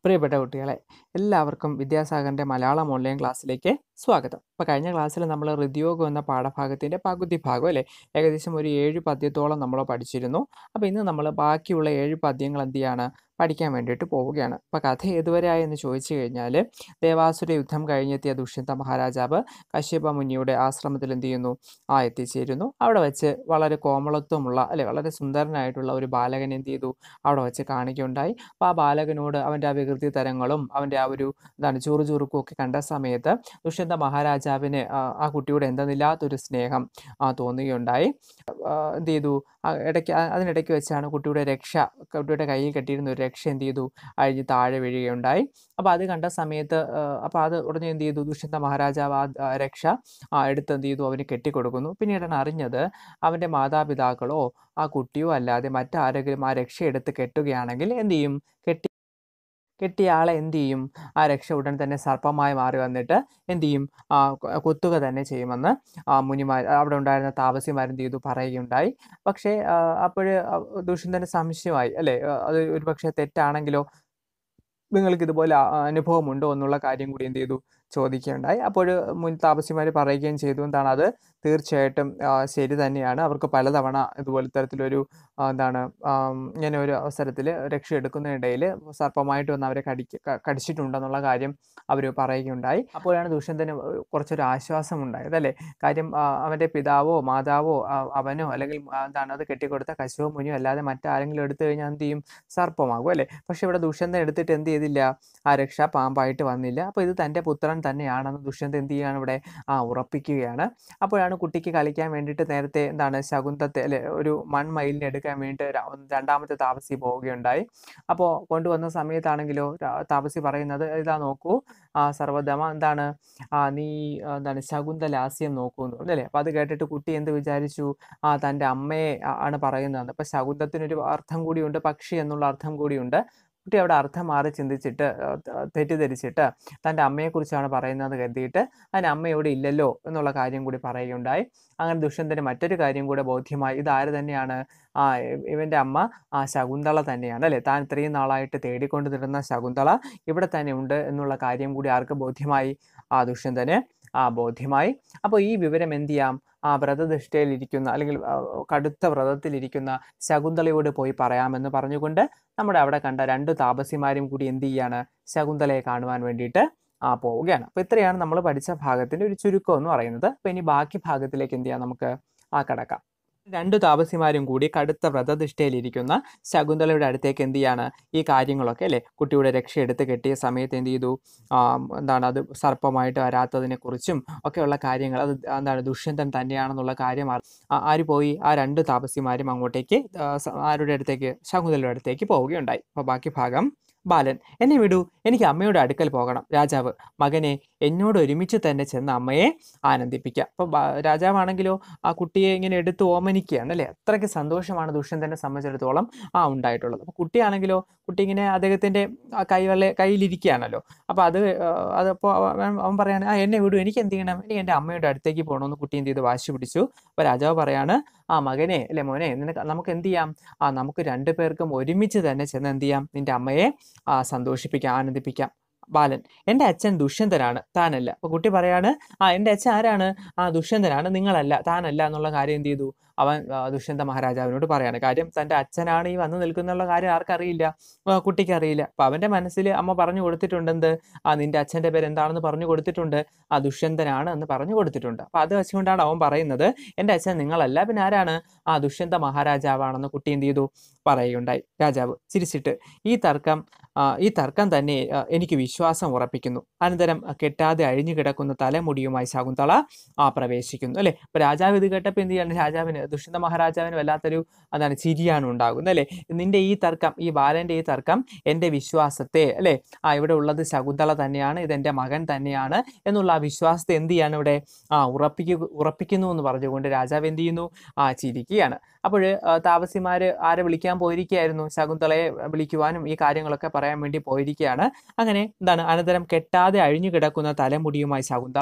പ്രിയപ്പെട്ട കുട്ടികളെ എല്ലാവർക്കും വിദ്യാസാഗറിൻ്റെ മലയാളം ഓൺലൈൻ ക്ലാസ്സിലേക്ക് സ്വാഗതം അപ്പോൾ കഴിഞ്ഞ ക്ലാസ്സിൽ നമ്മൾ ഹൃദ്യോഗം എന്ന പാഠഭാഗത്തിൻ്റെ പകുതി ഭാഗം അല്ലേ ഏകദേശം ഒരു ഏഴ് പദ്യത്തോളം നമ്മൾ പഠിച്ചിരുന്നു അപ്പോൾ ഇന്ന് നമ്മൾ ബാക്കിയുള്ള ഏഴ് പദ്യങ്ങൾ എന്ത് ചെയ്യാണ് പഠിക്കാൻ വേണ്ടിയിട്ട് പോവുകയാണ് അപ്പോൾ കഥ ഏതുവരെയായി എന്ന് ചോദിച്ചു കഴിഞ്ഞാൽ ദേവാസുര യുദ്ധം കഴിഞ്ഞെത്തിയ ദുഷ്യന്ത മഹാരാജാവ് കശ്യപ മുനിയുടെ ആശ്രമത്തിൽ എന്ത് ചെയ്യുന്നു ആ എത്തിച്ചേരുന്നു അവിടെ വെച്ച് വളരെ കോമളത്വമുള്ള അല്ലെ വളരെ സുന്ദരനായിട്ടുള്ള ഒരു ബാലകൻ എന്ത് ചെയ്തു അവിടെ വെച്ച് കാണിക്കുകയുണ്ടായി അപ്പോൾ ആ ബാലകനോട് അവൻ്റെ ആ വികൃതി തരങ്ങളും അവൻ്റെ ആ ഒരു എന്താണ് ചൂറു ചുറുക്കും ഒക്കെ കണ്ട സമയത്ത് ദുഷ്യന്ത മഹാരാജാവിന് ആ ആ കുട്ടിയോട് എന്തെന്നില്ലാത്തൊരു സ്നേഹം ആ തോന്നുകയുണ്ടായി ആ, എന്ത് ചെയ്തു ആ ഇടയ്ക്ക് ആ- അതിനിടയ്ക്ക് വെച്ചാണ് കുട്ടിയുടെ രക്ഷ കുട്ടിയുടെ കയ്യിൽ കെട്ടിയിരുന്ന ഒരു രക്ഷ എന്ത് ചെയ്തു അഴിഞ്ഞ് താഴെ വീഴുകയുണ്ടായി അപ്പോൾ അത് കണ്ട സമയത്ത് അപ്പോൾ അത് ഉടനെ എന്ത് ചെയ്തു ദുഷ്യന്ത മഹാരാജാവ് ആ ആ രക്ഷ ആ എടുത്ത് എന്ത് ചെയ്തു അവന് കെട്ടിക്കൊടുക്കുന്നു പിന്നീടാണ് അറിഞ്ഞത് അവൻ്റെ മാതാപിതാക്കളോ ആ കുട്ടിയോ അല്ലാതെ മറ്റാരെങ്കിലും ആ രക്ഷ എടുത്ത് കെട്ടുകയാണെങ്കിൽ എന്ത് ചെയ്യും കെട്ടി കെട്ടിയ ആളെ എന്ത് ചെയ്യും ആ രക്ഷ ഉടൻ തന്നെ സർപ്പമായി മാറി വന്നിട്ട് എന്ത് ചെയ്യും ആ കൊ- കൊത്തുക തന്നെ ചെയ്യുമെന്ന് ആ മുനിമാർ അവിടെ ഉണ്ടായിരുന്ന താപസിമാർ എന്ത് ചെയ്തു പറയുകയുണ്ടായി പക്ഷേ അപ്പോൾ ദുഷ്യന്തന് സംശയമായി അല്ലേ ആ, അത് ഒരു പക്ഷേ തെറ്റാണെങ്കിലോ നിങ്ങൾക്ക് ഇതുപോലെ ആ- അനുഭവമുണ്ടോ എന്നുള്ള കാര്യം കൂടി എന്ത് ചെയ്തു ചോദിക്കുകയുണ്ടായി അപ്പോൾ മുൻ താപസിമാർ പറയുകയും ചെയ്തു എന്താണ് അത് തീർച്ചയായിട്ടും ആ, ശരി തന്നെയാണ് അവർക്ക് പലതവണ ഇതുപോലെ തരത്തിലൊരു ആ, എന്താണ് ആം, ഇങ്ങനെ ഒരു അവസരത്തിൽ രക്ഷ എടുക്കുന്നതിനിടയിൽ സർപ്പമായിട്ട് വന്ന് അവരെ കടിക്ക ക- കടിച്ചിട്ടുണ്ടെന്നുള്ള കാര്യം അവർ പറയുകയുണ്ടായി അപ്പോഴാണ് ദുഷ്യന്തന് കുറച്ചൊരു ആശ്വാസം ഉണ്ടായത് അല്ലേ കാര്യം ആ, അവൻ്റെ പിതാവോ മാതാവോ ആ, അവനോ അല്ലെങ്കിൽ ആ, എന്താണ് അത് കെട്ടിക്കൊടുത്ത കശുവോ മുനിയോ അല്ലാതെ മറ്റാരെങ്കിലും എടുത്തു കഴിഞ്ഞാൽ എന്ത് ചെയ്യും സർപ്പമാകും അല്ലേ പക്ഷെ ഇവിടെ ദുഷ്യന്തൻ എടുത്തിട്ട് എന്ത് ചെയ്തില്ല ആ രക്ഷ പാമ്പായിട്ട് വന്നില്ല അപ്പോൾ ഇത് തൻ്റെ പുത്രൻ തന്നെയാണെന്ന് ദുഷ്യന്തൻ എന്ത് ചെയ്യുകയാണ് ഇവിടെ ആ ഉറപ്പിക്കുകയാണ് അപ്പോഴാണ് കുട്ടിക്ക് കളിക്കാൻ വേണ്ടിയിട്ട് നേരത്തെ എന്താണ് ശകുന്തത്തെ അല്ലെ ഒരു മൺമയിലിനെ എടുക്കാൻ വേണ്ടിയിട്ട് ര- രണ്ടാമത്തെ താപസി പോവുകയുണ്ടായി അപ്പോൾ കൊണ്ടുവന്ന സമയത്താണെങ്കിലോ ര- താപസി പറയുന്നത് ഇതാ നോക്കൂ ആ സർവ്വധമ എന്താണ് ആ നീ ആ, എന്താണ് ശകുന്തലാസ്യം നോക്കൂ എന്ന് പറഞ്ഞു അല്ലേ അപ്പോൾ അത് കേട്ടിട്ട് കുട്ടി എന്ത് വിചാരിച്ചു ആ തൻ്റെ അമ്മയെ ആ- ആണ് പറയുന്നത് അപ്പോൾ ശകുന്തത്തിനൊരു അർത്ഥം കൂടിയുണ്ട് പക്ഷി എന്നുള്ള അർത്ഥം കൂടിയുണ്ട് കുട്ടി അവിടെ അർത്ഥം മാറി ചിന്തിച്ചിട്ട് ആ, ത- തെറ്റിദ്ധരിച്ചിട്ട് തൻ്റെ അമ്മയെക്കുറിച്ചാണ് പറയുന്നത് കരുതിയിട്ട് അതിന് അമ്മ ഇവിടെ ഇല്ലല്ലോ എന്നുള്ള കാര്യം കൂടി പറയുകയുണ്ടായി അങ്ങനെ ദുഷ്യന്തന് മറ്റൊരു കാര്യം കൂടെ ബോധ്യമായി ഇതാര് തന്നെയാണ് ആ ഇ- ഇവൻ്റെ അമ്മ ആ ശകുന്തള തന്നെയാണ് അല്ലേ താൻ ഇത്രയും നാളായിട്ട് തേടിക്കൊണ്ട് നിൽക്കുന്ന ശകുന്തള ഇവിടെ തന്നെ ഉണ്ട് എന്നുള്ള കാര്യം കൂടി ആർക്ക് ബോധ്യമായി ആ ദുഷ്യന്തന് ആ ബോധ്യമായി അപ്പോൾ ഈ വിവരം എന്ത് ചെയ്യാം ആ വ്രതനിഷ്ഠയിലിരിക്കുന്ന അല്ലെങ്കിൽ ആ, കടുത്ത വ്രതത്തിലിരിക്കുന്ന ശകുന്തളയോട് പോയി പറയാമെന്ന് പറഞ്ഞുകൊണ്ട് നമ്മുടെ അവിടെ കണ്ട രണ്ട് താപസിമാരും കൂടി എന്ത് ചെയ്യാണ് ശകുന്തളയെ കാണുവാൻ വേണ്ടിയിട്ട് ആ പോവുകയാണ് അപ്പോൾ ഇത്രയാണ് നമ്മൾ പഠിച്ച ഭാഗത്തിൻ്റെ ഒരു ചുരുക്കം എന്ന് പറയുന്നത് അപ്പോൾ ഇനി ബാക്കി ഭാഗത്തിലേക്ക് എന്ത് ചെയ്യാം നമുക്ക് ആ കടക്കാം രണ്ട് താപസിമാരും കൂടി കടുത്ത വ്രതനിഷ്ഠയിലിരിക്കുന്ന ശകുന്തളയുടെ അടുത്തേക്ക് എന്ത് ചെയ്യാണ് ഈ കാര്യങ്ങളൊക്കെ അല്ലേ കുട്ടിയുടെ രക്ഷ എടുത്ത് കെട്ടിയ സമയത്ത് എന്ത് ചെയ്തു ആ, എന്താണ് അത് സർപ്പമായിട്ട് വരാത്തതിനെ കുറിച്ചും ഒക്കെയുള്ള കാര്യങ്ങൾ അത് എന്താണ് ദുഷ്യന്തൻ തന്നെയാണെന്നുള്ള കാര്യം അറി- ആ- ആര് പോയി ആ രണ്ട് താപസിമാരും അങ്ങോട്ടേക്ക് ആ, സ- ആരുടെ അടുത്തേക്ക് ശകുന്തളയുടെ അടുത്തേക്ക് പോവുകയുണ്ടായി അപ്പോൾ ബാക്കി ഭാഗം ബാലൻ എന്നെ വിടൂ എനിക്ക് അമ്മയുടെ അടുക്കൽ പോകണം രാജാവ് മകനെ എന്നോട് ഒരുമിച്ച് തന്നെ ചെന്ന് അമ്മയെ ആനന്ദിപ്പിക്കുക അപ്പോൾ രാജാവാണെങ്കിലോ ആ കുട്ടിയെ ഇങ്ങനെ എടുത്ത് ഓമനിക്കുകയാണ് അല്ലേ അത്രയ്ക്ക് സന്തോഷമാണ് ദുഷ്യന്തനെ സംബന്ധിച്ചിടത്തോളം ആ ഉണ്ടായിട്ടുള്ളത് അപ്പോൾ കുട്ടിയാണെങ്കിലോ കുട്ടി ഇങ്ങനെ അദ്ദേഹത്തിൻ്റെ കൈവെള്ള കയ്യിലിരിക്കുകയാണല്ലോ അപ്പോൾ അത് ആ, അതപ്പോൾ അവൻ അവൻ പറയാണ് ആ എന്നെ വിടൂ എനിക്ക് എന്ത് ചെയ്യണം എനിക്ക് എൻ്റെ അമ്മയുടെ അടുത്തേക്ക് പോകണമെന്ന് കുട്ടി എന്ത് ചെയ്ത് വാശി പിടിച്ചു അപ്പോൾ രാജാവ് പറയാണ് ആ മകനെ അല്ലെ മോനെ നിനക്ക് നമുക്ക് എന്ത് ചെയ്യാം ആ നമുക്ക് രണ്ടു പേർക്കും ഒരുമിച്ച് തന്നെ ചെന്ന് എന്ത് ചെയ്യാം നിന്റെ അമ്മയെ ആ സന്തോഷിപ്പിക്കാം ആനന്ദിപ്പിക്കാം ബാലൻ എൻ്റെ അച്ഛൻ ദുഷ്യന്തനാണ് താനല്ല അപ്പോൾ കുട്ടി പറയാണ് ആ എൻ്റെ അച്ഛൻ ആരാണ് ആ ദുഷ്യന്തനാണ് നിങ്ങളല്ല താനല്ല എന്നുള്ള കാര്യം എന്ത് ചെയ്തു അവൻ ആ, ദുഷ്യന്ത മഹാരാജാവിനോട് പറയാണ് കാര്യം തൻ്റെ അച്ഛനാണ് ഈ വന്ന് നിൽക്കുന്നുള്ള കാര്യം ആർക്കറിയില്ല ആ, കുട്ടിക്ക് അറിയില്ല അപ്പോൾ അവൻ്റെ മനസ്സിൽ അമ്മ പറഞ്ഞു കൊടുത്തിട്ടുണ്ട് എന്ത് ആ നിൻ്റെ അച്ഛൻ്റെ പേര് എന്താണെന്ന് പറഞ്ഞു കൊടുത്തിട്ടുണ്ട് ആ ദുഷ്യന്തനാണ് എന്ന് പറഞ്ഞു കൊടുത്തിട്ടുണ്ട് അപ്പോൾ അത് വെച്ചുകൊണ്ടാണ് അവൻ പറയുന്നത് എൻ്റെ അച്ഛൻ നിങ്ങളല്ല പിന്നെ ആരാണ് ആ ദുഷ്യന്ത മഹാരാജാവാണെന്ന് കുട്ടി എന്ത് ചെയ്തു പറയുകയുണ്ടായി രാജാവ് ചിരിച്ചിട്ട് ഈ തർക്കം ആ, ഈ തർക്കം തന്നെ ആ, എനിക്ക് വിശ്വാസം ഉറപ്പിക്കുന്നു അനന്തരം ആ, കെട്ടാതെ അഴിഞ്ഞു കിടക്കുന്ന തലമുടിയുമായി ശകുന്തള ആ പ്രവേശിക്കുന്നു അല്ലേ അപ്പോൾ രാജാവ് ഇത് കേട്ടപ്പോൾ എന്ത് ചെയ്യാണ് രാജാവിന് ദുഷ്യന്ത മഹാരാജാവിന് വല്ലാത്തൊരു അതാണ് ചിരിയാണ് ഉണ്ടാകുന്നത് അല്ലേ നിന്റെ ഈ തർക്കം ഈ ബാലൻ്റെ ഈ തർക്കം എൻ്റെ വിശ്വാസത്തെ അല്ലേ ആ ഇവിടെ ഉള്ളത് ശകുന്തള തന്നെയാണ് ഇതെൻ്റെ മകൻ തന്നെയാണ് എന്നുള്ള ആ വിശ്വാസത്തെ എന്ത് ചെയ്യാണ് ഇവിടെ ആ ഉറപ്പിക്കു ഉറപ്പിക്കുന്നു എന്ന് പറഞ്ഞുകൊണ്ട് രാജാവ് എന്ത് ചെയ്യുന്നു ആ ചിരിക്കുകയാണ് അപ്പോൾ താപസിമാർ ആരെ വിളിക്കാൻ പോയിരിക്കുകയായിരുന്നു ശകുന്തളയെ വിളിക്കുവാനും ഈ കാര്യങ്ങളൊക്കെ പറയാൻ വേണ്ടി പോയിരിക്കുകയാണ് അങ്ങനെ എന്താണ് അനന്തരം കെട്ടാതെ അഴിഞ്ഞു കിടക്കുന്ന തലമുടിയുമായി ശകുന്തള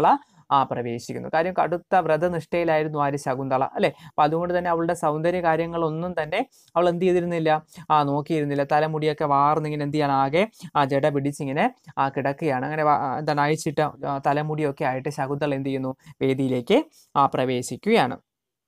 ആ പ്രവേശിക്കുന്നു കാര്യം കടുത്ത വ്രതനിഷ്ഠയിലായിരുന്നു ആര് ശകുന്തള അല്ലേ അപ്പം അതുകൊണ്ട് തന്നെ അവളുടെ സൗന്ദര്യ കാര്യങ്ങളൊന്നും തന്നെ അവൾ എന്ത് ചെയ്തിരുന്നില്ല ആ നോക്കിയിരുന്നില്ല തലമുടിയൊക്കെ വാർന്നിങ്ങനെ എന്ത് ചെയ്യാണ് ആകെ ആ ജട പിടിച്ചിങ്ങനെ ആ കിടക്കുകയാണ് അങ്ങനെ വാ- ആ, എന്താണ് അയച്ചിട്ട ആ, തലമുടിയൊക്കെ ആയിട്ട് ശകുന്തള എന്ത് ചെയ്യുന്നു വേദിയിലേക്ക് ആ പ്രവേശിക്കുകയാണ്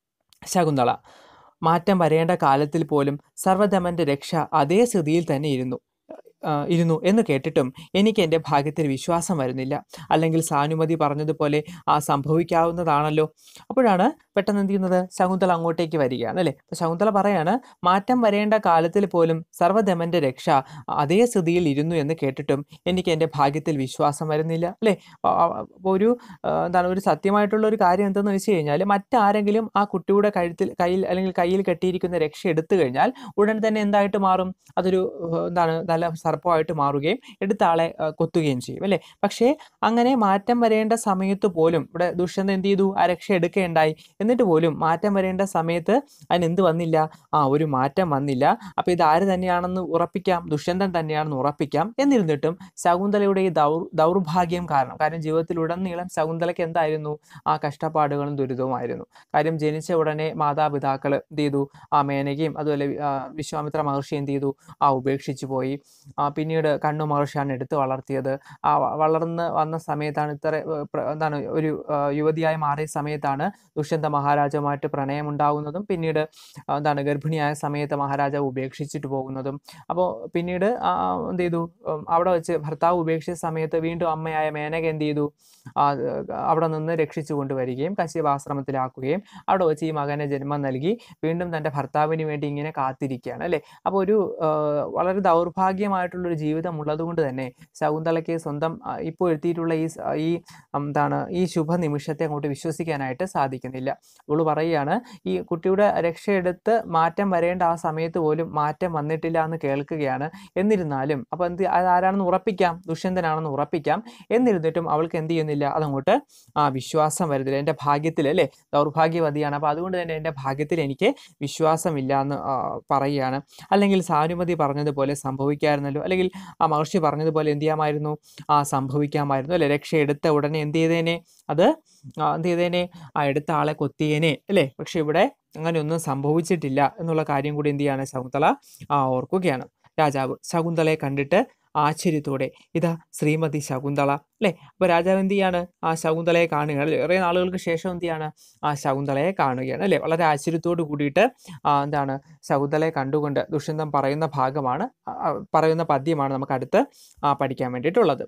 ശകുന്തള മാറ്റം വരേണ്ട കാലത്തിൽ പോലും സർവധമന്റെ രക്ഷ അതേ സ്ഥിതിയിൽ തന്നെ ഇരുന്നു ആ, ഇരുന്നു എന്ന് കേട്ടിട്ടും എനിക്ക് എൻ്റെ ഭാഗ്യത്തിൽ വിശ്വാസം വരുന്നില്ല അല്ലെങ്കിൽ സാനുമതി പറഞ്ഞതുപോലെ ആ സംഭവിക്കാവുന്നതാണല്ലോ അപ്പോഴാണ് പെട്ടെന്ന് എന്ത് ചെയ്യുന്നത് ശകുന്തള അങ്ങോട്ടേക്ക് വരികയാണ് അല്ലേ അപ്പോൾ ശകുന്തള പറയാണ് മാറ്റം വരേണ്ട കാലത്തിൽ പോലും സർവധമന്റെ രക്ഷ അതേ സ്ഥിതിയിൽ ഇരുന്നു എന്ന് കേട്ടിട്ടും എനിക്ക് എൻ്റെ ഭാഗ്യത്തിൽ വിശ്വാസം വരുന്നില്ല അല്ലേ അപ്പോൾ ഒരു ആ, എന്താണ് ഒരു സത്യമായിട്ടുള്ള ഒരു കാര്യം എന്തെന്ന് വെച്ച് കഴിഞ്ഞാൽ മറ്റാരെങ്കിലും ആ കുട്ടിയുടെ കഴുത്തിൽ കയ്യിൽ അല്ലെങ്കിൽ കയ്യിൽ കെട്ടിയിരിക്കുന്ന രക്ഷ എടുത്തു കഴിഞ്ഞാൽ ഉടൻ തന്നെ എന്തായിട്ട് മാറും അതൊരു ഏഹ്, എന്താണ് നല്ല സർപ്പമായിട്ട് മാറുകയും എടുത്ത ആളെ ഏഹ്, കൊത്തുകയും ചെയ്യും അല്ലേ പക്ഷേ അങ്ങനെ മാറ്റം വരേണ്ട സമയത്ത് പോലും ഇവിടെ ദുഷ്യന്ത് എന്ത് ചെയ്തു ആ രക്ഷ എടുക്കുകയുണ്ടായി എന്നിട്ട് പോലും മാറ്റം വരേണ്ട സമയത്ത് അതിന് എന്ത് വന്നില്ല ആ ഒരു മാറ്റം വന്നില്ല അപ്പോൾ ഇത് ആര് തന്നെയാണെന്ന് ഉറപ്പിക്കാം ദുഷ്യന്തൻ തന്നെയാണെന്ന് ഉറപ്പിക്കാം എന്നിരുന്നിട്ടും ശകുന്തളയുടെ ഈ ദൗർ ദൗർഭാഗ്യം കാരണം കാരണം ജീവിതത്തിലുടനീളം ശകുന്തളയ്ക്ക് എന്തായിരുന്നു ആ കഷ്ടപ്പാടുകളും ദുരിതവുമായിരുന്നു കാര്യം ജനിച്ച ഉടനെ മാതാപിതാക്കൾ എന്ത് ചെയ്തു ആ മേനകയും അതുപോലെ വി- ആ, വിശ്വാമിത്ര മഹർഷി എന്ത് ചെയ്തു ആ ഉപേക്ഷിച്ചു പോയി ആ, പിന്നീട് കണ്ണു മഹർഷിയാണ് എടുത്തു വളർത്തിയത് ആ വ- വളർന്ന് വന്ന സമയത്താണ് ഇത്ര ഏർ, പ്ര- എന്താണ് ഒരു ആ, യുവതിയായി മാറിയ സമയത്താണ് ദുഷ്യന്ത മഹാരാജവുമായിട്ട് പ്രണയമുണ്ടാകുന്നതും പിന്നീട് ആ, എന്താണ് ഗർഭിണിയായ സമയത്ത് മഹാരാജാവ് ഉപേക്ഷിച്ചിട്ട് പോകുന്നതും അപ്പോൾ പിന്നീട് ആ, എന്ത് ചെയ്തു ഉം, അവിടെ വെച്ച് ഭർത്താവ് ഉപേക്ഷിച്ച സമയത്ത് വീണ്ടും അമ്മയായ മേനക എന്ത് ചെയ്തു ആ, അവിടെ നിന്ന് രക്ഷിച്ചു കൊണ്ടുവരികയും കശ്യപാശ്രമത്തിലാക്കുകയും അവിടെ വെച്ച് ഈ മകനെ ജന്മം നൽകി വീണ്ടും തൻ്റെ ഭർത്താവിന് വേണ്ടി ഇങ്ങനെ കാത്തിരിക്കുകയാണ് അല്ലേ അപ്പോൾ ഒരു ആ, വളരെ ദൗർഭാഗ്യമായിട്ടുള്ളൊരു ജീവിതം ഉള്ളതുകൊണ്ട് തന്നെ ശകുന്തളയ്ക്ക് സ്വന്തം ആ, ഇപ്പോൾ എത്തിയിട്ടുള്ള ഈ സ- ഈ എന്താണ് ഈ ശുഭനിമിഷത്തെ അങ്ങോട്ട് വിശ്വസിക്കാനായിട്ട് സാധിക്കുന്നില്ല അവള് പറയുകയാണ് ഈ കുട്ടിയുടെ രക്ഷയെടുത്ത് മാറ്റം വരേണ്ട ആ സമയത്ത് പോലും മാറ്റം വന്നിട്ടില്ല എന്ന് കേൾക്കുകയാണ് എന്നിരുന്നാലും അപ്പോൾ എന്ത് അത് ആരാണെന്ന് ഉറപ്പിക്കാം ദുഷ്യന്തനാണെന്ന് ഉറപ്പിക്കാം എന്നിരുന്നിട്ടും അവൾക്ക് എന്ത് ചെയ്യുന്നില്ല അതങ്ങോട്ട് ആ വിശ്വാസം വരുന്നില്ല എൻ്റെ ഭാഗ്യത്തിൽ അല്ലേ ദൗർഭാഗ്യവതിയാണ് അപ്പോൾ അതുകൊണ്ട് തന്നെ എൻ്റെ ഭാഗ്യത്തിൽ എനിക്ക് വിശ്വാസമില്ല എന്ന് ആ, പറയുകയാണ് അല്ലെങ്കിൽ സാനുമതി പറഞ്ഞതുപോലെ സംഭവിക്കാമായിരുന്നല്ലോ അല്ലെങ്കിൽ ആ മഹർഷി പറഞ്ഞതുപോലെ എന്ത് ചെയ്യാമായിരുന്നു ആ സംഭവിക്കാമായിരുന്നു അല്ലെ രക്ഷ എടുത്ത ഉടനെ എന്ത് ചെയ്തേനെ അത് ആ, എന്ത് ചെയ്തേനെ ആ എടുത്ത ആളെ കൊത്തിയേനെ അല്ലേ പക്ഷെ ഇവിടെ അങ്ങനെയൊന്നും സംഭവിച്ചിട്ടില്ല എന്നുള്ള കാര്യം കൂടി എന്ത് ചെയ്യാണ് ശകുന്തള ആ ഓർക്കുകയാണ് രാജാവ് ശകുന്തളയെ കണ്ടിട്ട് ആശ്ചര്യത്തോടെ ഇതാ ശ്രീമതി ശകുന്തള അല്ലേ അപ്പൊ രാജാവ് എന്ത് ചെയ്യാണ് ആ ശകുന്തളയെ കാണുകയാണ് അല്ലേ ഏറെ നാളുകൾക്ക് ശേഷം എന്ത് ചെയ്യാണ് ആ ശകുന്തളയെ കാണുകയാണ് അല്ലേ വളരെ ആശ്ചര്യത്തോട് കൂടിയിട്ട് ആ, എന്താണ് ശകുന്തളയെ കണ്ടുകൊണ്ട് ദുഷ്യന്തം പറയുന്ന ഭാഗമാണ് ആ, ആ, പറയുന്ന പദ്യമാണ് നമുക്ക് അടുത്ത് ആ, പഠിക്കാൻ വേണ്ടിയിട്ടുള്ളത്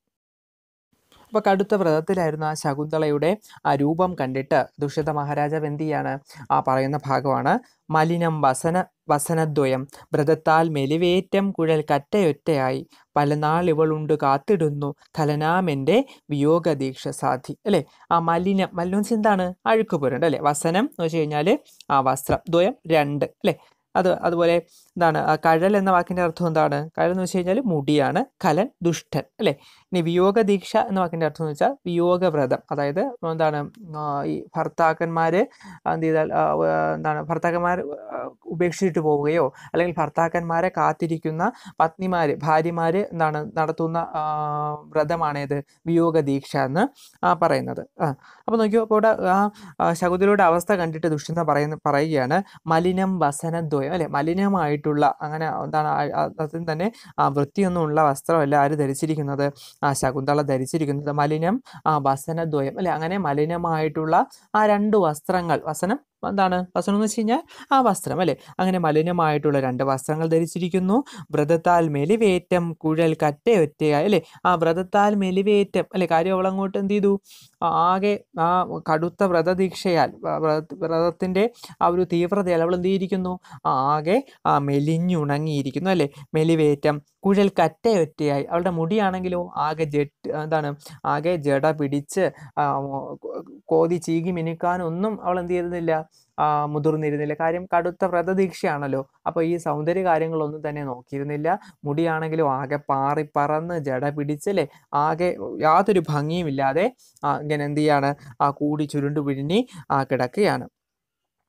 അപ്പൊ കടുത്ത വ്രതത്തിലായിരുന്ന ആ ശകുന്തളയുടെ ആ രൂപം കണ്ടിട്ട് ദുഷ്യന്ത മഹാരാജാവ് എന്ത് ചെയ്യാണ് ആ പറയുന്ന ഭാഗമാണ് മലിനം വസന വസനദ്വയം വ്രതത്താൽ മെലിവേറ്റം കുഴൽ കറ്റയൊറ്റയായി പലനാൾ ഇവളുണ്ട് കാത്തിടുന്നു കലനാമെൻ്റെ വിയോഗദീക്ഷ സാധി അല്ലേ ആ മലിനം മലിനം എന്ന് വെച്ചാൽ എന്താണ് അഴുക്ക് പുരണ്ട് അല്ലേ വസനം എന്ന് വെച്ച് കഴിഞ്ഞാൽ ആ വസ്ത്രം ദ്വയം രണ്ട് അല്ലേ അത് അതുപോലെ എന്താണ് ആ കഴൽ എന്ന വാക്കിന്റെ അർത്ഥം എന്താണ് കഴൽ എന്ന് വെച്ച് കഴിഞ്ഞാൽ മുടിയാണ് കലൻ ദുഷ്ടൻ അല്ലേ ഇനി വിയോഗ ദീക്ഷ എന്ന വാക്കിന്റെ അർത്ഥം എന്ന് വെച്ചാൽ വിയോഗവ്രതം അതായത് എന്താണ് ആ, ഈ ഭർത്താക്കന്മാര് എന്ത് ചെയ്താൽ ആ, ആ, എന്താണ് ഭർത്താക്കന്മാർ ആ, ഉപേക്ഷിച്ചിട്ട് പോവുകയോ അല്ലെങ്കിൽ ഭർത്താക്കന്മാരെ കാത്തിരിക്കുന്ന പത്നിമാര് ഭാര്യമാര് എന്താണ് നടത്തുന്ന ആ, വ്രതമാണേത് വിയോഗ ദീക്ഷ എന്ന് ആ, പറയുന്നത് ആ അപ്പോൾ നോക്കിയോ അപ്പോൾ ഇവിടെ ആ ആ, ശകുന്തളയുടെ അവസ്ഥ കണ്ടിട്ട് ദുഷ്യന്ത പറയുന്ന പറയുകയാണ് മലിനം വസനദ്വയം അല്ലെ മലിനമായിട്ടുള്ള അങ്ങനെ എന്താണ് ആ- ആ- അതിൽ തന്നെ ആ വൃത്തിയൊന്നുമുള്ള വസ്ത്രമല്ല ആര് ധരിച്ചിരിക്കുന്നത് ആ ശകുന്തള ധരിച്ചിരിക്കുന്നത് മലിനം ആ വസനദ്വയം അല്ലെ അങ്ങനെ മലിനമായിട്ടുള്ള ആ രണ്ട് വസ്ത്രങ്ങൾ വസനം എന്താണ് വസനം എന്ന് വെച്ച് കഴിഞ്ഞാൽ ആ വസ്ത്രം അല്ലെ അങ്ങനെ മലിനമായിട്ടുള്ള രണ്ട് വസ്ത്രങ്ങൾ ധരിച്ചിരിക്കുന്നു വ്രതത്താൽ മെലിവേറ്റം കുഴൽ കറ്റയൊറ്റയായി അല്ലെ ആ വ്രതത്താൽ മെലിവേറ്റം അല്ലെ കാര്യം അവളങ്ങോട്ട് എന്ത് ചെയ്തു ആ ആകെ ആ കടുത്ത വ്രതദീക്ഷയാൽ വ- വ്രത- വ്രതത്തിന്റെ ആ ഒരു തീവ്രതയാൽ അവൾ എന്ത് ചെയ്തിരിക്കുന്നു ആ ആകെ ആ മെലിഞ്ഞുണങ്ങിയിരിക്കുന്നു അല്ലെ മെലിവേറ്റം കുഴൽ കറ്റയൊറ്റയായി അവളുടെ മുടിയാണെങ്കിലോ ആകെ ജെട്ട് എന്താണ് ആകെ ജട പിടിച്ച് ആ, കോ- കോതി ചീകി മിനുക്കാനൊന്നും അവൾ എന്ത് ചെയ്തിരുന്നില്ല ആ, മുതിർന്നിരുന്നില്ല കാര്യം കടുത്ത വ്രതദീക്ഷയാണല്ലോ അപ്പോൾ ഈ സൗന്ദര്യ കാര്യങ്ങളൊന്നും തന്നെ നോക്കിയിരുന്നില്ല മുടിയാണെങ്കിലും ആകെ പാറി പറന്ന് ജട പിടിച്ചല്ലേ ആകെ യാതൊരു ഭംഗിയും ഇല്ലാതെ ആ, ഇങ്ങനെ എന്ത് ചെയ്യാണ് ആ കൂടി ചുരുണ്ടു പിഴിഞ്ഞി ആ കിടക്കുകയാണ്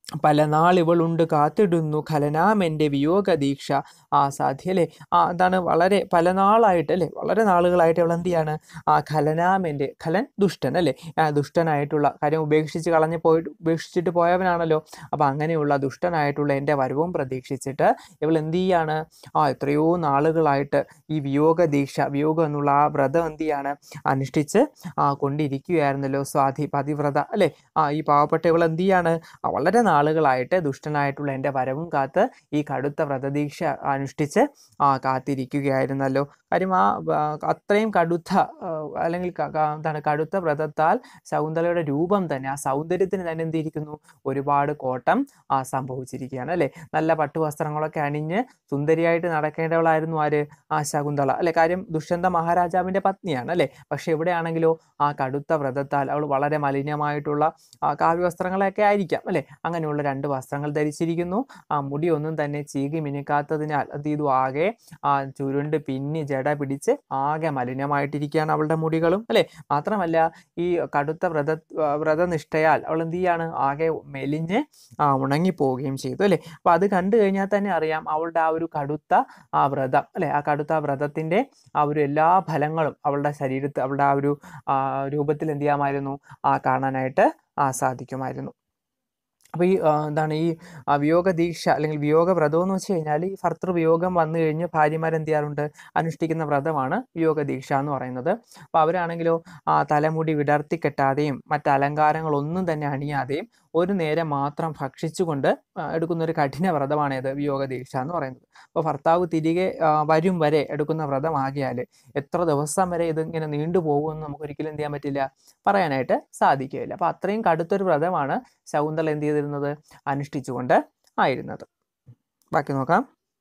പല നാളിവളുണ്ട് കാത്തിടുന്നു ഖലനാമെൻ്റെ വിയോഗ ദീക്ഷ ആ സാധ്യ അല്ലേ ആ എന്താണ് വളരെ പല നാളായിട്ട് അല്ലേ വളരെ നാളുകളായിട്ട് അവൾ എന്ത് ചെയ്യാണ് ആ ഖലനാമെൻ്റെ ഖലൻ ദുഷ്ടൻ അല്ലേ ആ ദുഷ്ടനായിട്ടുള്ള കാര്യം ഉപേക്ഷിച്ച് കളഞ്ഞ് പോയിട്ട് ഉപേക്ഷിച്ചിട്ട് പോയവനാണല്ലോ അപ്പോൾ അങ്ങനെയുള്ള ദുഷ്ടനായിട്ടുള്ള എൻ്റെ വരവും പ്രതീക്ഷിച്ചിട്ട് ഇവൾ എന്ത് ചെയ്യാണ് ആ എത്രയോ നാളുകളായിട്ട് ഈ വിയോഗ ദീക്ഷ വിയോഗം എന്നുള്ള ആ വ്രതം എന്ത് ചെയ്യാണ് അനുഷ്ഠിച്ച് ആ കൊണ്ടിരിക്കുകയായിരുന്നല്ലോ സ്വാധി പതിവ്രത അല്ലേ ആ ഈ പാവപ്പെട്ട ഇവൾ എന്ത് ചെയ്യാണ് ആ, വളരെ നാളുകളായിട്ട് ദുഷ്ടനായിട്ടുള്ള എൻ്റെ വരവും കാത്ത് ഈ കടുത്ത വ്രതദീക്ഷ അനുഷ്ഠിച്ച് ആ കാത്തിരിക്കുകയായിരുന്നല്ലോ കാര്യം ആ ആ, അത്രയും കടുത്ത ആ, അല്ലെങ്കിൽ ക- ക- എന്താണ് കടുത്ത വ്രതത്താൽ ശകുന്തളയുടെ രൂപം തന്നെ ആ സൗന്ദര്യത്തിന് തന്നെ എന്തിരിക്കുന്നു ഒരുപാട് കോട്ടം ആ സംഭവിച്ചിരിക്കുകയാണ് അല്ലേ നല്ല പട്ടുവസ്ത്രങ്ങളൊക്കെ അണിഞ്ഞ് സുന്ദരിയായിട്ട് നടക്കേണ്ടവളായിരുന്നു ആര് ആ ശകുന്തള അല്ലെ കാര്യം ദുഷ്യന്ത മഹാരാജാവിന്റെ പത്നിയാണ് അല്ലെ പക്ഷെ എവിടെയാണെങ്കിലോ ആ കടുത്ത വ്രതത്താൽ അവൾ വളരെ മലിനമായിട്ടുള്ള ആ കാവ്യവസ്ത്രങ്ങളൊക്കെ ആയിരിക്കാം അല്ലെ അങ്ങനെയുള്ള രണ്ട് വസ്ത്രങ്ങൾ ധരിച്ചിരിക്കുന്നു ആ മുടിയൊന്നും തന്നെ ചീകി മിനുക്കാത്തതിനാൽ അത് ചെയ്തു ആകെ ആ ചുരുണ്ട് പിന്നി ജട പിടിച്ച് ആകെ മലിനമായിട്ടിരിക്കുകയാണ് അവളുടെ മുടികളും അല്ലെ മാത്രമല്ല ഈ കടുത്ത വ്രത ആ, വ്രതനിഷ്ഠയാൽ അവൾ എന്ത് ചെയ്യാണ് ആകെ മെലിഞ്ഞ് ആ ഉണങ്ങിപ്പോവുകയും ചെയ്തു അല്ലെ അപ്പൊ അത് കണ്ടു കഴിഞ്ഞാൽ തന്നെ അറിയാം അവളുടെ ആ ഒരു കടുത്ത ആ വ്രതം അല്ലെ ആ കടുത്ത ആ വ്രതത്തിന്റെ ആ ഒരു എല്ലാ ഫലങ്ങളും അവളുടെ ശരീരത്ത് അവളുടെ ആ ഒരു ആ, രൂപത്തിൽ എന്ത് ചെയ്യാമായിരുന്നു ആ കാണാനായിട്ട് ആ സാധിക്കുമായിരുന്നു അപ്പോൾ ഈ ആ, എന്താണ് ഈ ആ, വിയോഗ ദീക്ഷ അല്ലെങ്കിൽ വിയോഗ വ്രതം എന്ന് വെച്ച് കഴിഞ്ഞാൽ ഈ ഭർത്തൃവിയോഗം വന്നു കഴിഞ്ഞ് ഭാര്യമാർ എന്ത് ചെയ്യാറുണ്ട് അനുഷ്ഠിക്കുന്ന വ്രതമാണ് വിയോഗ ദീക്ഷ എന്ന് പറയുന്നത് അപ്പോൾ അവരാണെങ്കിലോ ആ, തലമുടി വിടർത്തി കെട്ടാതെയും മറ്റ് അലങ്കാരങ്ങളൊന്നും തന്നെ അണിയാതെയും ഒരു നേരം മാത്രം ഭക്ഷിച്ചുകൊണ്ട് ആ, എടുക്കുന്ന ഒരു കഠിന വ്രതമാണ് ഇത് വിയോഗ ദീക്ഷ എന്ന് പറയുന്നത് അപ്പോൾ ഭർത്താവ് തിരികെ ആ, വരും വരെ എടുക്കുന്ന വ്രതമാകിയാൽ എത്ര ദിവസം വരെ ഇത് ഇങ്ങനെ നീണ്ടുപോകുമെന്ന് നമുക്ക് ഒരിക്കലും എന്ത് ചെയ്യാൻ പറ്റില്ല പറയാനായിട്ട് സാധിക്കുകയില്ല അപ്പോൾ അത്രയും കടുത്തൊരു വ്രതമാണ് ശകുന്തള എന്ത് ചെയ്തിരുന്നത് അനുഷ്ഠിച്ചുകൊണ്ട് ആയിരുന്നത് ബാക്കി നോക്കാം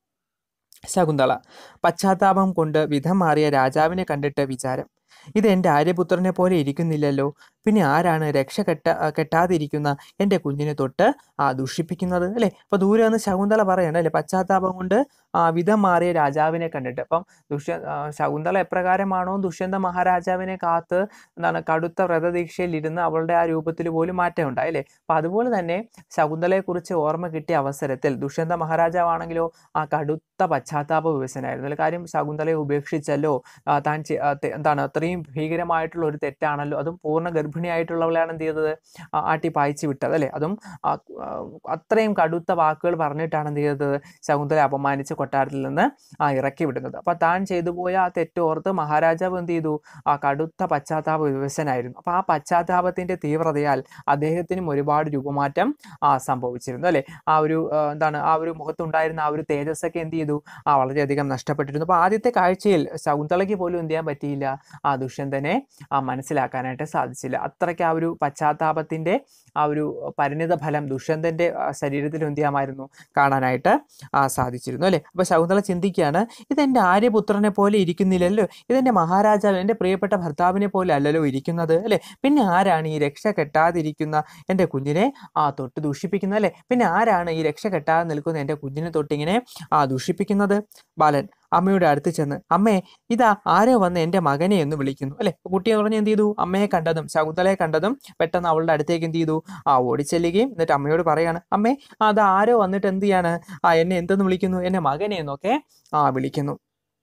ശകുന്തള പശ്ചാത്താപം കൊണ്ട് വിധം മാറിയ രാജാവിനെ കണ്ടിട്ട് വിചാരം ഇത് എൻ്റെ ആര്യപുത്രനെ പോലെ ഇരിക്കുന്നില്ലല്ലോ പിന്നെ ആരാണ് രക്ഷ കെട്ട കെട്ടാതിരിക്കുന്ന എൻ്റെ കുഞ്ഞിനെ തൊട്ട് ആ ദുഷിപ്പിക്കുന്നത് അല്ലേ അപ്പോൾ ദൂരെ നിന്ന് ശകുന്തള പറയണം അല്ലേ പശ്ചാത്താപം കൊണ്ട് ആ വിധം മാറിയ രാജാവിനെ കണ്ടിട്ട് അപ്പം ദുഷ്യ ആ, ശകുന്തള എപ്രകാരമാണോ ദുഷ്യന്ത മഹാരാജാവിനെ കാത്ത് എന്താണ് കടുത്ത വ്രതദീക്ഷയിൽ ഇരുന്ന് അവളുടെ ആ രൂപത്തിൽ പോലും മാറ്റം ഉണ്ടായി അല്ലേ അപ്പം അതുപോലെ തന്നെ ശകുന്തളയെക്കുറിച്ച് ഓർമ്മ കിട്ടിയ അവസരത്തിൽ ദുഷ്യന്ത മഹാരാജാവാണെങ്കിലോ ആ കടുത്ത പശ്ചാത്താപ വിവശനായിരുന്നു അല്ലെ കാര്യം ശകുന്തളയെ ഉപേക്ഷിച്ചല്ലോ ആ, താൻ ചെ- ആ, തെ- എന്താണ് അത്രയും ഭീകരമായിട്ടുള്ള ഒരു തെറ്റാണല്ലോ അതും പൂർണ്ണ ഗർഭിണിയായിട്ടുള്ളവളാണ് എന്ത് ചെയ്തത് ആ, ആട്ടി പായിച്ചു വിട്ടത് അല്ലേ അതും ആ, ആ, അത്രയും കടുത്ത വാക്കുകൾ പറഞ്ഞിട്ടാണ് എന്ത് ചെയ്തത് ശകുന്തളയെ അപമാനിച്ച് കൊട്ടാരത്തിൽ നിന്ന് ആ ഇറക്കി വിടുന്നത് അപ്പൊ താൻ ചെയ്തു പോയ ആ തെറ്റോർത്ത് മഹാരാജാവ് എന്ത് ചെയ്തു ആ കടുത്ത പശ്ചാത്താപ വിവശനായിരുന്നു അപ്പൊ ആ പശ്ചാത്താപത്തിന്റെ തീവ്രതയാൽ അദ്ദേഹത്തിനും ഒരുപാട് രൂപമാറ്റം ആ സംഭവിച്ചിരുന്നു അല്ലെ ആ ഒരു ആ, എന്താണ് ആ ഒരു മുഖത്തുണ്ടായിരുന്ന ആ ഒരു തേജസ്സൊക്കെ എന്ത് ചെയ്തു ആ വളരെയധികം നഷ്ടപ്പെട്ടിരുന്നു അപ്പൊ ആദ്യത്തെ കാഴ്ചയിൽ ശകുന്തളയ്ക്ക് പോലും എന്ത് ചെയ്യാൻ പറ്റിയില്ല ആ ദുഷ്യന്തനെ ആ മനസ്സിലാക്കാനായിട്ട് സാധിച്ചില്ല അത്രയ്ക്ക് ആ ഒരു പശ്ചാത്താപത്തിന്റെ ആ ഒരു പരിണിത ഫലം ദുഷ്യന്തന്റെ ആ, ശരീരത്തിൽ എന്ത് ചെയ്യാമായിരുന്നു കാണാനായിട്ട് ആ സാധിച്ചിരുന്നു അല്ലേ അപ്പൊ ശകുന്തള ചിന്തിക്കുകയാണ് ഇതെന്റെ ആര്യപുത്രനെ പോലെ ഇരിക്കുന്നില്ലല്ലോ ഇതെന്റെ മഹാരാജാവ് എൻ്റെ പ്രിയപ്പെട്ട ഭർത്താവിനെ പോലെ അല്ലല്ലോ ഇരിക്കുന്നത് അല്ലേ പിന്നെ ആരാണ് ഈ രക്ഷ കെട്ടാതിരിക്കുന്ന എൻ്റെ കുഞ്ഞിനെ ആ തൊട്ട് ദൂഷിപ്പിക്കുന്നത് അല്ലേ പിന്നെ ആരാണ് ഈ രക്ഷ കെട്ടാതെ നിൽക്കുന്ന എൻ്റെ കുഞ്ഞിനെ തൊട്ടിങ്ങനെ ആ ദൂഷിപ്പിക്കുന്നത് ബാലൻ അമ്മയുടെ അടുത്ത് ചെന്ന് അമ്മേ ഇതാ ആരോ വന്ന് എൻ്റെ മകനെ എന്ന് വിളിക്കുന്നു അല്ലെ കുട്ടി പറഞ്ഞ് എന്ത് ചെയ്തു അമ്മയെ കണ്ടതും ശകുന്തളയെ കണ്ടതും പെട്ടെന്ന് അവളുടെ അടുത്തേക്ക് എന്ത് ചെയ്തു ആ ഓടിച്ചെല്ലുകയും എന്നിട്ട് അമ്മയോട് പറയാണ് അമ്മേ അത് ആരോ വന്നിട്ട് എന്ത് ചെയ്യാണ് ആ എന്നെ എന്തെന്ന് വിളിക്കുന്നു എന്നെ മകനെ എന്നൊക്കെ ആ വിളിക്കുന്നു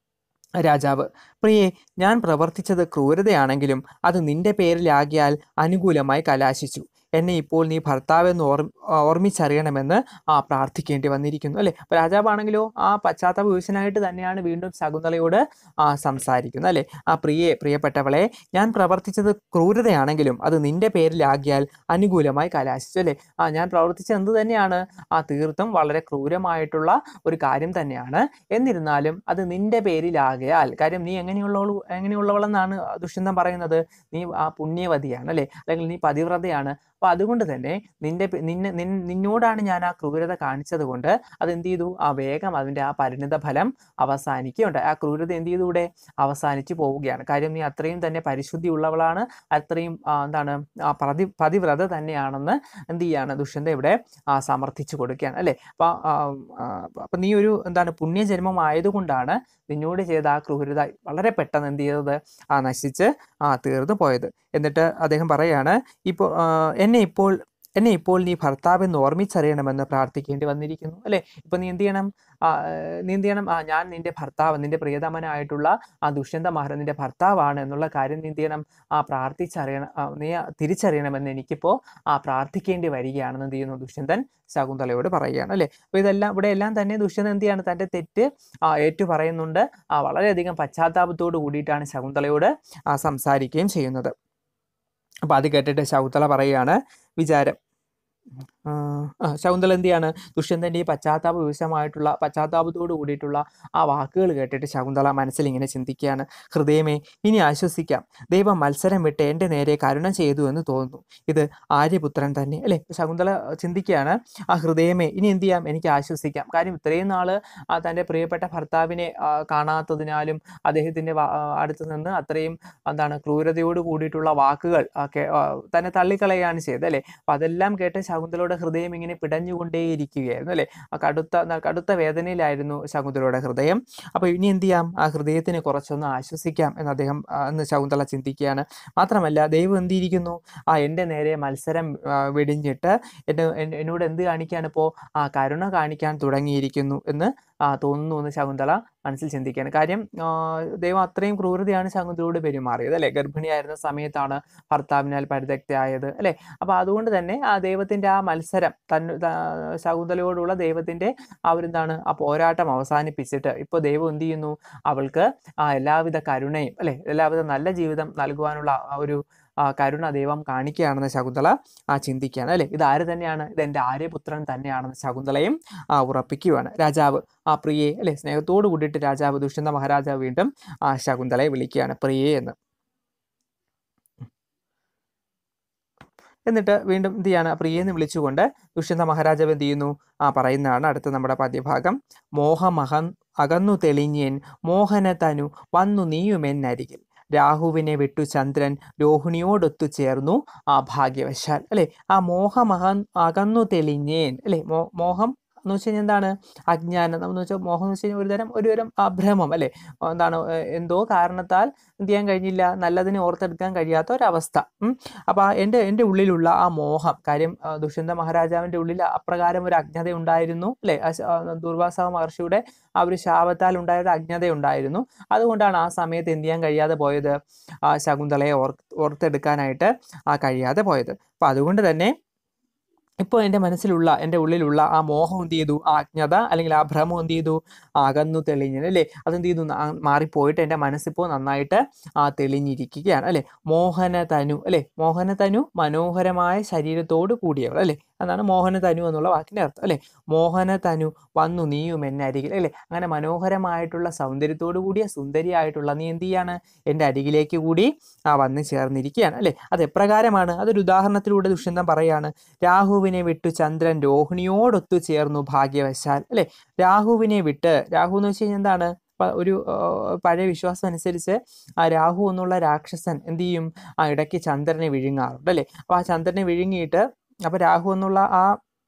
രാജാവ് പ്രിയേ ഞാൻ പ്രവർത്തിച്ചത് ക്രൂരതയാണെങ്കിലും അത് നിന്റെ പേരിലാകിയാൽ അനുകൂലമായി കലാശിച്ചു എന്നെ ഇപ്പോൾ നീ ഭർത്താവെന്ന് ഓർ ഓർമ്മിച്ചറിയണമെന്ന് ആ പ്രാർത്ഥിക്കേണ്ടി വന്നിരിക്കുന്നു അല്ലേ അപ്പോൾ രാജാവാണെങ്കിലോ ആ പശ്ചാത്തല വിഭൂഷനായിട്ട് തന്നെയാണ് വീണ്ടും ശകുന്തളയോട് ആ സംസാരിക്കുന്നത് അല്ലേ ആ പ്രിയെ പ്രിയപ്പെട്ടവളെ ഞാൻ പ്രവർത്തിച്ചത് ക്രൂരതയാണെങ്കിലും അത് നിന്റെ പേരിലാകിയാൽ അനുകൂലമായി കലാശിച്ചു അല്ലേ ആ ഞാൻ പ്രവർത്തിച്ചത് എന്ത് തന്നെയാണ് ആ തീർത്തും വളരെ ക്രൂരമായിട്ടുള്ള ഒരു കാര്യം തന്നെയാണ് എന്നിരുന്നാലും അത് നിന്റെ പേരിലാകയാൽ കാര്യം നീ എങ്ങനെയുള്ളവൾ എങ്ങനെയുള്ളവളെന്നാണ് ദുഷ്യന്തം പറയുന്നത് നീ ആ പുണ്യവതിയാണ് അല്ലേ അല്ലെങ്കിൽ നീ പതിവ്രതയാണ് അപ്പൊ അതുകൊണ്ട് തന്നെ നിന്റെ പേ- നിന്നെ നിൻ- നിന്നോടാണ് ഞാൻ ആ ക്രൂരത കാണിച്ചത് കൊണ്ട് അത് എന്ത് ചെയ്തു ആ വേഗം അതിന്റെ ആ പരിണിത ഫലം അവസാനിക്കുകയുണ്ട് ആ ക്രൂരത എന്ത് ചെയ്തൂടെ അവസാനിച്ചു പോവുകയാണ് കാര്യം നീ അത്രയും തന്നെ പരിശുദ്ധി ഉള്ളവളാണ് അത്രയും ആ, എന്താണ് ആ പതി പതിവ്രത തന്നെയാണെന്ന് എന്ത് ചെയ്യാണ് ദുഷ്യന്ത ഇവിടെ ആ സമർത്ഥിച്ചു കൊടുക്കുകയാണ് അല്ലേ അപ്പൊ ആ, ആ, അപ്പൊ നീ ഒരു എന്താണ് പുണ്യജന്മം ആയതുകൊണ്ടാണ് നിന്നോട് ചെയ്ത ആ ക്രൂരത വളരെ പെട്ടെന്ന് എന്ത് ചെയ്തത് ആ നശിച്ച് ആ തീർന്നു പോയത് എന്നിട്ട് അദ്ദേഹം പറയാണ് ഇപ്പോൾ എന്നെ ഇപ്പോൾ എന്നെ ഇപ്പോൾ നീ ഭർത്താവെന്ന് ഓർമ്മിച്ചറിയണമെന്ന് പ്രാർത്ഥിക്കേണ്ടി വന്നിരിക്കുന്നു അല്ലേ ഇപ്പൊ നീ എന്ത് ചെയ്യണം ആ, ഏർ, നീ എന്ത് ചെയ്യണം ആ ഞാൻ നിന്റെ ഭർത്താവ് നിന്റെ പ്രിയതമനായിട്ടുള്ള ആ ദുഷ്യന്ത മഹാരാജ് നിന്റെ ഭർത്താവാണ് എന്നുള്ള കാര്യം നീ എന്ത് ചെയ്യണം ആ പ്രാർത്ഥിച്ചറിയണം ആ, നീ ആ തിരിച്ചറിയണമെന്ന് എനിക്കിപ്പോ ആ പ്രാർത്ഥിക്കേണ്ടി വരികയാണെന്ന് എന്ത് ചെയ്യുന്നു ദുഷ്യന്തൻ ശകുന്തളയോട് പറയുകയാണ് അല്ലേ അപ്പൊ ഇതെല്ലാം ഇവിടെ എല്ലാം തന്നെ ദുഷ്യന്തൻ എന്ത് ചെയ്യാണ് തന്റെ തെറ്റ് ആ ഏറ്റു പറയുന്നുണ്ട് ആ വളരെയധികം പശ്ചാത്താപത്തോട് കൂടിയിട്ടാണ് ശകുന്തളയോട് ആ സംസാരിക്കുകയും ചെയ്യുന്നത് അപ്പൊ അത് കേട്ടിട്ട് ശകുന്തള പറയുകയാണ് വിചാരം ആ, ആ, ശകുന്തള എന്ത് ചെയ്യാണ് ദുഷ്യന്തന്റെ ഈ പശ്ചാത്താപ വിവശമായിട്ടുള്ള പശ്ചാത്താപത്തോട് കൂടിയിട്ടുള്ള ആ വാക്കുകൾ കേട്ടിട്ട് ശകുന്തള മനസ്സിൽ ഇങ്ങനെ ചിന്തിക്കുകയാണ് ഹൃദയമേ ഇനി ആശ്വസിക്കാം ദൈവം മത്സരം വിട്ട് എൻ്റെ നേരെ കരുണ ചെയ്തു എന്ന് തോന്നുന്നു ഇത് ആര്യപുത്രൻ തന്നെ അല്ലേ ഇപ്പൊ ശകുന്തള ചിന്തിക്കുകയാണ് ആ ഹൃദയമേ ഇനി എന്ത് ചെയ്യാം എനിക്ക് ആശ്വസിക്കാം കാര്യം ഇത്രയും നാള് ആ തൻ്റെ പ്രിയപ്പെട്ട ഭർത്താവിനെ ആ, കാണാത്തതിനാലും അദ്ദേഹത്തിന്റെ വാ- ആ, അടുത്ത് നിന്ന് അത്രയും എന്താണ് ക്രൂരതയോട് കൂടിയിട്ടുള്ള വാക്കുകൾ ആ, കേ- ആ, തന്നെ തള്ളിക്കളയാണ് ചെയ്തത് അല്ലേ അപ്പൊ അതെല്ലാം കേട്ട് ശകുന്തളയുടെ ഹൃദയം ഇങ്ങനെ പിടഞ്ഞുകൊണ്ടേയിരിക്കുകയായിരുന്നു അല്ലേ ആ കടുത്ത ന- കടുത്ത വേദനയിലായിരുന്നു ശകുന്തളയുടെ ഹൃദയം അപ്പൊ ഇനി എന്ത് ചെയ്യാം ആ ഹൃദയത്തിന് കുറച്ചൊന്ന് ആശ്വസിക്കാം എന്ന് അദ്ദേഹം ആ, എന്ന് ശകുന്തള ചിന്തിക്കുകയാണ് മാത്രമല്ല ദൈവം എന്തിരിക്കുന്നു ആ എൻ്റെ നേരെ മത്സരം ആ, വെടിഞ്ഞിട്ട് എന്നെ എന്നെ- എന്നോട് എന്ത് കാണിക്കാൻ ഇപ്പോൾ ആ കരുണ കാണിക്കാൻ തുടങ്ങിയിരിക്കുന്നു എന്ന് ആ, തോന്നുന്നു എന്ന് ശകുന്തള മനസ്സിൽ ചിന്തിക്കുകയാണ് കാര്യം ആ, ദൈവം അത്രയും ക്രൂരതയാണ് ശകുന്തളയോട് പെരുമാറിയത് അല്ലെ ഗർഭിണിയായിരുന്ന സമയത്താണ് ഭർത്താവിനാൽ പരിത്യക്തയായത് അല്ലെ അപ്പൊ അതുകൊണ്ട് തന്നെ ആ ദൈവത്തിന്റെ ആ മത്സരം തന്നെ ത- ശകുന്തളയോടുള്ള ദൈവത്തിന്റെ ആ ഒരു എന്താണ് ആ പോരാട്ടം അവസാനിപ്പിച്ചിട്ട് ഇപ്പോൾ ദൈവം എന്ത് ചെയ്യുന്നു അവൾക്ക് ആ എല്ലാവിധ കരുണയും അല്ലെ എല്ലാവിധ നല്ല ജീവിതം നൽകുവാനുള്ള ആ ഒരു ആ കരുണ ദൈവം കാണിക്കുകയാണെന്ന് ശകുന്തള ആ ചിന്തിക്കുകയാണ് അല്ലെ ഇത് ആര് തന്നെയാണ് ഇത് എൻ്റെ ആര്യപുത്രൻ തന്നെയാണെന്ന് ശകുന്തളയും ആ ഉറപ്പിക്കുകയാണ് രാജാവ് ആ പ്രിയെ അല്ലെ സ്നേഹത്തോട് കൂടിയിട്ട് രാജാവ് ദുഷ്യന്ത മഹാരാജാവ് വീണ്ടും ആ ശകുന്തളയെ വിളിക്കുകയാണ് പ്രിയെ എന്ന് എന്നിട്ട് വീണ്ടും എന്ത് ചെയ്യാണ് പ്രിയെന്ന് വിളിച്ചുകൊണ്ട് ദുഷ്യന്ത മഹാരാജാവ് എന്ത് ചെയ്യുന്നു ആ പറയുന്നതാണ് അടുത്ത നമ്മുടെ പദ്യഭാഗം മോഹമഹം അകന്നു തെളിഞ്ഞേൻ മോഹനതനു വന്നു നീയുമെന്നരികിൽ രാഹുവിനെ വിട്ടു ചന്ദ്രൻ രോഹിണിയോടൊത്തു ചേർന്നു ആ ഭാഗ്യവശാൽ അല്ലെ ആ മോഹമഹം അകന്നു തെളിഞ്ഞേൻ അല്ലെ മോ മോഹം എന്ന് വെച്ച് കഴിഞ്ഞാൽ എന്താണ് അജ്ഞാനം എന്ന് വെച്ചാൽ മോഹം എന്ന് വെച്ച് കഴിഞ്ഞാൽ ഒരു തരം ഒരു തരം അഭ്രമം അല്ലെ എന്താണ് ഏർ എന്തോ കാരണത്താൽ എന്ത് ചെയ്യാൻ കഴിഞ്ഞില്ല നല്ലതിനെ ഓർത്തെടുക്കാൻ കഴിയാത്ത ഒരവസ്ഥ ഉം. അപ്പൊ ആ എൻ്റെ എൻ്റെ ഉള്ളിലുള്ള ആ മോഹം കാര്യം ആ, ദുഷ്യന്ത മഹാരാജാവിന്റെ ഉള്ളിൽ അപ്രകാരം ഒരു അജ്ഞത ഉണ്ടായിരുന്നു അല്ലെ ദുർവാസ മഹർഷിയുടെ ആ ഒരു ശാപത്താൽ ഉണ്ടായ ഒരു അജ്ഞത ഉണ്ടായിരുന്നു അതുകൊണ്ടാണ് ആ സമയത്ത് എന്ത് ചെയ്യാൻ കഴിയാതെ പോയത് ആ ശകുന്തളയെ ഓർ ഓർത്തെടുക്കാനായിട്ട് ആ കഴിയാതെ പോയത് അപ്പൊ അതുകൊണ്ട് തന്നെ ഇപ്പോൾ എൻ്റെ മനസ്സിലുള്ള എൻ്റെ ഉള്ളിലുള്ള ആ മോഹം എന്ത് ചെയ്തു ആ അജ്ഞത അല്ലെങ്കിൽ ആ ഭ്രമം എന്ത് ചെയ്തു അകന്നു തെളിഞ്ഞു അല്ലേ അതെന്ത് ചെയ്തു ന- ആ മാറിപ്പോയിട്ട് എൻ്റെ മനസ്സിപ്പോൾ നന്നായിട്ട് ആ തെളിഞ്ഞിരിക്കുകയാണ് അല്ലേ മോഹനതനു അല്ലേ മോഹനതനു മനോഹരമായ ശരീരത്തോട് കൂടിയവൾ അല്ലേ അതാണ് മോഹനതനു എന്നുള്ള വാക്കിൻ്റെ അർത്ഥം അല്ലേ മോഹനതനു വന്നു നീയും എന്നെ അരികിൽ അല്ലേ അങ്ങനെ മനോഹരമായിട്ടുള്ള സൗന്ദര്യത്തോടു കൂടിയ സുന്ദരിയായിട്ടുള്ള നീ എന്ത് ചെയ്യാണ് എൻ്റെ അരികിലേക്ക് കൂടി ആ വന്ന് ചേർന്നിരിക്കുകയാണ് അല്ലേ അത് എപ്രകാരമാണ് അതൊരു ഉദാഹരണത്തിലൂടെ ദുഷ്യന്തം പറയാണ് രാഹുവിനെ വിട്ടു ചന്ദ്രൻ രോഹിണിയോടൊത്തു ചേർന്നു ഭാഗ്യവശാൽ അല്ലെ രാഹുവിനെ വിട്ട് രാഹു എന്ന് വെച്ച് കഴിഞ്ഞാൽ എന്താണ് പ- ഒരു ആ, പഴയ വിശ്വാസം അനുസരിച്ച് ആ രാഹു എന്നുള്ള രാക്ഷസൻ എന്ത് ചെയ്യും ആ ഇടയ്ക്ക് ചന്ദ്രനെ വിഴുങ്ങാറുണ്ട് അല്ലെ അപ്പൊ ആ ചന്ദ്രനെ വിഴുങ്ങിയിട്ട് അപ്പൊ രാഹു എന്നുള്ള ആ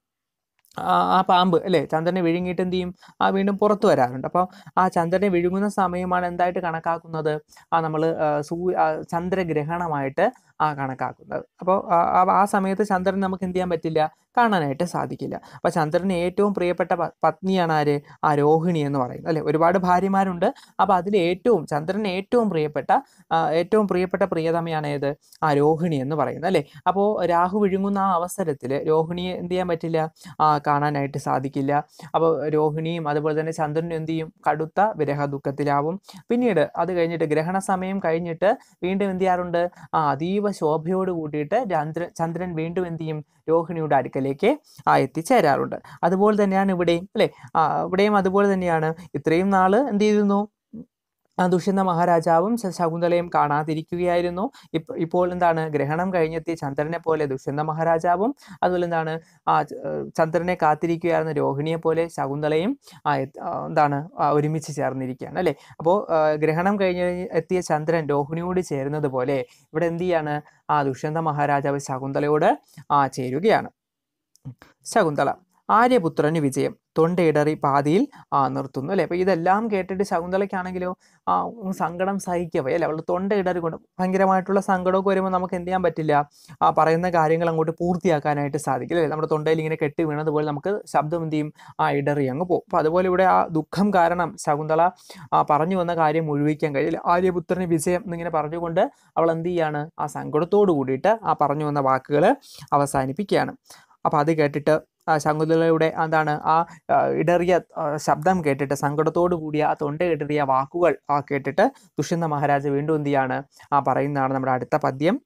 ആ ആ പാമ്പ് അല്ലേ ചന്ദ്രനെ വിഴുങ്ങിയിട്ട് എന്ത് ചെയ്യും ആ വീണ്ടും പുറത്തു വരാറുണ്ട് അപ്പോൾ ആ ചന്ദ്രനെ വിഴുങ്ങുന്ന സമയമാണ് എന്തായിട്ട് കണക്കാക്കുന്നത് ആ നമ്മൾ സൂ ആ ചന്ദ്രഗ്രഹണമായിട്ട് ആ കണക്കാക്കുന്നത് അപ്പോൾ ആ സമയത്ത് ചന്ദ്രൻ നമുക്ക് എന്ത് ചെയ്യാൻ പറ്റില്ല കാണാനായിട്ട് സാധിക്കില്ല അപ്പോൾ ചന്ദ്രന് ഏറ്റവും പ്രിയപ്പെട്ട പ- പത്നിയാണ് ആര് ആ രോഹിണി എന്ന് പറയുന്നത് അല്ലെ ഒരുപാട് ഭാര്യമാരുണ്ട് അപ്പോൾ അതിൽ ഏറ്റവും ചന്ദ്രന് ഏറ്റവും പ്രിയപ്പെട്ട ആ, ഏറ്റവും പ്രിയപ്പെട്ട പ്രിയതമയാണ് ഏത് ആ രോഹിണി എന്ന് പറയുന്നത് അല്ലെ അപ്പോൾ രാഹു വിഴുങ്ങുന്ന ആ അവസരത്തിൽ രോഹിണിയെ എന്ത് ചെയ്യാൻ പറ്റില്ല ആ കാണാനായിട്ട് സാധിക്കില്ല അപ്പോൾ രോഹിണിയും അതുപോലെ തന്നെ ചന്ദ്രനും എന്ത് ചെയ്യും കടുത്ത വിരഹ ദുഃഖത്തിലാവും പിന്നീട് അത് കഴിഞ്ഞിട്ട് ഗ്രഹണ സമയം കഴിഞ്ഞിട്ട് വീണ്ടും എന്ത് ചെയ്യാറുണ്ട് ആ അതീവ ശോഭയോട് കൂടിയിട്ട് ചന്ദ്രൻ ചന്ദ്രൻ വീണ്ടും എന്ത് ചെയ്യും രോഹിണിയുടെ അടുക്കലേക്ക് ആ എത്തിച്ചേരാറുണ്ട് അതുപോലെ തന്നെയാണ് ഇവിടെയും അല്ലേ ആ ഇവിടെയും അതുപോലെ തന്നെയാണ് ഇത്രയും നാള് എന്ത് ചെയ്തിരുന്നു ആ ദുഷ്യന്ത മഹാരാജാവും ശ- ശകുന്തളയും കാണാതിരിക്കുകയായിരുന്നു ഇപ്പ ഇപ്പോൾ എന്താണ് ഗ്രഹണം കഴിഞ്ഞെത്തിയ ചന്ദ്രനെ പോലെ ദുഷ്യന്ത മഹാരാജാവും അതുപോലെ എന്താണ് ആ ച- ഏർ ചന്ദ്രനെ കാത്തിരിക്കുകയായിരുന്ന രോഹിണിയെ പോലെ ശകുന്തളയും ആ എത്ത്- ആ എന്താണ് ആ ഒരുമിച്ച് ചേർന്നിരിക്കുകയാണ് അല്ലേ അപ്പോൾ ഗ്രഹണം കഴിഞ്ഞ് എത്തിയ ചന്ദ്രൻ രോഹിണിയോട് ചേരുന്നത് പോലെ ഇവിടെ എന്ത് ചെയ്യാണ് ആ ദുഷ്യന്ത മഹാരാജാവ് ശകുന്തളയോട് ആ ചേരുകയാണ് ശകുന്തള ആര്യപുത്രന് വിജയം തൊണ്ടയിടറി പാതിയിൽ ആ നിർത്തുന്നു അല്ലേ അപ്പോൾ ഇതെല്ലാം കേട്ടിട്ട് ശകുന്തളയ്ക്കാണെങ്കിലോ ആ ഉം സങ്കടം സഹിക്കവേ അല്ലേ അവളുടെ തൊണ്ടയിടറി കൊണ്ട് ഭയങ്കരമായിട്ടുള്ള സങ്കടമൊക്കെ വരുമ്പോൾ നമുക്ക് എന്ത് ചെയ്യാൻ പറ്റില്ല ആ പറയുന്ന കാര്യങ്ങൾ അങ്ങോട്ട് പൂർത്തിയാക്കാനായിട്ട് സാധിക്കില്ല അല്ലേ നമ്മുടെ തൊണ്ടയിൽ ഇങ്ങനെ കെട്ടി വീണതുപോലെ നമുക്ക് ശബ്ദം എന്ത് ചെയ്യും ആ ഇടറി അങ്ങ് പോകും അപ്പോൾ അതുപോലെ ഇവിടെ ആ ദുഃഖം കാരണം ശകുന്തള ആ പറഞ്ഞു വന്ന കാര്യം മുഴുവിക്കാൻ കഴിയില്ല ആര്യപുത്രന് വിജയം എന്നിങ്ങനെ പറഞ്ഞുകൊണ്ട് അവൾ എന്ത് ചെയ്യാണ് ആ സങ്കടത്തോട് കൂടിയിട്ട് ആ പറഞ്ഞു വന്ന വാക്കുകൾ അവസാനിപ്പിക്കുകയാണ് അപ്പോൾ അത് കേട്ടിട്ട് ആ ശകുന്തളയുടെ എന്താണ് ആ ആ, ഇടറിയ ആ, ശബ്ദം കേട്ടിട്ട് സങ്കടത്തോടു കൂടിയ ആ തൊണ്ട ഇടറിയ വാക്കുകൾ ആ കേട്ടിട്ട് ദുഷ്യന്ത മഹാരാജ് വീണ്ടും എന്ത് ചെയ്യാണ് ആ പറയുന്നതാണ് നമ്മുടെ അടുത്ത പദ്യം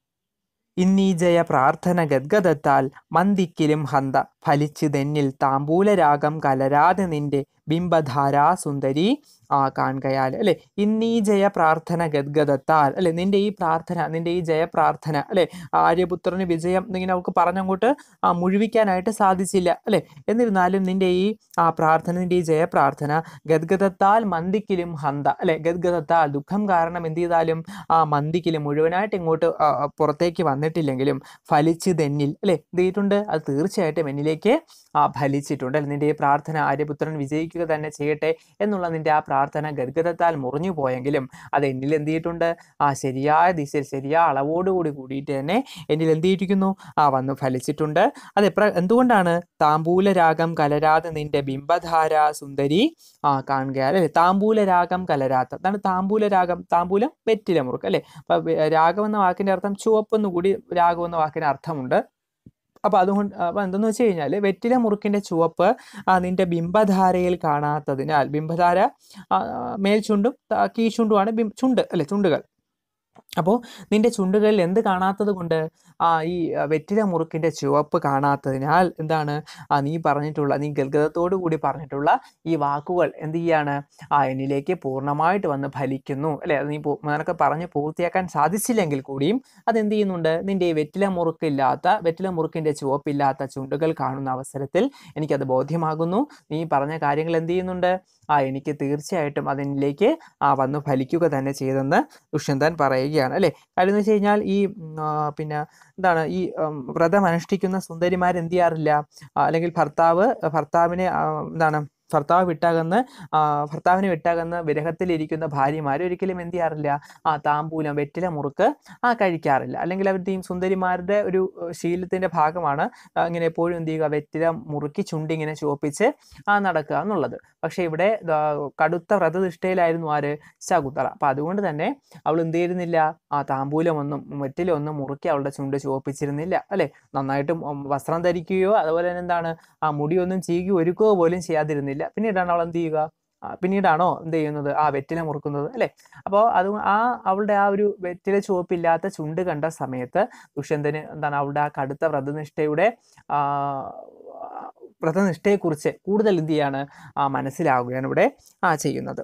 ഇന്നീ ജയ പ്രാർത്ഥന ഗദ്ഗതത്താൽ മന്ദിക്കിലും ഹന്ത ഫലിച്ചുതെന്നിൽ താമ്പൂലരാഗം കലരാതെ നിന്റെ ബിംബധാരാ സുന്ദരി ആ കാണുകയാൽ അല്ലെ ഇന്നീ ജയ പ്രാർത്ഥന ഗദ്ഗതത്താൽ അല്ലെ നിന്റെ ഈ പ്രാർത്ഥന നിന്റെ ഈ ജയ പ്രാർത്ഥന അല്ലെ ആര്യപുത്രന് വിജയം എന്നിങ്ങനെ അവൾക്ക് പറഞ്ഞങ്ങോട്ട് ആ മുഴുവിക്കാനായിട്ട് സാധിച്ചില്ല അല്ലെ എന്നിരുന്നാലും നിന്റെ ഈ ആ പ്രാർത്ഥന നിന്റെ ഈ ജയ പ്രാർത്ഥന ഗദ്ഗതത്താൽ മന്ദിക്കിലും ഹന്ത അല്ലെ ഗദ്ഗതത്താൽ ദുഃഖം കാരണം എന്ത് ചെയ്താലും ആ മന്ദിക്കിലും മുഴുവനായിട്ട് ഇങ്ങോട്ട് ആ, ആ, പുറത്തേക്ക് വന്നിട്ടില്ലെങ്കിലും ഫലിച്ചു തെന്നിൽ അല്ലെ എന്ത് ചെയ്തിട്ടുണ്ട് അത് തീർച്ചയായിട്ടും എന്നിലേക്ക് ആ ഫലിച്ചിട്ടുണ്ട് അല്ലെ നിന്റെ ഈ പ്രാർത്ഥന ആര്യപുത്രൻ വിജയിക്കുക തന്നെ ചെയ്യട്ടെ എന്നുള്ള നിന്റെ ആ പ്രാർത്ഥന ഗദ്ഗതത്താൽ മുറിഞ്ഞു പോയെങ്കിലും അത് എന്നിൽ എന്ത് ചെയ്തിട്ടുണ്ട് ആ ശരിയായ ദിശയിൽ ശരിയായ അളവോടുകൂടി കൂടിയിട്ട് തന്നെ എന്നിൽ എന്ത് ചെയ്തിരിക്കുന്നു ആ വന്ന് ഫലിച്ചിട്ടുണ്ട് അത് എപ്ര എന്തുകൊണ്ടാണ് താമ്പൂലരാഗം കലരാതെ നിന്റെ ബിംബധാര സുന്ദരി ആ കാണുകയാൽ അല്ലെ താമ്പൂലരാഗം കലരാത്ത അതാണ് താമ്പൂലരാഗം താമ്പൂലം വെറ്റില മുറുക്ക് അല്ലെ അപ്പൊ വെ- രാഗം എന്ന വാക്കിന്റെ അർത്ഥം ചുവപ്പെന്ന് കൂടി രാഗം എന്ന വാക്കിന് അർത്ഥമുണ്ട് അപ്പൊ അതുകൊണ്ട് അപ്പൊ എന്തെന്ന് വെച്ച് കഴിഞ്ഞാൽ വെറ്റില മുറുക്കിന്റെ ചുവപ്പ് ആ നിന്റെ ബിംബധാരയിൽ കാണാത്തതിനാൽ ബിംബധാര ആ, മേൽചുണ്ടും ത- കീഴ്ചുണ്ടുമാണ് ബിം ചുണ്ട് അല്ലെ ചുണ്ടുകൾ അപ്പോൾ നിന്റെ ചുണ്ടുകളിൽ എന്ത് കാണാത്തത് കൊണ്ട് ആ ഈ ആ, വെറ്റില മുറുക്കിന്റെ ചുവപ്പ് കാണാത്തതിനാൽ എന്താണ് ആ നീ പറഞ്ഞിട്ടുള്ള നീ ഗൽഗതത്തോടു കൂടി പറഞ്ഞിട്ടുള്ള ഈ വാക്കുകൾ എന്ത് ചെയ്യാണ് ആ എന്നിലേക്ക് പൂർണ്ണമായിട്ട് വന്ന് ഫലിക്കുന്നു അല്ലെ അത് നീ പൂ- നിനക്ക് പറഞ്ഞ് പൂർത്തിയാക്കാൻ സാധിച്ചില്ലെങ്കിൽ കൂടിയും അതെന്ത് ചെയ്യുന്നുണ്ട് നിന്റെ ഈ വെറ്റില മുറുക്കില്ലാത്ത വെറ്റില മുറുക്കിന്റെ ചുവപ്പില്ലാത്ത ചുണ്ടുകൾ കാണുന്ന അവസരത്തിൽ എനിക്കത് ബോധ്യമാകുന്നു നീ പറഞ്ഞ കാര്യങ്ങൾ എന്ത് ചെയ്യുന്നുണ്ട് ആ എനിക്ക് തീർച്ചയായിട്ടും അതിലേക്ക് ആ വന്ന് ഫലിക്കുക തന്നെ ചെയ്തെന്ന് ദുഷ്യന്തൻ പറയുകയാണ് അല്ലേ കാര്യം എന്ന് വെച്ച് കഴിഞ്ഞാൽ ഈ ഉം, ആ, പിന്നെ എന്താണ് ഈ ഉം, വ്രതം അനുഷ്ഠിക്കുന്ന സുന്ദരിമാർ എന്ത് ചെയ്യാറില്ല ആ, അല്ലെങ്കിൽ ഭർത്താവ് ഭർത്താവിനെ ആ, എന്താണ് ഭർത്താവ് വിട്ടകന്ന് ആ, ഭർത്താവിനെ വിട്ടകന്ന് വിരഹത്തിലിരിക്കുന്ന ഭാര്യമാർ ഒരിക്കലും എന്ത് ചെയ്യാറില്ല ആ താമ്പൂലം വെറ്റില മുറുക്ക് ആ കഴിക്കാറില്ല അല്ലെങ്കിൽ അവരുടെ ഈ സുന്ദരിമാരുടെ ഒരു ഏഹ്, ശീലത്തിന്റെ ഭാഗമാണ് ആ, ഇങ്ങനെ എപ്പോഴും എന്ത് ചെയ്യുക വെറ്റില മുറുക്കി ചുണ്ടിങ്ങനെ ചുവപ്പിച്ച് ആ നടക്കുക എന്നുള്ളത് പക്ഷേ ഇവിടെ ദാ കടുത്ത വ്രതനിഷ്ഠയിലായിരുന്നു ആര് ശകുന്തള അപ്പൊ അതുകൊണ്ട് തന്നെ അവൾ എന്ത് ചെയ്യുന്നില്ല ആ താമ്പൂലമൊന്നും വെറ്റിലൊന്നും മുറുക്കി അവളുടെ ചുണ്ട് ചുവപ്പിച്ചിരുന്നില്ല അല്ലെ നന്നായിട്ട് ഉം വസ്ത്രം ധരിക്കുകയോ അതുപോലെ തന്നെ എന്താണ് ആ മുടിയൊന്നും ചീകി ഒരുക്കുകയോ പോലും ചെയ്യാതിരുന്നില്ല പിന്നീടാണ് അവൾ എന്ത് ചെയ്യുക ആ, പിന്നീടാണോ എന്ത് ചെയ്യുന്നത് ആ വെറ്റില മുറുക്കുന്നത് അല്ലെ അപ്പോൾ അത് ആ അവളുടെ ആ ഒരു വെറ്റില ചുവപ്പില്ലാത്ത ചുണ്ട് കണ്ട സമയത്ത് ദുഷ്യന്തന് എന്താണ് അവളുടെ ആ കടുത്ത വ്രതനിഷ്ഠയുടെ ആ വ്രതനിഷ്ഠയെക്കുറിച്ച് കൂടുതൽ എന്ത് ചെയ്യാണ് ആ മനസ്സിലാവുകയാണ് ഇവിടെ ആ ചെയ്യുന്നത്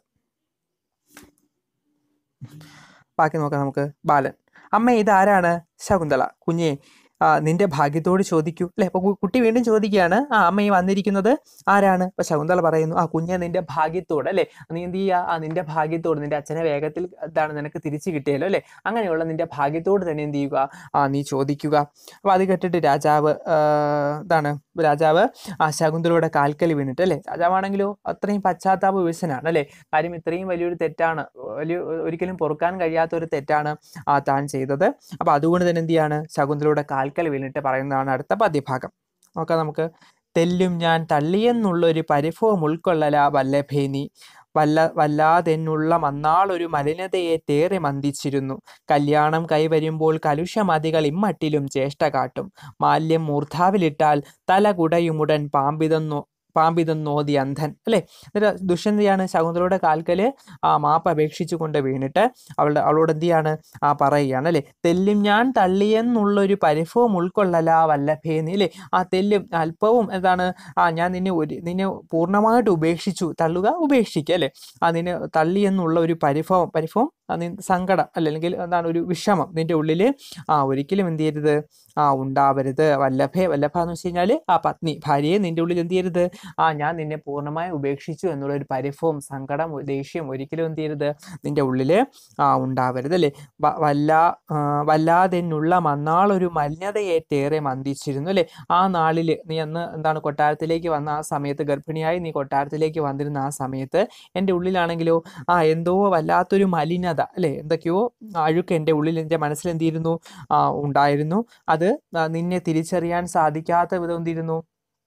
ബാക്കി നോക്കാം നമുക്ക് ബാലൻ അമ്മ ഇതാരാണ് ശകുന്തള കുഞ്ഞെ ആ, നിന്റെ ഭാഗ്യത്തോട് ചോദിക്കൂ അല്ലെ അപ്പൊ കു- കുട്ടി വീണ്ടും ചോദിക്കുകയാണ് ആ അമ്മ ഈ വന്നിരിക്കുന്നത് ആരാണ് അപ്പൊ ശകുന്തള പറയുന്നു ആ കുഞ്ഞെ നിന്റെ ഭാഗ്യത്തോട് അല്ലെ നീ എന്ത് ചെയ്യുക ആ നിന്റെ ഭാഗ്യത്തോട് നിന്റെ അച്ഛനെ വേഗത്തിൽ എന്താണ് നിനക്ക് തിരിച്ചു കിട്ടിയല്ലോ അല്ലെ അങ്ങനെയുള്ള നിന്റെ ഭാഗ്യത്തോട് തന്നെ എന്ത് ചെയ്യുക ആ നീ ചോദിക്കുക അപ്പൊ അത് കേട്ടിട്ട് രാജാവ് ആ, എന്താണ് രാജാവ് ആ ശകുന്തളയുടെ കാൽക്കൽ വീണിട്ട് അല്ലെ രാജാവാണെങ്കിലോ അത്രയും പശ്ചാത്താപ വിവശനാണ് അല്ലെ കാര്യം ഇത്രയും വലിയൊരു തെറ്റാണ് വലിയ ഒരിക്കലും പൊറുക്കാൻ കഴിയാത്ത ഒരു തെറ്റാണ് ആ താൻ ചെയ്തത് അപ്പൊ അതുകൊണ്ട് തന്നെ എന്ത് ചെയ്യാണ് ശകുന്തളയുടെ കാൽക്കൽ വീണിട്ട് പറയുന്നതാണ് അടുത്ത പദ്യഭാഗം നോക്കാം നമുക്ക് തെല്ലും ഞാൻ തള്ളിയെന്നുള്ളൊരു പരിഭവം ഉൾക്കൊള്ളല വല്ലഭേ നീ വല്ല വല്ലാതെന്നുള്ള മന്നാളൊരു മലിനതയെ തേറെ മന്ദിച്ചിരുന്നു കല്യാണം കൈവരുമ്പോൾ കലുഷമതികൾ ഇമ്മട്ടിലും ചേഷ്ട കാട്ടും മാല്യം മൂർധാവിലിട്ടാൽ തല കുടയുമുടൻ പാമ്പിതന്നോ പാമ്പിതന്നോതി അന്ധൻ അല്ലേ എന്നിട്ട് ദുഷ്യന്തിയാണ് ശകുന്തളയുടെ കാൽക്കല് ആ മാപ്പ് അപേക്ഷിച്ചുകൊണ്ട് വീണിട്ട് അവളുടെ അവളോട് എന്ത് ചെയ്യാണ് ആ പറയുകയാണ് അല്ലെ തെല്ലും ഞാൻ തള്ളിയെന്നുള്ളൊരു പരിഭവം ഉൾക്കൊള്ളല വല്ലഭേന്ന് അല്ലേ ആ തെല്ലും അല്പവും എന്താണ് ആ ഞാൻ നിന്നെ ഒരു നിന്നെ പൂർണ്ണമായിട്ട് ഉപേക്ഷിച്ചു തള്ളുക ഉപേക്ഷിക്കുക അല്ലെ ആ നിന്നെ തള്ളി എന്നുള്ള ഒരു പരിഭവം പരിഭവം ആ നി സങ്കടം അല്ല അല്ലെങ്കിൽ എന്താണ് ഒരു വിഷമം നിന്റെ ഉള്ളിൽ ആ ഒരിക്കലും എന്ത് ചെയ്യരുത് ആ ഉണ്ടാവരുത് വല്ലഭേ വല്ലഭ എന്ന് വെച്ച് കഴിഞ്ഞാൽ ആ പത്നി ഭാര്യയെ നിന്റെ ഉള്ളിൽ എന്ത് ചെയ്യരുത് ആ ഞാൻ നിന്നെ പൂർണ്ണമായി ഉപേക്ഷിച്ചു എന്നുള്ള ഒരു പരിഭവം സങ്കടം ദേഷ്യം ഒരിക്കലും എന്ത് ചെയ്യരുത് നിന്റെ ഉള്ളിൽ ആ ഉണ്ടാവരുത് അല്ലേ വ- വല്ലാ ആ, വല്ലാതെന്നുള്ള മന്നാളൊരു മലിനതയേറ്റേറെ മന്ദിച്ചിരുന്നു അല്ലേ ആ നാളിൽ നീ അന്ന് എന്താണ് കൊട്ടാരത്തിലേക്ക് വന്ന ആ സമയത്ത് ഗർഭിണിയായി നീ കൊട്ടാരത്തിലേക്ക് വന്നിരുന്ന ആ സമയത്ത് എൻ്റെ ഉള്ളിലാണെങ്കിലോ ആ എന്തോ വല്ലാത്തൊരു മലിനത അല്ലേ എന്തൊക്കെയോ അഴുക്ക് എൻ്റെ ഉള്ളിൽ എൻ്റെ മനസ്സിൽ എന്തിയിരുന്നു ആ, ഉണ്ടായിരുന്നു അത് ആ, നിന്നെ തിരിച്ചറിയാൻ സാധിക്കാത്ത വിധം എന്തിരുന്നു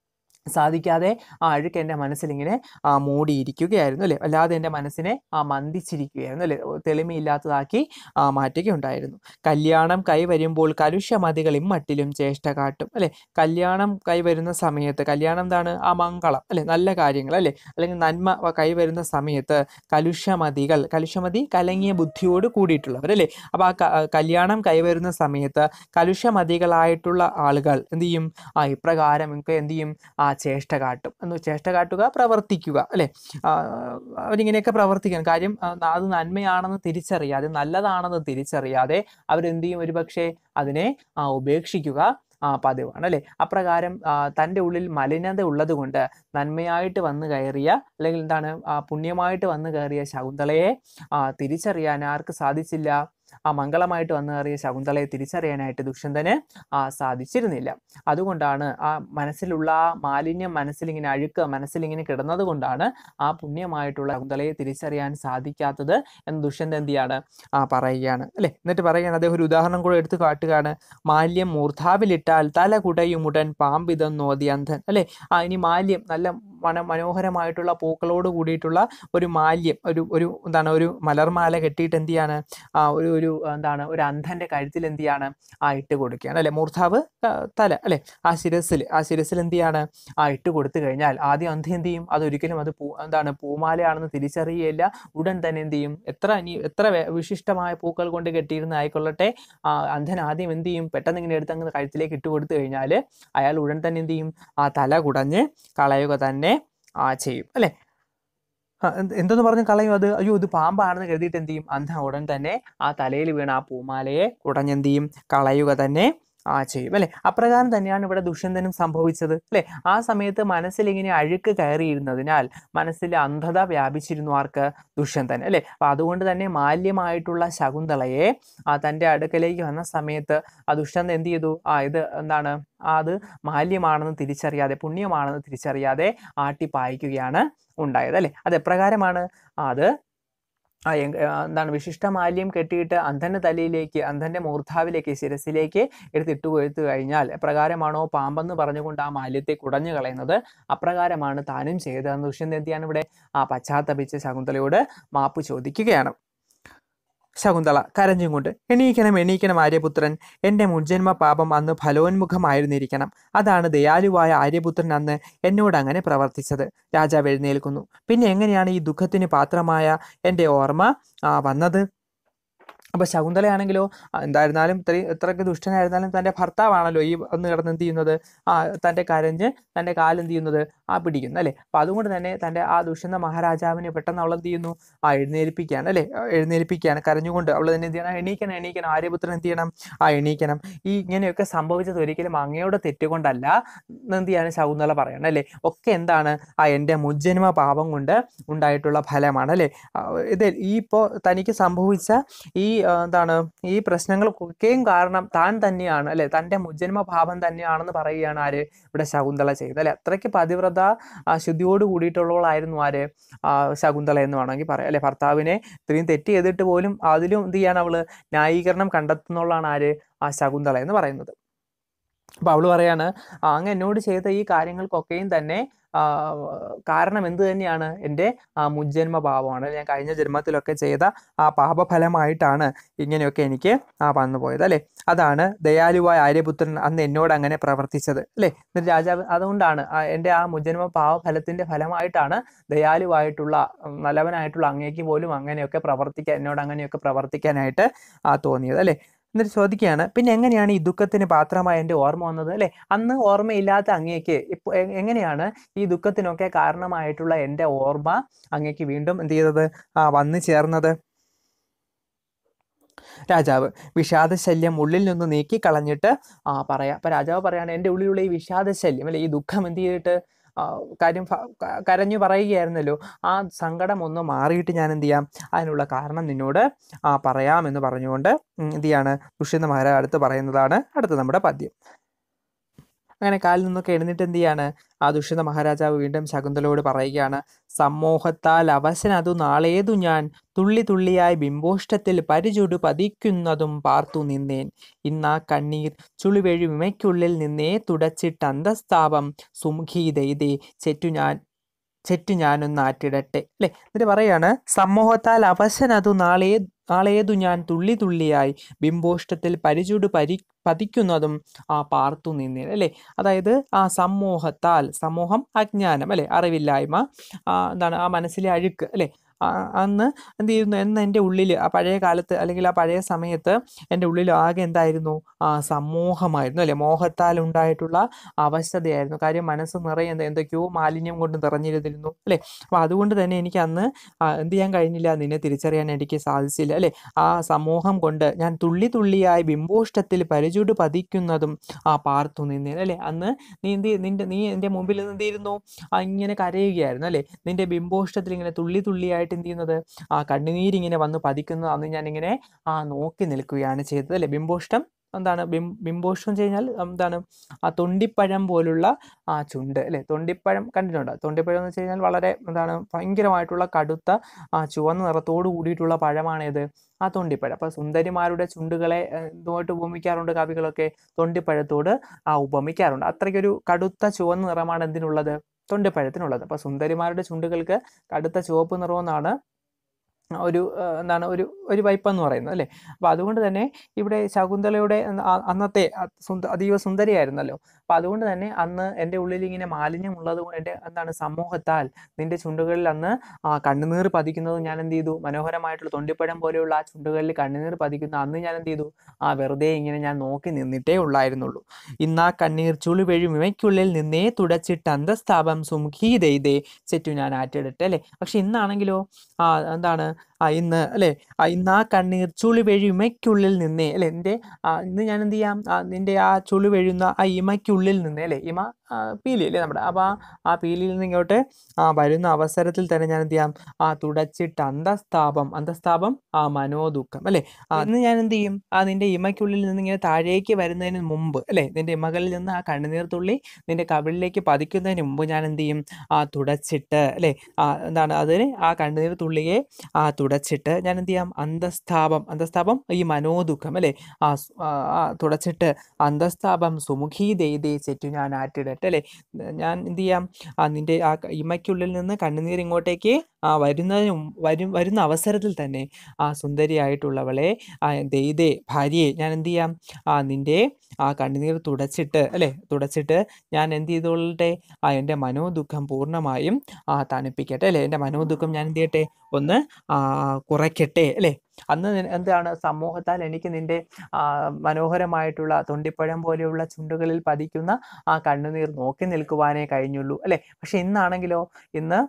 സാധിക്കാതെ ആ അഴുക്ക് എൻ്റെ മനസ്സിലിങ്ങനെ ആ മൂടിയിരിക്കുകയായിരുന്നു അല്ലേ അല്ലാതെ എൻ്റെ മനസ്സിനെ ആ മന്ദിച്ചിരിക്കുകയായിരുന്നു അല്ലേ തെളിമയില്ലാത്തതാക്കി ആ മാറ്റുകയുണ്ടായിരുന്നു കല്യാണം കൈവരുമ്പോൾ കലുഷമതികൾ ഇമ്മട്ടിലും ചേഷ്ട കാട്ടും അല്ലേ കല്യാണം കൈവരുന്ന സമയത്ത് കല്യാണം എന്താണ് ആ മംഗളം അല്ലേ നല്ല കാര്യങ്ങൾ അല്ലേ അല്ലെങ്കിൽ നന്മ വ- കൈവരുന്ന സമയത്ത് കലുഷമതികൾ കലുഷമതി കലങ്ങിയ ബുദ്ധിയോട് കൂടിയിട്ടുള്ളവർ അല്ലേ അപ്പോൾ ആ ക- കല്യാണം കൈവരുന്ന സമയത്ത് കലുഷമതികളായിട്ടുള്ള ആളുകൾ എന്ത് ചെയ്യും ആ ഇപ്രകാരം ഒക്കെ എന്ത് ചെയ്യും ആ ചേഷ്ട കാട്ടും എന്ന് ചേഷ്ട കാട്ടുക പ്രവർത്തിക്കുക അല്ലേ ആ, അവരിങ്ങനെയൊക്കെ പ്രവർത്തിക്കണം കാര്യം ആ, അത് നന്മയാണെന്ന് തിരിച്ചറിയാതെ നല്ലതാണെന്ന് തിരിച്ചറിയാതെ അവരെന്ത് ചെയ്യും ഒരുപക്ഷെ അതിനെ ആ, ഉപേക്ഷിക്കുക ആ പതിവാണ് അല്ലേ അപ്രകാരം ആ, തൻ്റെ ഉള്ളിൽ മലിനത ഉള്ളത് കൊണ്ട് നന്മയായിട്ട് വന്നു കയറിയ അല്ലെങ്കിൽ എന്താണ് ആ, പുണ്യമായിട്ട് വന്നു കയറിയ ശകുന്തളയെ ആ, തിരിച്ചറിയാൻ ആർക്ക് സാധിച്ചില്ല ആ മംഗളമായിട്ട് വന്നു കയറിയ ശകുന്തളയെ തിരിച്ചറിയാനായിട്ട് ദുഷ്യന്തന് ആ സാധിച്ചിരുന്നില്ല അതുകൊണ്ടാണ് ആ മനസ്സിലുള്ള ആ മാലിന്യം മനസ്സിലിങ്ങനെ അഴുക്ക് മനസ്സിലിങ്ങനെ കിടന്നത് കൊണ്ടാണ് ആ പുണ്യമായിട്ടുള്ള ശകുന്തളയെ തിരിച്ചറിയാൻ സാധിക്കാത്തത് എന്ന് ദുഷ്യന്തൻ എന്ത് ചെയ്യാണ് ആ പറയുകയാണ് അല്ലേ എന്നിട്ട് പറയുകയാണ് അദ്ദേഹം ഒരു ഉദാഹരണം കൂടെ എടുത്ത് കാട്ടുകയാണ് മാല്യം മൂർധാവിലിട്ടാൽ തല കുടയുമുടൻ പാമ്പിതം നോതി അന്ധൻ അല്ലേ ആ ഇനി മാല്യം നല്ല മന മനോഹരമായിട്ടുള്ള പൂക്കളോട് കൂടിയിട്ടുള്ള ഒരു മാല്യം ഒരു ഒരു എന്താണ് ഒരു മലർമാല കെട്ടിയിട്ട് എന്ത് ചെയ്യാണ് ആ ഒരു ഒരു എന്താണ് ഒരു അന്ധന്റെ കഴുത്തിൽ എന്ത് ചെയ്യാണ് ആ ഇട്ട് കൊടുക്കുകയാണ് അല്ലെ മൂർധാവ് ആ, തല അല്ലെ ആ ശിരസിൽ ആ ശിരസിൽ എന്ത് ചെയ്യാണ് ആ ഇട്ട് കൊടുത്തു കഴിഞ്ഞാൽ ആദ്യം അന്ധൻ എന്ത് ചെയ്യും അതൊരിക്കലും അത് പൂ എന്താണ് പൂമാലയാണെന്ന് തിരിച്ചറിയുകയില്ല ഉടൻ തന്നെ എന്ത് ചെയ്യും എത്ര ഇനി എത്ര വേ- വിശിഷ്ടമായ പൂക്കൾ കൊണ്ട് കെട്ടിയിരുന്ന ആയിക്കൊള്ളട്ടെ ആ അന്ധൻ ആദ്യം എന്ത് ചെയ്യും പെട്ടെന്ന് ഇങ്ങനെ എടുത്ത് അങ്ങ് കഴുത്തിലേക്ക് ഇട്ട് കൊടുത്തു കഴിഞ്ഞാൽ അയാൾ ഉടൻ തന്നെ എന്ത് ചെയ്യും ആ തല കുടഞ്ഞ് കളയുക തന്നെ ആ ചെയ്യും അല്ലെ ആ, എന്ത് എന്തെന്ന് പറഞ്ഞ് കളയും അത് അയ്യോ ഇത് പാമ്പാണെന്ന് കരുതിയിട്ട് എന്ത് ചെയ്യും അന്ധ ഉടൻ തന്നെ ആ തലയിൽ വീണ ആ പൂമാലയെ കുടഞ്ഞെന്ത് ചെയ്യും കളയുക തന്നെ ആ ചെയ്യും അല്ലെ അപ്രകാരം തന്നെയാണ് ഇവിടെ ദുഷ്യന്തനും സംഭവിച്ചത് അല്ലെ ആ സമയത്ത് മനസ്സിൽ ഇങ്ങനെ അഴുക്ക് കയറിയിരുന്നതിനാൽ മനസ്സിൽ അന്ധത വ്യാപിച്ചിരുന്നു ആർക്ക് ദുഷ്യന്തൻ അല്ലെ അപ്പൊ അതുകൊണ്ട് തന്നെ മാല്യമായിട്ടുള്ള ശകുന്തളയെ ആ തൻ്റെ അടുക്കലേക്ക് വന്ന സമയത്ത് ആ ദുഷ്യന്തൻ എന്ത് ചെയ്തു ആ ഇത് എന്താണ് ആ അത് മാല്യമാണെന്ന് തിരിച്ചറിയാതെ പുണ്യമാണെന്ന് തിരിച്ചറിയാതെ ആട്ടിപ്പായിക്കുകയാണ് ഉണ്ടായത് അല്ലെ അത് എപ്രകാരമാണ് ആ, അത് ആ എങ്- ആ, എന്താണ് വിശിഷ്ട മാല്യം കെട്ടിയിട്ട് അന്ധന്റെ തലയിലേക്ക് അന്ധന്റെ മൂർധാവിലേക്ക് ശിരസിലേക്ക് എടുത്തിട്ട് കൊടുത്തു കഴിഞ്ഞാൽ എപ്രകാരമാണോ പാമ്പെന്ന് പറഞ്ഞുകൊണ്ട് ആ മാല്യത്തെ കുടഞ്ഞു കളയുന്നത് അപ്രകാരമാണ് താനും ചെയ്തതെന്ന് ദുഷ്യന്തൻ എന്ത് ചെയ്യാണ് ഇവിടെ ആ പശ്ചാത്തപിച്ച് ശകുന്തളയോട് മാപ്പ് ചോദിക്കുകയാണ് ശകുന്തള കരഞ്ഞും കൊണ്ട് എണീക്കണം എണീക്കണം ആര്യപുത്രൻ എൻ്റെ മുൻജന്മ പാപം അന്ന് ഫലോന്മുഖമായിരുന്നിരിക്കണം അതാണ് ദയാലുവായ ആര്യപുത്രൻ അന്ന് എന്നോട് അങ്ങനെ പ്രവർത്തിച്ചത് രാജാവ് എഴുന്നേൽക്കുന്നു പിന്നെ എങ്ങനെയാണ് ഈ ദുഃഖത്തിന് പാത്രമായ എൻ്റെ ഓർമ്മ ആ, വന്നത് അപ്പൊ ശകുന്തളയാണെങ്കിലോ ആ, എന്തായിരുന്നാലും ഇത്രയും എത്രയൊക്കെ ദുഷ്ടനായിരുന്നാലും തൻ്റെ ഭർത്താവാണല്ലോ ഈ ഒന്ന് കിടന്ന് എന്ത് ചെയ്യുന്നത് ആ തൻ്റെ കരഞ്ഞ് തൻ്റെ കാലെന്ത് ചെയ്യുന്നത് ആ പിടിക്കുന്നു അല്ലേ അപ്പൊ അതുകൊണ്ട് തന്നെ തൻ്റെ ആ ദുഷ്യന്ത മഹാരാജാവിനെ പെട്ടെന്ന് അവൾ എന്ത് ചെയ്യുന്നു ആ എഴുന്നേൽപ്പിക്കുകയാണ് അല്ലേ ആ, എഴുന്നേൽപ്പിക്കുകയാണ് കരഞ്ഞുകൊണ്ട് അവൾ തന്നെ എന്ത് ചെയ്യണം എണീക്കണം എണീക്കണം ആര്യപുത്രൻ എന്ത് ചെയ്യണം ആ എണീക്കണം ഈ ഇങ്ങനെയൊക്കെ സംഭവിച്ചത് ഒരിക്കലും അങ്ങയുടെ തെറ്റുകൊണ്ടല്ല എന്ന് എന്ത് ചെയ്യാണ് ശകുന്തള പറയണം അല്ലേ ഒക്കെ എന്താണ് ആ എൻ്റെ മുജ്ജന്മ പാപം കൊണ്ട് ഉണ്ടായിട്ടുള്ള ഫലമാണ് അല്ലേ ആ, ഇത് ഈ ഇപ്പോൾ തനിക്ക് സംഭവിച്ച ഈ ആ, എന്താണ് ഈ പ്രശ്നങ്ങൾക്കൊക്കെയും കാരണം താൻ തന്നെയാണ് അല്ലെ തൻ്റെ മുജ്ജന്മ ഭാവം തന്നെയാണെന്ന് പറയുകയാണ് ആര് ഇവിടെ ശകുന്തള ചെയ്തത് അല്ലെ അത്രയ്ക്ക് പതിവ്രത ആ, ശുദ്ധിയോട് കൂടിയിട്ടുള്ളവളായിരുന്നു ആര് ആ, ശകുന്തള എന്ന് വേണമെങ്കിൽ പറയാം അല്ലെ ഭർത്താവിനെ ഇത്രയും തെറ്റ് ചെയ്തിട്ട് പോലും അതിലും എന്ത് ചെയ്യാണ് അവള് ന്യായീകരണം കണ്ടെത്തുന്നുള്ളതാണ് ആര് ആ ശകുന്തള എന്ന് പറയുന്നത് അപ്പൊ അവള് പറയാണ് "ആ, അങ്ങ് എന്നോട് ചെയ്ത ഈ കാര്യങ്ങൾക്കൊക്കെയും തന്നെ ആ, കാരണം എന്ത് തന്നെയാണ് എൻ്റെ ആ മുജ്ജന്മ പാപമാണ് ഞാൻ കഴിഞ്ഞ ജന്മത്തിലൊക്കെ ചെയ്ത ആ പാപഫലമായിട്ടാണ് ഇങ്ങനെയൊക്കെ എനിക്ക് ആ വന്നു പോയത് അല്ലേ അതാണ് ദയാലുവായ ആര്യപുത്രൻ അന്ന് എന്നോട് അങ്ങനെ പ്രവർത്തിച്ചത് അല്ലേ എന്നിട്ട് രാജാവ് അതുകൊണ്ടാണ് ആ എൻ്റെ ആ മുജ്ജന്മ പാപഫലത്തിന്റെ ഫലമായിട്ടാണ് ദയാലുവായിട്ടുള്ള ഉം, നല്ലവനായിട്ടുള്ള അങ്ങേക്ക് പോലും അങ്ങനെയൊക്കെ പ്രവർത്തിക്കാൻ എന്നോട് അങ്ങനെയൊക്കെ പ്രവർത്തിക്കാനായിട്ട് ആ തോന്നിയത് അല്ലേ എന്നിട്ട് ചോദിക്കുകയാണ് പിന്നെ എങ്ങനെയാണ് ഈ ദുഃഖത്തിന് പാത്രമായ എൻ്റെ ഓർമ്മ വന്നത് അല്ലേ അന്ന് ഓർമ്മയില്ലാത്ത അങ്ങേക്ക് ഇപ്പോൾ എങ്ങനെയാണ് ഈ ദുഃഖത്തിനൊക്കെ കാരണമായിട്ടുള്ള എൻ്റെ ഓർമ്മ അങ്ങേക്ക് വീണ്ടും എന്ത് ചെയ്തത് ആ വന്നു ചേർന്നത് രാജാവ് വിഷാദശല്യം ഉള്ളിൽ നിന്ന് നീക്കി കളഞ്ഞിട്ട് ആ പറയാം അപ്പൊ രാജാവ് പറയാണ് എൻ്റെ ഉള്ളിലുള്ള ഈ വിഷാദശല്യം അല്ലെ ഈ ദുഃഖം എന്ത് ചെയ്തിട്ട് ആ, കാര്യം ഫ- ക- കരഞ്ഞു പറയുകയായിരുന്നല്ലോ ആ സങ്കടം ഒന്ന് മാറിയിട്ട് ഞാൻ എന്ത് ചെയ്യാം അതിനുള്ള കാരണം നിന്നോട് ആ പറയാമെന്ന് പറഞ്ഞുകൊണ്ട് ഉം, എന്ത് ചെയ്യാണ് ദുഷ്യന്ത മഹാരാജ് അടുത്ത് പറയുന്നതാണ് അടുത്ത നമ്മുടെ പദ്യം അങ്ങനെ കാലിൽ നിന്നൊക്കെ എഴുന്നേറ്റ് എന്ത് ചെയ്യാണ് ആ ദുഷ്യന്ത മഹാരാജാവ് വീണ്ടും ശകുന്തളയോട് പറയുകയാണ് സമ്മോഹത്താൽ അവശനതു നാളേതു ഞാൻ തുള്ളി തുള്ളിയായി ബിംബോഷ്ടത്തിൽ പരിചുടു പതിക്കുന്നതും പാർത്തു നിന്നേൻ ഇന്നാ കണ്ണീർ ചുളിവെഴി വിമയ്ക്കുള്ളിൽ നിന്നേ തുടച്ചിട്ട് അന്തസ്താപം സുമുഖീതൈതേ ചെറ്റു ഞാൻ ചെറ്റു ഞാനൊന്ന് ആറ്റിടട്ടെ അല്ലെ എന്നിട്ട് പറയാണ് സമ്മോഹത്താൽ അവശനതു നാളേ നാളേതു ഞാൻ തുള്ളി തുള്ളിയായി ബിംബോഷ്ടത്തിൽ പരിചുടു പരി പതിക്കുന്നതും ആ പാർത്തു നിന്നേൻ അല്ലെ അതായത് ആ സമ്മോഹത്താൽ സമൂഹം അജ്ഞാനം അല്ലെ അറിവില്ലായ്മ ആ, എന്താണ് ആ മനസ്സിലെ അഴുക്ക് അല്ലെ ആ, അന്ന് എന്ത് ചെയ്യുന്നു എന്ന് എൻ്റെ ഉള്ളിൽ ആ പഴയ കാലത്ത് അല്ലെങ്കിൽ ആ പഴയ സമയത്ത് എൻ്റെ ഉള്ളിൽ ആകെ എന്തായിരുന്നു ആ സമൂഹമായിരുന്നു അല്ലെ മോഹത്താൽ ഉണ്ടായിട്ടുള്ള അവശതയായിരുന്നു കാര്യം മനസ്സ് നിറയെ എന്ത് എന്തൊക്കെയോ മാലിന്യം കൊണ്ട് നിറഞ്ഞിരുന്നിരുന്നു അല്ലെ അപ്പോൾ അതുകൊണ്ട് തന്നെ എനിക്ക് അന്ന് ആ, എന്ത് ചെയ്യാൻ കഴിഞ്ഞില്ല നിന്നെ തിരിച്ചറിയാൻ എനിക്ക് സാധിച്ചില്ല അല്ലെ ആ സമൂഹം കൊണ്ട് ഞാൻ തുള്ളി തുള്ളിയായി ബിംബോഷ്ടത്തിൽ പരിചുട് പതിക്കുന്നതും ആ പാർത്തു നിന്നേ അല്ലെ അന്ന് നീ എന്ത് ചെയ്യ- നിന്റെ നീ എൻ്റെ മുമ്പിൽ നിന്ന് എന്തിരുന്നു ആ ഇങ്ങനെ കരയുകയായിരുന്നു അല്ലെ നിന്റെ ബിംബോഷ്ടത്തിൽ ഇങ്ങനെ തുള്ളി തുള്ളിയായിട്ട് എന്ത് ചെയ്യുന്നത് ആ കണ്ണുനീരിങ്ങനെ വന്ന് പതിക്കുന്നത് അന്ന് ഞാനിങ്ങനെ ആ നോക്കി നിൽക്കുകയാണ് ചെയ്തത് അല്ലെ ബിംബോഷ്ടം എന്താണ് ബിം ബിംബോഷ്ടം എന്ന് വെച്ച് കഴിഞ്ഞാൽ എന്താണ് ആ തൊണ്ടിപ്പഴം പോലുള്ള ആ ചുണ്ട് അല്ലെ തൊണ്ടിപ്പഴം കണ്ടിട്ടുണ്ടോ തൊണ്ടിപ്പഴം എന്ന് വെച്ച് കഴിഞ്ഞാൽ വളരെ എന്താണ് ഭയങ്കരമായിട്ടുള്ള കടുത്ത ആ ചുവന്ന നിറത്തോട് കൂടിയിട്ടുള്ള പഴമാണേത് ആ തൊണ്ടിപ്പഴം അപ്പോൾ സുന്ദരിമാരുടെ ചുണ്ടുകളെ ഏഹ്, ഇതുമായിട്ട് ഉപമിക്കാറുണ്ട് കവികളൊക്കെ തൊണ്ടിപ്പഴത്തോട് ആ ഉപമിക്കാറുണ്ട് അത്രയ്ക്കൊരു കടുത്ത ചുവന്ന നിറമാണ് എന്തിനുള്ളത് തൊണ്ടിപ്പഴത്തിനുള്ളത് അപ്പോൾ സുന്ദരിമാരുടെ ചുണ്ടുകൾക്ക് കടുത്ത ചുവപ്പ് നിറമെന്നാണ് ഒരു ആ, എന്താണ് ഒരു ഒരു വൈപ്പെന്ന് പറയുന്നത് അല്ലേ അപ്പോൾ അതുകൊണ്ട് തന്നെ ഇവിടെ ശകുന്തളയുടെ അന്ന് ആ- അന്നത്തെ ആ സുന്ദ അതീവ സുന്ദരിയായിരുന്നല്ലോ അപ്പോൾ അതുകൊണ്ട് തന്നെ അന്ന് എൻ്റെ ഉള്ളിൽ ഇങ്ങനെ മാലിന്യം ഉള്ളത് കൊണ്ട് എൻ്റെ എന്താണ് സമൂഹത്താൽ നിന്റെ ചുണ്ടുകളിൽ അന്ന് ആ കണ്ണുനീർ പതിക്കുന്നത് ഞാൻ എന്ത് ചെയ്തു മനോഹരമായിട്ടുള്ള തൊണ്ടിപ്പഴം പോലെയുള്ള ആ ചുണ്ടുകളിൽ കണ്ണുനീർ പതിക്കുന്ന അന്ന് ഞാൻ എന്ത് ചെയ്തു ആ വെറുതെ ഇങ്ങനെ ഞാൻ നോക്കി നിന്നിട്ടേ ഉള്ളായിരുന്നുള്ളൂ ഇന്നാ കണ്ണീർ ചുളി വഴി മിമയ്ക്കുള്ളിൽ നിന്നേ തുടച്ചിട്ട് അന്തസ്താപം സുമുഖീതൈതേ ചെറ്റു ഞാൻ ആറ്റിടട്ടെ അല്ലേ പക്ഷെ ഇന്നാണെങ്കിലോ ആ എന്താണ് ആ ഇന്ന് അല്ലേ ആ ഇന്ന് ആ കണ്ണീർ ചുളി വഴി ഇമയ്ക്കുള്ളിൽ നിന്നേ അല്ലേ എൻ്റെ ആ ഇന്ന് ഞാൻ എന്ത് ചെയ്യാം ആ നിന്റെ ആ ചുളി വഴുന്ന ആ ഇമയ്ക്കുള്ളിൽ നിന്നേ അല്ലേ ഇമ ആ, പീലി അല്ലേ നമ്മുടെ അപ്പോൾ ആ ആ പീലിയിൽ നിന്ന് ഇങ്ങോട്ട് ആ വരുന്ന അവസരത്തിൽ തന്നെ ഞാൻ എന്ത് ചെയ്യാം ആ തുടച്ചിട്ട് അന്തസ്താപം അന്തസ്താപം ആ മനോദുഃഖം അല്ലേ ആ ഇന്ന് ഞാൻ എന്ത് ചെയ്യും ആ നിന്റെ ഇമയ്ക്കുള്ളിൽ നിന്ന് ഇങ്ങനെ താഴേക്ക് വരുന്നതിന് മുമ്പ് അല്ലേ നിന്റെ ഇമകളിൽ നിന്ന് ആ കണ്ണുനീർ തുള്ളി നിന്റെ കവിളിലേക്ക് പതിക്കുന്നതിന് മുമ്പ് ഞാൻ എന്ത് ചെയ്യും ആ തുടച്ചിട്ട് അല്ലേ ആ എന്താണ് അതിന് ആ കണ്ണുനീർ തുള്ളിയെ ആ തുടച്ചിട്ട് ഞാൻ എന്ത് ചെയ്യാം അന്തസ്താപം അന്തസ്താപം ഈ മനോദുഃഖം അല്ലേ ആ സ്- ആ ആ തുടച്ചിട്ട് അന്തസ്താപം സുമുഖീ ദൈതേ ചെറ്റു ഞാൻ ആറ്റിടട്ടെ അല്ലേ ഞാൻ എന്ത് ചെയ്യാം ആ നിന്റെ ആ ക- ഇമയ്ക്കുള്ളിൽ നിന്ന് കണ്ണുനീർ ഇങ്ങോട്ടേക്ക് ആ വരുന്നതിന് മുമ്പ് വരും വരുന്ന അവസരത്തിൽ തന്നെ ആ സുന്ദരിയായിട്ടുള്ളവളെ ആ ദൈതേ ഭാര്യയെ ഞാൻ എന്ത് ചെയ്യാം ആ നിന്റെ ആ കണ്ണുനീർ തുടച്ചിട്ട് അല്ലേ തുടച്ചിട്ട് ഞാൻ എന്ത് ചെയ്തോളട്ടെ ആ എൻ്റെ മനോദുഃഖം പൂർണ്ണമായും ആ തണുപ്പിക്കട്ടെ അല്ലേ എൻ്റെ മനോദുഃഖം ഞാൻ എന്ത് ചെയ്യട്ടെ ഒന്ന് ആ കുറയ്ക്കട്ടെ അല്ലേ അന്ന് നി- എന്താണ് സമൂഹത്താൽ എനിക്ക് നിന്റെ ആ മനോഹരമായിട്ടുള്ള തൊണ്ടിപ്പഴം പോലെയുള്ള ചുണ്ടുകളിൽ പതിക്കുന്ന ആ കണ്ണുനീർ നോക്കി നിൽക്കുവാനേ കഴിഞ്ഞുള്ളൂ അല്ലേ പക്ഷെ ഇന്നാണെങ്കിലോ ഇന്ന്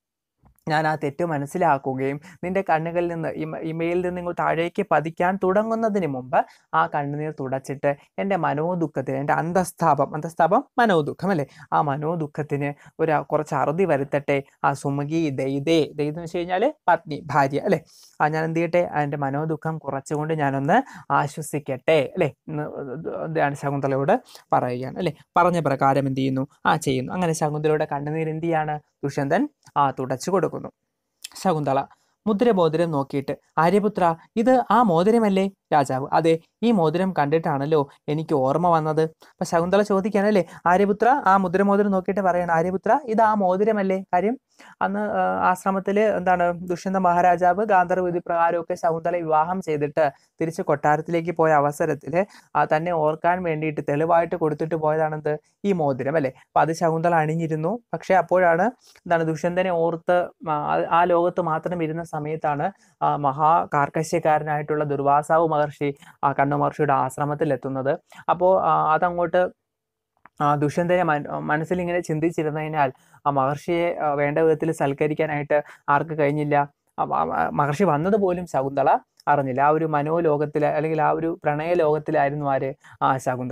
ഞാൻ ആ തെറ്റ് മനസ്സിലാക്കുകയും നിന്റെ കണ്ണുകളിൽ നിന്ന് ഇമ ഇമയിൽ നിന്ന് ഇങ്ങോട്ട് താഴേക്ക് പതിക്കാൻ തുടങ്ങുന്നതിന് മുമ്പ് ആ കണ്ണുനീർ തുടച്ചിട്ട് എൻ്റെ മനോദുഃഖത്തിന് എൻ്റെ അന്തസ്താപം അന്തസ്താപം മനോദുഃഖം അല്ലേ ആ മനോദുഃഖത്തിന് ഒരു ആ കുറച്ച് അറുതി വരുത്തട്ടെ ആ സുമുഖി ദൈതേ ദൈതം എന്ന് വെച്ച് കഴിഞ്ഞാൽ പത്നി ഭാര്യ അല്ലേ ആ ഞാൻ എന്ത് ചെയ്യട്ടെ അതിൻ്റെ മനോദുഃഖം കുറച്ചുകൊണ്ട് ഞാനൊന്ന് ആശ്വസിക്കട്ടെ അല്ലേ എന്ന് എന്താണ് ശകുന്തളയോട് പറയുകയാണ് അല്ലേ പറഞ്ഞ പ്രകാരം എന്ത് ചെയ്യുന്നു ആ ചെയ്യുന്നു അങ്ങനെ ശകുന്തളയുടെ കണ്ണുനീർ എന്ത് ചെയ്യാണ് ദുഷ്യന്തൻ ആ തുടച്ചു കൊടുക്കുന്നു ശകുന്തള മുദ്രമോതിരം നോക്കിയിട്ട് ആര്യപുത്ര ഇത് ആ മോതിരമല്ലേ രാജാവ് അതെ ഈ മോതിരം കണ്ടിട്ടാണല്ലോ എനിക്ക് ഓർമ്മ വന്നത് അപ്പൊ ശകുന്തള ചോദിക്കാനല്ലേ ആര്യപുത്ര ആ മുദ്രമോതിരം നോക്കിയിട്ട് പറയണം ആര്യപുത്ര ഇത് ആ മോതിരമല്ലേ കാര്യം അന്ന് ആ, ആശ്രമത്തില് എന്താണ് ദുഷ്യന്ത മഹാരാജാവ് ഗാന്ധർവ വിധി പ്രകാരമൊക്കെ ശകുന്തള വിവാഹം ചെയ്തിട്ട് തിരിച്ച് കൊട്ടാരത്തിലേക്ക് പോയ അവസരത്തില് ആ തന്നെ ഓർക്കാൻ വേണ്ടിയിട്ട് തെളിവായിട്ട് കൊടുത്തിട്ട് പോയതാണെന്ത് ഈ മോതിരം അല്ലേ അപ്പൊ അത് ശകുന്തള അണിഞ്ഞിരുന്നു പക്ഷെ അപ്പോഴാണ് എന്താണ് ദുഷ്യന്തനെ ഓർത്ത് ആ, ആ- ആ ലോകത്ത് മാത്രം ഇരുന്ന സമയത്താണ് ആ മഹാ കാർക്കശ്യക്കാരനായിട്ടുള്ള ദുർവാസാവ് മഹർഷി ആ കണ്ണു മഹർഷിയുടെ ആശ്രമത്തിൽ എത്തുന്നത് അപ്പോൾ അതങ്ങോട്ട് ആ ദുഷ്യന്തനെ മൻ- മനസ്സിൽ ഇങ്ങനെ ചിന്തിച്ചിരുന്നതിനാൽ ആ മഹർഷിയെ ആ, വേണ്ട വിധത്തിൽ സൽക്കരിക്കാനായിട്ട് ആർക്ക് കഴിഞ്ഞില്ല അ- അ- അ- മഹർഷി വന്നത് പോലും ശകുന്തള അറിഞ്ഞില്ല ആ ഒരു മനോലോകത്തിൽ അല്ലെങ്കിൽ ആ ഒരു പ്രണയ ലോകത്തിലായിരുന്നു ആര് ആ ശകുന്തള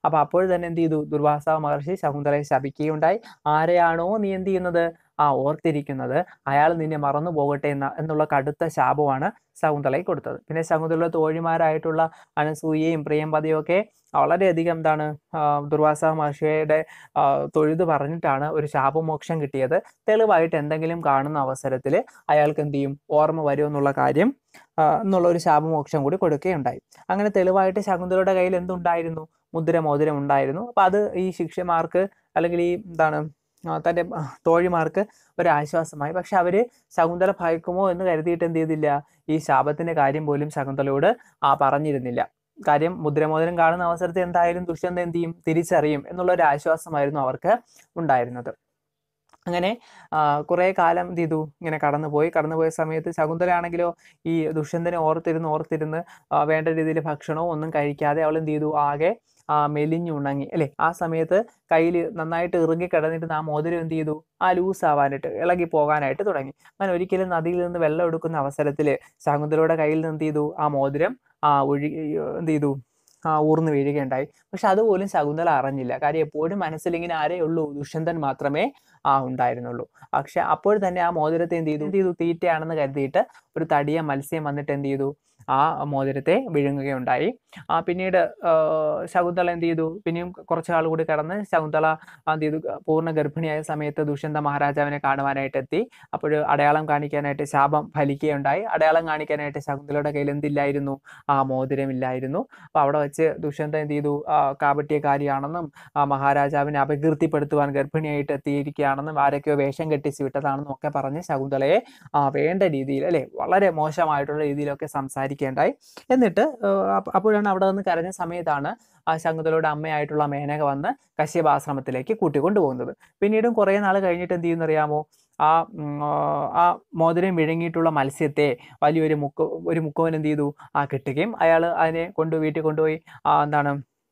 അപ്പോൾ അപ്പോൾ തന്നെ എന്ത് ചെയ്തു ദുർവാസ മഹർഷി ശകുന്തളയെ ശപിക്കുകയുണ്ടായി ആരെയാണോ നീ എന്ത് ചെയ്യുന്നത് ആ ഓർത്തിരിക്കുന്നത് അയാൾ നിന്നെ മറന്നു പോകട്ടെ എന്ന എന്നുള്ള കടുത്ത ശാപമാണ് ശകുന്തളയ്ക്ക് കൊടുത്തത് പിന്നെ ശകുന്തളയുടെ തോഴിമാരായിട്ടുള്ള അനസൂയയും പ്രിയംപതയും ഒക്കെ വളരെയധികം എന്താണ് ആ, ദുർവാസ മഹർഷിയുടെ ആ, തൊഴുത് പറഞ്ഞിട്ടാണ് ഒരു ശാപമോക്ഷം കിട്ടിയത് തെളിവായിട്ട് എന്തെങ്കിലും കാണുന്ന അവസരത്തിൽ അയാൾക്ക് എന്ത് ചെയ്യും ഓർമ്മ വരും എന്നുള്ള കാര്യം ആ, എന്നുള്ള ഒരു ശാപമോക്ഷം കൂടി കൊടുക്കുകയുണ്ടായി അങ്ങനെ തെളിവായിട്ട് ശകുന്തളയുടെ കയ്യിൽ എന്തുണ്ടായിരുന്നു മുദ്ര മോതിരം ഉണ്ടായിരുന്നു അപ്പൊ അത് ഈ ശിഷ്യന്മാർക്ക് അല്ലെങ്കിൽ ഈ എന്താണ് ആ, തന്റെ ആ, തോഴിമാർക്ക് ഒരു ആശ്വാസമായി പക്ഷെ അവര് ശകുന്തള ഭയക്കുമോ എന്ന് കരുതിയിട്ട് എന്ത് ചെയ്തില്ല ഈ ശാപത്തിന്റെ കാര്യം പോലും ശകുന്തളയോട് ആ പറഞ്ഞിരുന്നില്ല കാര്യം മുദ്രമോദനം കാണുന്ന അവസരത്തിൽ എന്തായാലും ദുഷ്യന്ത എന്ത് ചെയ്യും തിരിച്ചറിയും എന്നുള്ള ഒരു ആശ്വാസമായിരുന്നു അവർക്ക് ഉണ്ടായിരുന്നത് അങ്ങനെ ആ, കുറേ കാലം എന്ത് ചെയ്തു ഇങ്ങനെ കടന്നുപോയി കടന്നുപോയ സമയത്ത് ശകുന്തളയാണെങ്കിലോ ഈ ദുഷ്യന്തനെ ഓർത്തിരുന്ന് ഓർത്തിരുന്ന് ആ, വേണ്ട രീതിയിൽ ഭക്ഷണവും ഒന്നും കഴിക്കാതെ അവൾ എന്ത് ചെയ്തു ആകെ ആ മെലിഞ്ഞുണങ്ങി അല്ലെ ആ സമയത്ത് കയ്യിൽ നന്നായിട്ട് ഇറുകി കിടന്നിട്ട് ആ മോതിരം എന്ത് ചെയ്തു ആ ലൂസ് ആവാനായിട്ട് ഇളകി പോകാനായിട്ട് തുടങ്ങി അങ്ങനെ ഒരിക്കലും നദിയിൽ നിന്ന് വെള്ളം എടുക്കുന്ന അവസരത്തിൽ ശകുന്തളയുടെ കയ്യിൽ നിന്ന് എന്ത് ചെയ്തു ആ മോതിരം ആ ഒഴി എന്ത് ചെയ്തു ആ ഊർന്ന് വീഴുകയുണ്ടായി പക്ഷെ അതുപോലും ശകുന്തള അറിഞ്ഞില്ല കാര്യം എപ്പോഴും മനസ്സിൽ ഇങ്ങനെ ആരേ ഉള്ളൂ ദുഷ്യന്തൻ മാത്രമേ ആ ഉണ്ടായിരുന്നുള്ളൂ പക്ഷെ അപ്പോൾ തന്നെ ആ മോതിരത്തെ എന്ത് ചെയ്തു എന്ത് ചെയ്തു തീറ്റയാണെന്ന് കരുതിയിട്ട് ഒരു തടിയ മത്സ്യം വന്നിട്ട് എന്ത് ചെയ്തു ആ മോതിരത്തെ വിഴുങ്ങുകയുണ്ടായി ആ പിന്നീട് ആ, ശകുന്തള എന്ത് ചെയ്തു പിന്നെയും കുറച്ച് നാൾ കൂടി കടന്ന് ശകുന്തള എന്ത് ചെയ്തു പൂർണ്ണ ഗർഭിണിയായ സമയത്ത് ദുഷ്യന്ത മഹാരാജാവിനെ കാണുവാനായിട്ട് എത്തി അപ്പോൾ അടയാളം കാണിക്കാനായിട്ട് ശാപം ഫലിക്കുകയുണ്ടായി അടയാളം കാണിക്കാനായിട്ട് ശകുന്തളയുടെ കയ്യിൽ എന്തില്ലായിരുന്നു ആ മോതിരമില്ലായിരുന്നു അപ്പോൾ അവിടെ വെച്ച് ദുഷ്യന്ത എന്ത് ചെയ്തു ആ, കാപട്യക്കാരിയാണെന്നും ആ മഹാരാജാവിനെ അപകീർത്തിപ്പെടുത്തുവാൻ ഗർഭിണിയായിട്ട് എത്തിയിരിക്കുകയാണെന്നും ആരൊക്കെയോ വേഷം കെട്ടിച്ച് വിട്ടതാണെന്നും ഒക്കെ പറഞ്ഞ് ശകുന്തളയെ ആ, വേണ്ട രീതിയിൽ അല്ലെ വളരെ മോശമായിട്ടുള്ള രീതിയിലൊക്കെ സംസാരിക്കേണ്ടായി എന്നിട്ട് ആ, അപ്പ- അപ്പോഴാണ് അവിടെ നിന്ന് കരഞ്ഞ സമയത്താണ് ആ ശകുന്തളയുടെ അമ്മയായിട്ടുള്ള മേനക വന്ന് കശ്യപാശ്രമത്തിലേക്ക് കൂട്ടിക്കൊണ്ടുപോകുന്നത് പിന്നീടും കുറേ നാൾ കഴിഞ്ഞിട്ട് എന്ത് ചെയ്യുന്നറിയാമോ ആ ഉം, ആ, ആ മോതിരം വിഴുങ്ങിയിട്ടുള്ള മത്സ്യത്തെ വലിയൊരു മുക്ക ഒരു മുക്കവൻ എന്ത് ചെയ്തു ആ കിട്ടുകയും അയാൾ അതിനെ കൊണ്ട് വീട്ടിൽ കൊണ്ടുപോയി ആ, എന്താണ്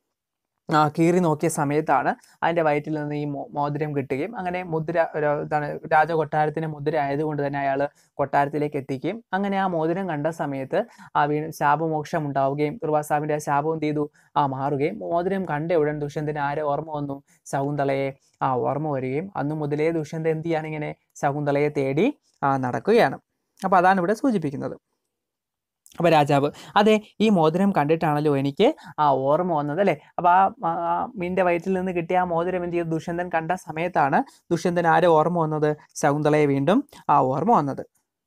ആ കീറി നോക്കിയ സമയത്താണ് അതിന്റെ വയറ്റിൽ നിന്ന് ഈ മോ- മോതിരം കിട്ടുകയും അങ്ങനെ മുദ്ര ഒരു ഇതാണ് രാജകൊട്ടാരത്തിന്റെ മുദ്ര ആയതുകൊണ്ട് തന്നെ അയാൾ കൊട്ടാരത്തിലേക്ക് എത്തിക്കുകയും അങ്ങനെ ആ മോതിരം കണ്ട സമയത്ത് ആ വീണ് ശാപമോക്ഷം ഉണ്ടാവുകയും ദുർവാസാവിന്റെ ആ ശാപം എന്ത് ചെയ്തു ആ മാറുകയും മോതിരം കണ്ട ഉടൻ ദുഷ്യന്തന് ആരെ ഓർമ്മ വന്നു ശകുന്തളയെ ആ ഓർമ്മ വരികയും അന്ന് മുതലേ ദുഷ്യന്തൻ എന്ത് ചെയ്യാണ് ഇങ്ങനെ ശകുന്തളയെ തേടി ആ നടക്കുകയാണ് അപ്പൊ അതാണ് ഇവിടെ സൂചിപ്പിക്കുന്നത് അപ്പൊ രാജാവ് അതെ ഈ മോതിരം കണ്ടിട്ടാണല്ലോ എനിക്ക് ആ ഓർമ്മ വന്നത് അല്ലെ അപ്പൊ ആ ആ- ആ മീന്റെ വയറ്റിൽ നിന്ന് കിട്ടിയ ആ മോതിരം എന്ത് ചെയ്തു ദുഷ്യന്തൻ കണ്ട സമയത്താണ് ദുഷ്യന്തൻ ആരെ ഓർമ്മ വന്നത് ശകുന്തളയെ വീണ്ടും ആ ഓർമ്മ വന്നത്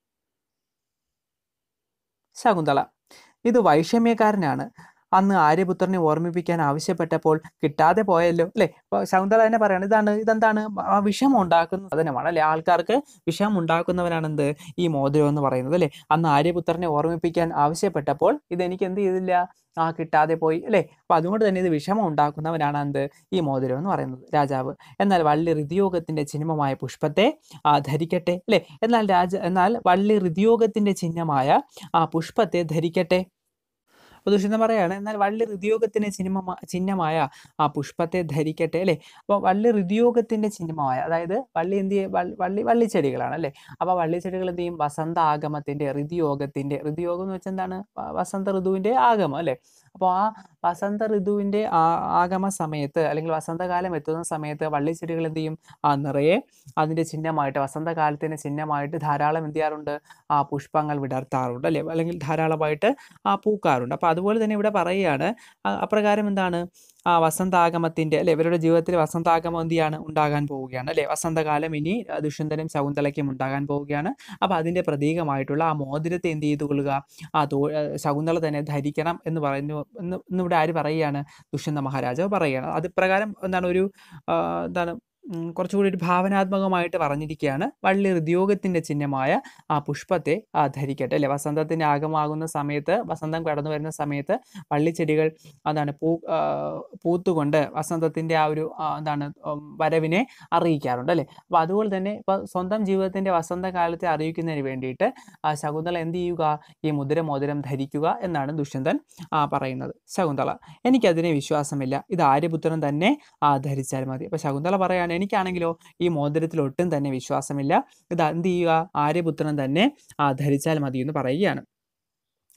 ശകുന്തള ഇത് വൈഷമ്യക്കാരനാണ് അന്ന് ആര്യപുത്രനെ ഓർമ്മിപ്പിക്കാൻ ആവശ്യപ്പെട്ടപ്പോൾ കിട്ടാതെ പോയല്ലോ അല്ലെ അപ്പൊ ശകുന്തള തന്നെ പറയാണ് ഇതാണ് ഇതെന്താണ് ആ വിഷം ഉണ്ടാക്കുന്ന സാധനമാണ് അല്ലെ ആൾക്കാർക്ക് വിഷം ഉണ്ടാക്കുന്നവനാണ് എന്ത് ഈ മോതിരം എന്ന് പറയുന്നത് അല്ലെ അന്ന് ആര്യപുത്രനെ ഓർമ്മിപ്പിക്കാൻ ആവശ്യപ്പെട്ടപ്പോൾ ഇതെനിക്ക് എന്ത് ചെയ്തില്ല ആ കിട്ടാതെ പോയി അല്ലെ അപ്പൊ അതുകൊണ്ട് തന്നെ ഇത് വിഷമം ഉണ്ടാക്കുന്നവനാണ് എന്ത് ഈ മോതിരം എന്ന് പറയുന്നത് രാജാവ് എന്നാൽ വള്ളി ഋതിയോഗത്തിന്റെ ചിഹ്നമായ പുഷ്പത്തെ ആ ധരിക്കട്ടെ അല്ലെ എന്നാൽ രാജ എന്നാൽ വള്ളി ഋതിയോഗത്തിന്റെ ചിഹ്നമായ ആ പുഷ്പത്തെ ധരിക്കട്ടെ അപ്പൊ ദുഷ്യന്തൻ പറയാണ് എന്നാൽ വള്ളി ഋതിയോഗത്തിന്റെ ചിഹ്നമ ചിഹ്നമായ ആ പുഷ്പത്തെ ധരിക്കട്ടെ അല്ലെ അപ്പൊ വള്ളി ഋതിയോഗത്തിന്റെ ചിഹ്നമായ അതായത് വള്ളി എന്ത് ചെയ്യ- വൾ- വള്ളി വള്ളിച്ചെടികളാണ് അല്ലെ അപ്പൊ വള്ളിച്ചെടികൾ എന്ത് ചെയ്യും വസന്ത ആഗമത്തിന്റെ ഋതിയോഗത്തിന്റെ ഋതിയോഗം എന്ന് വെച്ചാൽ എന്താണ് വ- വസന്ത ഋതുവിന്റെ ആഗമം അല്ലെ അപ്പോൾ ആ വസന്ത ഋതുവിന്റെ ആ ആഗമ സമയത്ത് അല്ലെങ്കിൽ വസന്തകാലം എത്തുന്ന സമയത്ത് വള്ളിച്ചെടികൾ എന്ത് ചെയ്യും ആ നിറയെ അതിന്റെ ചിഹ്നമായിട്ട് വസന്തകാലത്തിന്റെ ചിഹ്നമായിട്ട് ധാരാളം എന്ത് ചെയ്യാറുണ്ട് ആ പുഷ്പങ്ങൾ വിടർത്താറുണ്ട് അല്ലെ അല്ലെങ്കിൽ ധാരാളമായിട്ട് ആ പൂക്കാറുണ്ട് അപ്പൊ അതുപോലെ തന്നെ ഇവിടെ പറയുകയാണ് ആ, അപ്രകാരം എന്താണ് ആ വസന്താഗമത്തിന്റെ അല്ലെ ഇവരുടെ ജീവിതത്തിൽ വസന്താഗമം എന്ത് ചെയ്യാണ് ഉണ്ടാകാൻ പോവുകയാണ് അല്ലെ വസന്തകാലം ഇനി ആ, ദുഷ്യന്തനും ശകുന്തളയ്ക്കും ഉണ്ടാകാൻ പോവുകയാണ് അപ്പൊ അതിന്റെ പ്രതീകമായിട്ടുള്ള ആ മോതിരത്തെ എന്ത് ചെയ്തു കൊള്ളുക ആ തോ ആ, ശകുന്തള തന്നെ ധരിക്കണം എന്ന് പറയുന്നു എന്ന് ഇന്നിവിടെ ആര് പറയുകയാണ് ദുഷ്യന്ത മഹാരാജാവ് പറയുകയാണ് അത് പ്രകാരം എന്താണ് ഒരു ആ, എന്താണ് ഉം, കുറച്ചുകൂടി ഒരു ഭാവനാത്മകമായിട്ട് പറഞ്ഞിരിക്കുകയാണ് വള്ളി ഹൃദ്യോഗത്തിന്റെ ചിഹ്നമായ ആ പുഷ്പത്തെ ആ ധരിക്കട്ടെ അല്ലെ വസന്തത്തിന്റെ ആഗമാകുന്ന സമയത്ത് വസന്തം കടന്നു വരുന്ന സമയത്ത് വള്ളിച്ചെടികൾ എന്താണ് പൂ ആ, പൂത്തുകൊണ്ട് വസന്തത്തിന്റെ ആ ഒരു ആ, എന്താണ് ഉം, വരവിനെ അറിയിക്കാറുണ്ട് അല്ലെ അപ്പൊ അതുപോലെ തന്നെ ഇപ്പൊ സ്വന്തം ജീവിതത്തിന്റെ വസന്തകാലത്തെ അറിയിക്കുന്നതിന് വേണ്ടിയിട്ട് ആ ശകുന്തള എന്ത് ചെയ്യുക ഈ മുദ്ര മോതിരം ധരിക്കുക എന്നാണ് ദുഷ്യന്തൻ ആ പറയുന്നത് ശകുന്തള എനിക്കതിനെ വിശ്വാസമില്ല ഇത് ആര്യപുത്രൻ തന്നെ ആ ധരിച്ചാൽ മതി അപ്പൊ ശകുന്തള പറയാണ് എനിക്കാണെങ്കിലോ ഈ മോതിരത്തിൽ ഒട്ടും തന്നെ വിശ്വാസമില്ല ഇത് എന്ത് ചെയ്യുക ആര്യപുത്രൻ തന്നെ ആ ധരിച്ചാൽ മതി എന്ന് പറയുകയാണ്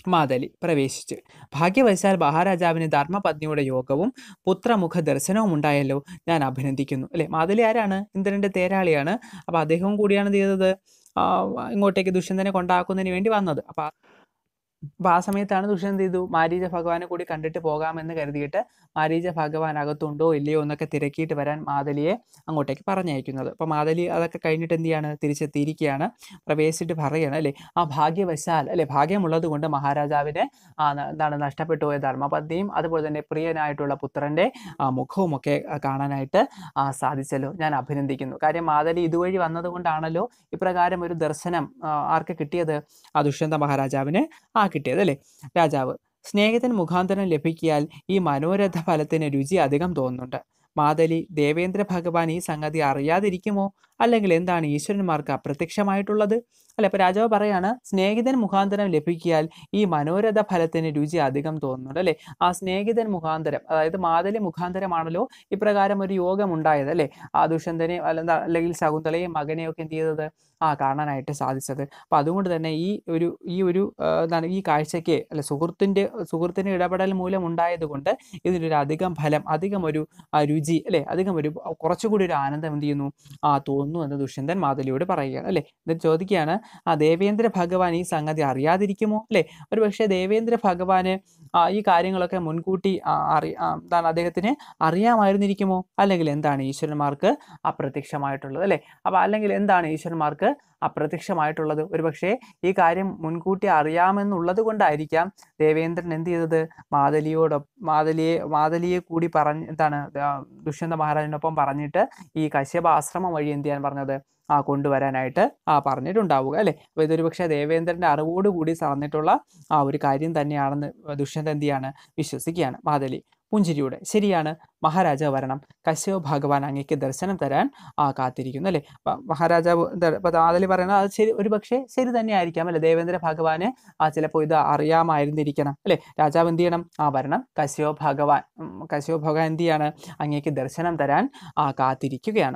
മാതലി പ്രവേശിച്ച് ഭാഗ്യവശാൽ മഹാരാജാവിന് ധർമ്മപത്നിയുടെ യോഗവും പുത്രമുഖ ദർശനവും ഉണ്ടായല്ലോ ഞാൻ അഭിനന്ദിക്കുന്നു അല്ലെ മാതലി ആരാണ് ഇന്ദ്രന്റെ തേരാളിയാണ് അപ്പൊ അദ്ദേഹവും കൂടിയാണ് എന്ത് ചെയ്തത് ആ, ഇങ്ങോട്ടേക്ക് ദുഷ്യന്തനെ കൊണ്ടാക്കുന്നതിന് വേണ്ടി വന്നത് അപ്പൊ ആ- അപ്പൊ ആ സമയത്താണ് ദുഷ്യന്തൻ എന്ത് ചെയ്തു മാരീച ഭഗവാനെ കൂടി കണ്ടിട്ട് പോകാമെന്ന് കരുതിയിട്ട് മാരീച ഭഗവാൻ അകത്തുണ്ടോ ഇല്ലയോ എന്നൊക്കെ തിരക്കിയിട്ട് വരാൻ മാതലിയെ അങ്ങോട്ടേക്ക് പറഞ്ഞയക്കുന്നത് അപ്പൊ മാതലി അതൊക്കെ കഴിഞ്ഞിട്ട് എന്ത് ചെയ്യാണ് തിരിച്ചെത്തിയിരിക്കുകയാണ് പ്രവേശിച്ചിട്ട് പറയാണ് അല്ലെ ആ ഭാഗ്യവശാൽ അല്ലെ ഭാഗ്യമുള്ളത് കൊണ്ട് മഹാരാജാവിന് ആ ന- എന്താണ് നഷ്ടപ്പെട്ടു പോയ ധർമ്മപത്നിയും അതുപോലെ തന്നെ പ്രിയനായിട്ടുള്ള പുത്രന്റെ ആ മുഖവും ഒക്കെ ആ, കാണാനായിട്ട് ആ, സാധിച്ചല്ലോ ഞാൻ അഭിനന്ദിക്കുന്നു കാര്യം മാതലി ഇതുവഴി വന്നതുകൊണ്ടാണല്ലോ ഇപ്രകാരം ഒരു ദർശനം ആ, ആർക്ക് കിട്ടിയത് ആ ദുഷ്യന്ത മഹാരാജാവിന് ആ കിട്ടിയത് അല്ലേ രാജാവ് സ്നേഹിതൻ മുഖാന്തരം ലഭിക്കിയാൽ ഈ മനോരഥ ഫലത്തിന് രുചി അധികം തോന്നുന്നുണ്ട് മാതലി ദേവേന്ദ്ര ഭഗവാൻ ഈ സംഗതി അറിയാതിരിക്കുമോ അല്ലെങ്കിൽ എന്താണ് ഈശ്വരന്മാർക്ക് അപ്രത്യക്ഷമായിട്ടുള്ളത് അല്ല ഇപ്പൊ രാജാവ് പറയാണ് സ്നേഹിതൻ മുഖാന്തരം ലഭിക്കിയാൽ ഈ മനോരഥ ഫലത്തിന് രുചി അധികം തോന്നുന്നുണ്ട് അല്ലെ ആ സ്നേഹിതൻ മുഖാന്തരം അതായത് മാതലി മുഖാന്തരമാണല്ലോ ഇപ്രകാരം ഒരു യോഗം ഉണ്ടായത് അല്ലെ ആ ദുഷ്യന്തനെ അല്ലെന്താ അല്ലെങ്കിൽ ശകുന്തളയും മകനെയും ഒക്കെ എന്ത് ചെയ്തത് ആ കാണാനായിട്ട് സാധിച്ചത് അപ്പൊ അതുകൊണ്ട് തന്നെ ഈ ഒരു ഈ ഒരു ആ, എന്താണ് ഈ കാഴ്ചയ്ക്ക് അല്ലെ സുഹൃത്തിന്റെ സുഹൃത്തിന്റെ ഇടപെടൽ മൂലം ഉണ്ടായത് കൊണ്ട് ഇതിനൊരു അധികം ഫലം അധികം ഒരു ആ, രുചി അല്ലെ അധികം ഒരു കുറച്ചുകൂടി ഒരു ആനന്ദം എന്ത് ചെയ്യുന്നു ആ തോന്നുന്നു എന്ന് ദുഷ്യന്തൻ മാതലിയോട് പറയുകയാണ് അല്ലെ എന്നിട്ട് ചോദിക്കുകയാണ് ആ ദേവേന്ദ്ര ഭഗവാൻ ഈ സംഗതി അറിയാതിരിക്കുമോ അല്ലെ ഒരു പക്ഷേ ദേവേന്ദ്ര ഭഗവാന് ആ, ഈ കാര്യങ്ങളൊക്കെ മുൻകൂട്ടി ആ, അറി ആ, എന്താണ് അദ്ദേഹത്തിന് അറിയാമായിരുന്നിരിക്കുമോ അല്ലെങ്കിൽ എന്താണ് ഈശ്വരന്മാർക്ക് അപ്രത്യക്ഷമായിട്ടുള്ളത് അല്ലെ അപ്പൊ അല്ലെങ്കിൽ എന്താണ് ഈശ്വരന്മാർക്ക് അപ്രത്യക്ഷമായിട്ടുള്ളത് ഒരുപക്ഷെ ഈ കാര്യം മുൻകൂട്ടി അറിയാമെന്നുള്ളത് കൊണ്ടായിരിക്കാം ദേവേന്ദ്രൻ എന്ത് ചെയ്തത് മാതലിയോടൊപ്പം മാതലിയെ മാതലിയെ കൂടി പറഞ്ഞ് എന്താണ് ആ, ദുഷ്യന്ത മഹാരാജനൊപ്പം പറഞ്ഞിട്ട് ഈ കശ്യപ ആശ്രമം വഴി എന്ത് ചെയ്യാൻ പറഞ്ഞത് ആ കൊണ്ടുവരാനായിട്ട് ആ പറഞ്ഞിട്ടുണ്ടാവുക അല്ലെ അപ്പൊ ഇതൊരു പക്ഷേ ദേവേന്ദ്രന്റെ അറിവോടുകൂടി സാർന്നിട്ടുള്ള ആ ഒരു കാര്യം തന്നെയാണെന്ന് ദുഷ്യന്ത എന്ത് ചെയ്യാണ് വിശ്വസിക്കുകയാണ് മാതലി പുഞ്ചിരിയുടെ ശരിയാണ് മഹാരാജാവ് വരണം കശ്യപ ഭഗവാൻ അങ്ങേക്ക് ദർശനം തരാൻ ആ കാത്തിരിക്കുന്നു അല്ലെ അപ്പൊ മഹാരാജാവ് എന്താ ഇപ്പൊ മാതലി പറയുന്നത് അത് ശരി ഒരു പക്ഷേ ശരി തന്നെ ആയിരിക്കാം അല്ലെ ദേവേന്ദ്ര ഭഗവാന് ആ ചിലപ്പോൾ ഇത് അറിയാമായിരുന്നിരിക്കണം അല്ലെ രാജാവ് എന്ത് ചെയ്യണം ആ വരണം കശ്യപ ഭഗവാൻ ഉം, കശ്യപ ഭഗവാൻ എന്ത് ചെയ്യാണ് അങ്ങേക്ക് ദർശനം തരാൻ ആ കാത്തിരിക്കുകയാണ്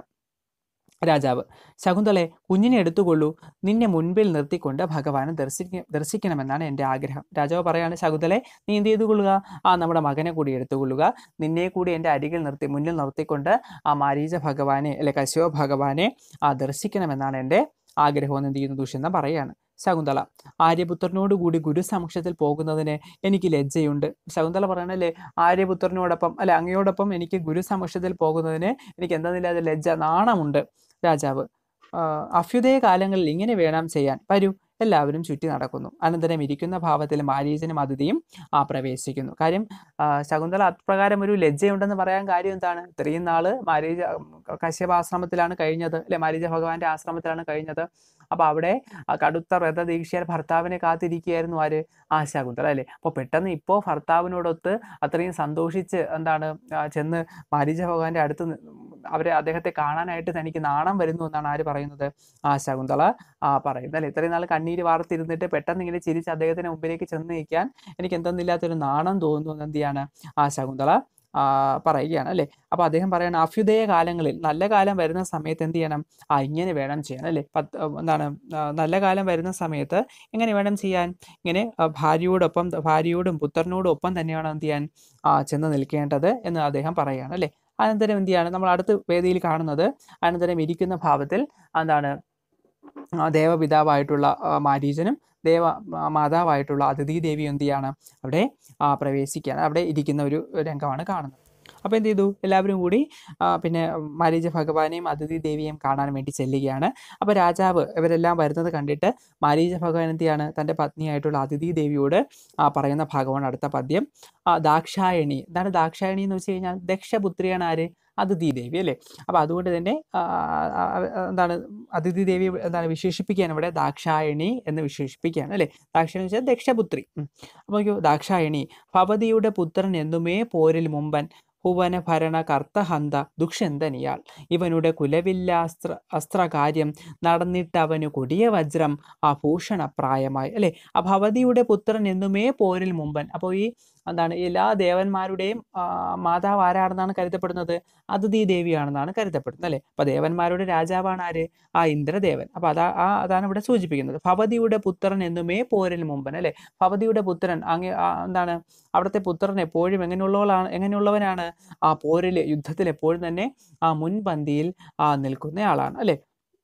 രാജാവ് ശകുന്തളെ കുഞ്ഞിനെ എടുത്തുകൊള്ളൂ നിന്നെ മുൻപിൽ നിർത്തിക്കൊണ്ട് ഭഗവാനെ ദർശിക്ക ദർശിക്കണമെന്നാണ് എൻ്റെ ആഗ്രഹം രാജാവ് പറയാണ് ശകുന്തളെ നീ എന്ത് ചെയ്തുകൊള്ളുക ആ നമ്മുടെ മകനെ കൂടി എടുത്തുകൊള്ളുക നിന്നെ കൂടി എൻ്റെ അരികിൽ നിർത്തി മുന്നിൽ നിർത്തിക്കൊണ്ട് ആ മാരീച ഭഗവാനെ അല്ലെ കശ്യപ ഭഗവാനെ ആ ദർശിക്കണമെന്നാണ് എൻ്റെ ആഗ്രഹം എന്ന് എന്ത് ചെയ്യുന്നു ദുഷ്യന്ത പറയാണ് ശകുന്തള ആര്യപുത്രനോട് കൂടി ഗുരുസമക്ഷത്തിൽ പോകുന്നതിന് എനിക്ക് ലജ്ജയുണ്ട് ശകുന്തള പറയണല്ലേ ആര്യപുത്രനോടൊപ്പം അല്ലെ അങ്ങയോടൊപ്പം എനിക്ക് ഗുരുസമക്ഷത്തിൽ പോകുന്നതിന് എനിക്ക് എന്തെന്നില്ലാതെ ലജ്ജ നാണമുണ്ട് രാജാവ് ആ, അഭ്യുദയ കാലങ്ങളിൽ ഇങ്ങനെ വേണം ചെയ്യാൻ വരൂ എല്ലാവരും ചുറ്റി നടക്കുന്നു അനന്തരം ഇരിക്കുന്ന ഭാവത്തിൽ മാരീചനും അതിഥിയും ആ പ്രവേശിക്കുന്നു കാര്യം ആ, ശകുന്തള അപ്രകാരം ഒരു ലജ്ജയുണ്ടെന്ന് പറയാൻ കാര്യം എന്താണ് ഇത്രയും നാള് മാരീച കശ്യപാശ്രമത്തിലാണ് കഴിഞ്ഞത് അല്ലെ മാരീച ഭഗവാന്റെ ആശ്രമത്തിലാണ് കഴിഞ്ഞത് അപ്പൊ അവിടെ ആ കടുത്ത വ്രതദീക്ഷയാൽ ഭർത്താവിനെ കാത്തിരിക്കുകയായിരുന്നു ആര് ആ ശകുന്തള അല്ലെ അപ്പൊ പെട്ടെന്ന് ഇപ്പോ ഭർത്താവിനോടൊത്ത് അത്രയും സന്തോഷിച്ച് എന്താണ് ആ, ചെന്ന് മാരീച ഭഗവാന്റെ അടുത്ത് നി- അവരെ അദ്ദേഹത്തെ കാണാനായിട്ട് തനിക്ക് നാണം വരുന്നു എന്നാണ് ആര് പറയുന്നത് ആ ശകുന്തള ആ പറയുന്നത് അല്ലെ ഇത്രയും നാൾ കണ്ണീര് വാർത്തിരുന്നിട്ട് പെട്ടെന്ന് ഇങ്ങനെ ചിരിച്ച് അദ്ദേഹത്തിന് മുമ്പിലേക്ക് ചെന്ന് നിൽക്കാൻ എനിക്ക് എന്തെന്നില്ലാത്തൊരു നാണം തോന്നുന്നു എന്ന് എന്ത് ചെയ്യാണ് ആ ശകുന്തള ആ, പറയുകയാണ് അല്ലെ അപ്പൊ അദ്ദേഹം പറയണം അഭ്യുദയ കാലങ്ങളിൽ നല്ല കാലം വരുന്ന സമയത്ത് എന്ത് ചെയ്യണം ആ ഇങ്ങനെ വേണം ചെയ്യാൻ അല്ലെ പത്ത് എന്താണ് ആ, നല്ല കാലം വരുന്ന സമയത്ത് എങ്ങനെ വേണം ചെയ്യാൻ ഇങ്ങനെ ആ, ഭാര്യയോടൊപ്പം ഭാര്യയോടും പുത്രനോടും ഒപ്പം തന്നെയാണ് എന്ത് ചെയ്യാൻ ആ, ചെന്ന് നിൽക്കേണ്ടത് എന്ന് അദ്ദേഹം പറയുകയാണ് അല്ലെ അനന്തരം എന്ത് ചെയ്യാണ് നമ്മൾ അടുത്ത വേദിയിൽ കാണുന്നത് അനന്തരം ഇരിക്കുന്ന ഭാവത്തിൽ എന്താണ് ആ, ദേവപിതാവായിട്ടുള്ള ആ, മാരീചനും ദേവ ആ, മാതാവായിട്ടുള്ള അതിഥി ദേവി എന്ത് ചെയ്യാണ് അവിടെ ആ, പ്രവേശിക്കുകയാണ് അവിടെ ഇരിക്കുന്ന ഒരു രംഗമാണ് കാണുന്നത് അപ്പോൾ എന്ത് ചെയ്തു എല്ലാവരും കൂടി ആ, പിന്നെ മാരീച ഭഗവാനെയും അതിഥി ദേവിയെയും കാണാൻ വേണ്ടി ചെല്ലുകയാണ് അപ്പോൾ രാജാവ് ഇവരെല്ലാം വരുന്നത് കണ്ടിട്ട് മാരീച ഭഗവാൻ എന്ത് ചെയ്യാണ് തൻ്റെ പത്നിയായിട്ടുള്ള അതിഥി ദേവിയോട് ആ, പറയുന്ന ഭാഗമാണ് അടുത്ത പദ്യം ആ, ദാക്ഷായണി എന്താണ് ദാക്ഷായണി എന്ന് വെച്ച് കഴിഞ്ഞാൽ ദക്ഷപുത്രിയാണ് ആര് അതിഥി ദേവി അല്ലേ അപ്പോൾ അതുകൊണ്ട് തന്നെ ആ, ആ, ആ, എന്താണ് അതിഥി ദേവി എന്താണ് വിശേഷിപ്പിക്കുകയാണ് ഇവിടെ ദാക്ഷായണി എന്ന് വിശേഷിപ്പിക്കുകയാണ് അല്ലേ ദാക്ഷായണി എന്ന് വെച്ചാൽ ദക്ഷപുത്രി ഉം. അപ്പോൾ നോക്കൂ ദാക്ഷായണി ഭവതിയുടെ പുത്രൻ എന്നുമേ പോരിൽ മുമ്പൻ ഭുവന ഭരണ കർത്തഹന്ത ദുഷ്യന്തനിയാൾ ഇവനുടെ കുലവില്ലാസ്ത്ര അസ്ത്രകാര്യം നടന്നിട്ടവനു കൊടിയ വജ്രം ആ ഭൂഷണപ്രായമായി അല്ലെ ആ ഭവതിയുടെ പുത്രൻ എന്നുമേ പോരിൽ മുമ്പൻ അപ്പോൾ ഈ എന്താണ് എല്ലാ ദേവന്മാരുടെയും ആ, മാതാവ് ആരാണെന്നാണ് കരുതപ്പെടുന്നത് അതിഥി ദേവിയാണെന്നാണ് കരുതപ്പെടുന്നത് അല്ലേ അപ്പോൾ ദേവന്മാരുടെ രാജാവാണ് ആര് ആ ഇന്ദ്രദേവൻ അപ്പോൾ അതാ ആ അതാണ് ഇവിടെ സൂചിപ്പിക്കുന്നത് ഭവതിയുടെ പുത്രൻ എന്നുമേ പോരിൽ മുമ്പൻ അല്ലേ ഭവതിയുടെ പുത്രൻ അങ്ങ് ആ എന്താണ് അവിടുത്തെ പുത്രൻ എപ്പോഴും എങ്ങനെയുള്ളവളാണ് എങ്ങനെയുള്ളവനാണ് ആ പോരിൽ യുദ്ധത്തിൽ എപ്പോഴും തന്നെ ആ മുൻപന്തിയിൽ ആ നിൽക്കുന്നയാളാണ് അല്ലേ